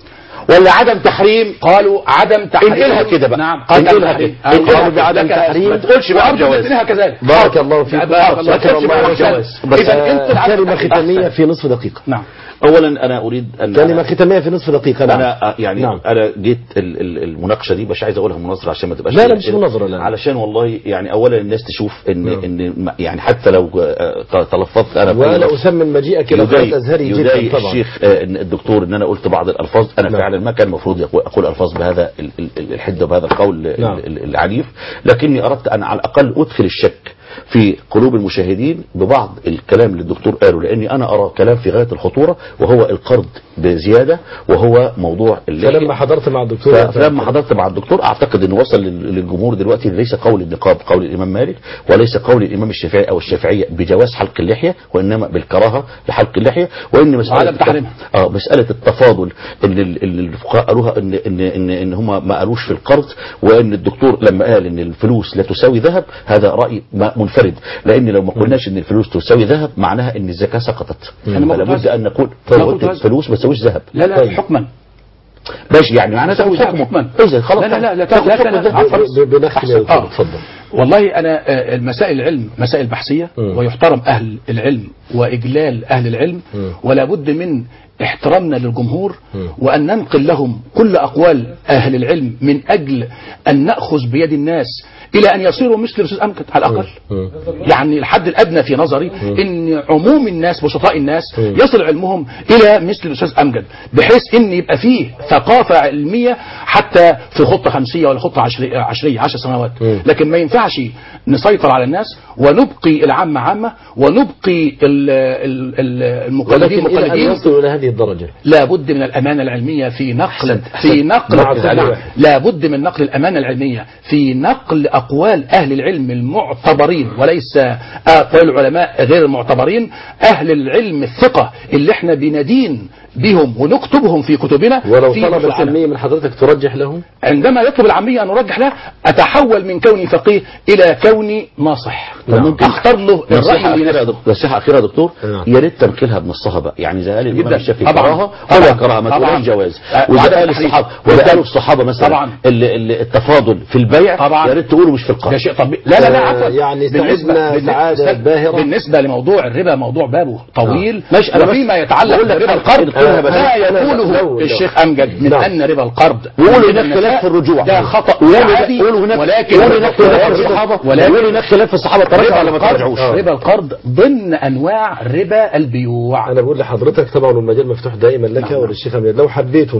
ولا عدم تحريم قالوا عدم تحريم انقلها كده بقى. نعم قال انقلها تحريم كده. انقلها قالوا بعدم لك- تحريم ما تقولش بقى وأرجو بجواز. تنقلها كذلك بارك الله فيكم بارك الله شكر فيكم. الله بجواز. بس اذا انت العدم كلمة تحريم. ختامية في نصف دقيقة نعم اولا انا اريد ان كلمة ختامية في نصف دقيقة نعم انا آه، يعني نعم. انا جيت ال- ال- المناقشه دي مش عايز اقولها مناظره عشان ما تبقاش لا، لا، مش مناظرة، لا. علشان والله يعني اولا الناس تشوف ان ان ما- يعني حتى لو آه، ت- تلفظت انا بأي وأنا لفظ أثمن مجيئك إلى يضايق قناة أزهري جدا يضايق طبعا الشيخ آه، إن الدكتور ان انا قلت بعض الالفاظ انا نعم. فعلا ما كان المفروض يقول- اقول الفاظ بهذا ال- ال- الحده وبهذا القول ال- نعم. ال- العنيف لكني اردت ان على الاقل ادخل الشك في قلوب المشاهدين ببعض الكلام اللي الدكتور قاله لاني انا ارى كلام في غايه الخطوره وهو القرض بزياده وهو موضوع اللحية. فلما حضرت مع الدكتور ف- فلما حضرت مع الدكتور اعتقد انه وصل لل- للجمهور دلوقتي إن ليس قول النقاب قول الامام مالك وليس قول الامام الشافعي او الشافعيه بجواز حلق اللحيه وانما بالكراهه لحلق اللحيه وان مساله وعدم تحريمها. اه مساله التفاضل اللي اللي الفقهاء قالوها ان ان ان ان هم ما قالوش في القرض وان الدكتور لما قال ان الفلوس لا تساوي ذهب هذا راي ما- منفرد لان لو ما قلناش ان الفلوس تساوي ذهب معناها ان الزكاه سقطت أنا ما فلا قلت بد هذا. ان نقول ما لو قلت قلت هذا. الفلوس ما تساويش ذهب لا لا طيب. حكما ماشي يعني معناها تساوي تاخد ذهب حكما اذا خلاص لا لا لا لا تاخد لا حكم لا الذهب. عفوا. ب- بنختم يا دكتور آه. اتفضل والله انا آه، المسائل العلم مسائل بحثيه مم. ويحترم اهل العلم واجلال اهل العلم مم. ولا بد من احترامنا للجمهور مم. وان ننقل لهم كل اقوال اهل العلم من اجل ان ناخذ بيد الناس الى ان يصيروا مثل الاستاذ امجد على الاقل مم. يعني الحد الادنى في نظري ان عموم الناس بسطاء الناس مم. يصل علمهم الى مثل الاستاذ امجد بحيث ان يبقى فيه ثقافه علميه حتى في خطه خمسيه ولا خطه عشريه عشريه عشر سنوات مم. لكن ما ينفعش نسيطر على الناس ونبقي العامه عامه ونبقي ال- ال- ال- المقلدين ولكن إلى أن مقلدين يصلوا إلى هذه الدرجة لابد من الامانه العلميه في نقل أحسنت، في أحسنت. نقل مع كل نعم. واحد. لابد من نقل الامانه العلميه في نقل اقوال اهل العلم المعتبرين وليس اقوال العلماء غير المعتبرين اهل العلم الثقه اللي احنا بندين بهم ونكتبهم في كتبنا ولو في طلب بحوثنا. العلمية من حضرتك ترجح له عندما يطلب العاميه ان ارجح له اتحول من كوني فقيه الى كوني ناصح طب ممكن اختار له الراي نصيحة اللي أخيرة يا يناسبه. دكتور نصيحة أخيرة يا دكتور نعم. يا ريت تنقلها بنصها بقى يعني زي قال الإمام جدا. الشافعي طبعاً. كراهة طبعاً. ولا كراهة ما طبعاً. تقولش جواز أه، وإذا وعدم قال تحريم. الصحابة وإذا وده- قالوا الصحابة مثلا طبعاً. ال- ال- التفاضل في البيع طبعاً. يا ريت تقولوا مش في القرض ده شيء طبيعي لا لا لا آه، عفوا يعني بالنسبة- استعدنا بالنسبة- سعادة باهرة. بالنسبة لموضوع الربا موضوع بابه طويل ماشي، أنا بس وفيما يتعلق بقول لك بربا أنا القرض ادخلها بس. لا أنا- يقوله لو- لو- الشيخ أمجد من نعم. أن ربا القرض وقولوا من هناك خلاف في الرجوع ده خطأ وقولوا عادي قولوا هناك ولكن قولوا هناك خلاف في الصحابة ولكن وقولوا هناك خلاف في الصحابة ترجعوا ربا ولا ما القرض ترجعوش ربا القرض ضمن أنواع ربا البيوع أنا بقول لحضرتك طبعا المجال مفتوح دائما لك نعم. وللشيخ أمير لو حبيتم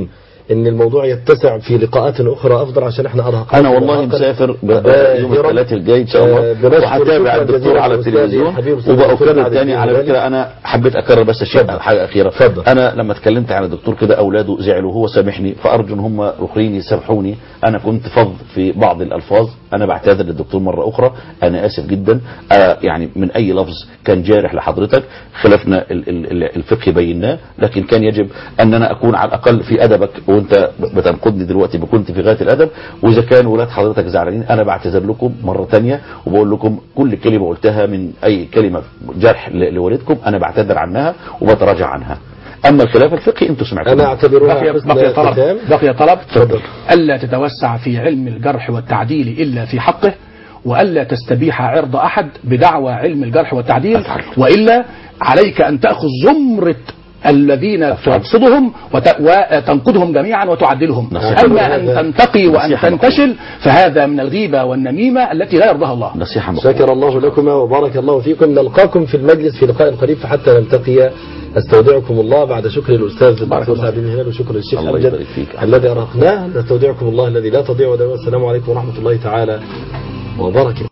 ان الموضوع يتسع في لقاءات اخرى افضل عشان احنا ارهقنا انا والله مسافر ب- يوم باهرا. الثلاث الجاي ان شاء آه، الله بنشكر وهتابع شكراً الدكتور جزيلاً على أستاذي التلفزيون الحبيب أستاذ الدكتور وبأكرر علي تاني على الدين فكره انا حبيت اكرر بس شيء حاجه اخيره اتفضل. انا لما اتكلمت عن الدكتور كده اولاده زعلوا هو سامحني فارجو ان هم اخرين يسامحوني انا كنت فظ في بعض الالفاظ انا بعتذر للدكتور مره اخرى انا اسف جدا آه يعني من اي لفظ كان جارح لحضرتك خلافنا ال- ال- ال- الفقه بيناه لكن كان يجب ان انا اكون على الاقل في ادبك وانت بتنقدني دلوقتي كنت في غايه الادب واذا كان ولاد حضرتك زعلانين انا بعتذر لكم مره تانية وبقول لكم كل كلمه قلتها من اي كلمه جرح ل- لوالدكم انا بعتذر عنها وبتراجع عنها اما الخلاف الفقهي انتم سمعتوا انا منه. اعتبرها بقي, حسن بقي طلب ختام بقي طلب تفضل. ألا تتوسع في علم الجرح والتعديل إلا في حقه وألا تستبيح عرض أحد بدعوى علم الجرح والتعديل أفعل. وإلا عليك أن تأخذ زمرة الذين تقصدهم وت- وتنقدهم جميعا وتعدلهم نصيحة. أما أن تنتقي وأن نصيحة تنتشل فهذا من الغيبة والنميمة التي لا يرضاها الله نصيحه مقبولة. شكر الله لكما وبارك الله فيكم نلقاكم في المجلس في لقاء قريب فحتى نلتقي استودعكم الله بعد شكر الاستاذ بارك الدكتور الله سعد بن هلال وشكر الشيخ الله امجد يبارك فيك. الذي ارهقناه نستودعكم الله الذي لا تضيع ودائما السلام عليكم ورحمه الله تعالى وبركاته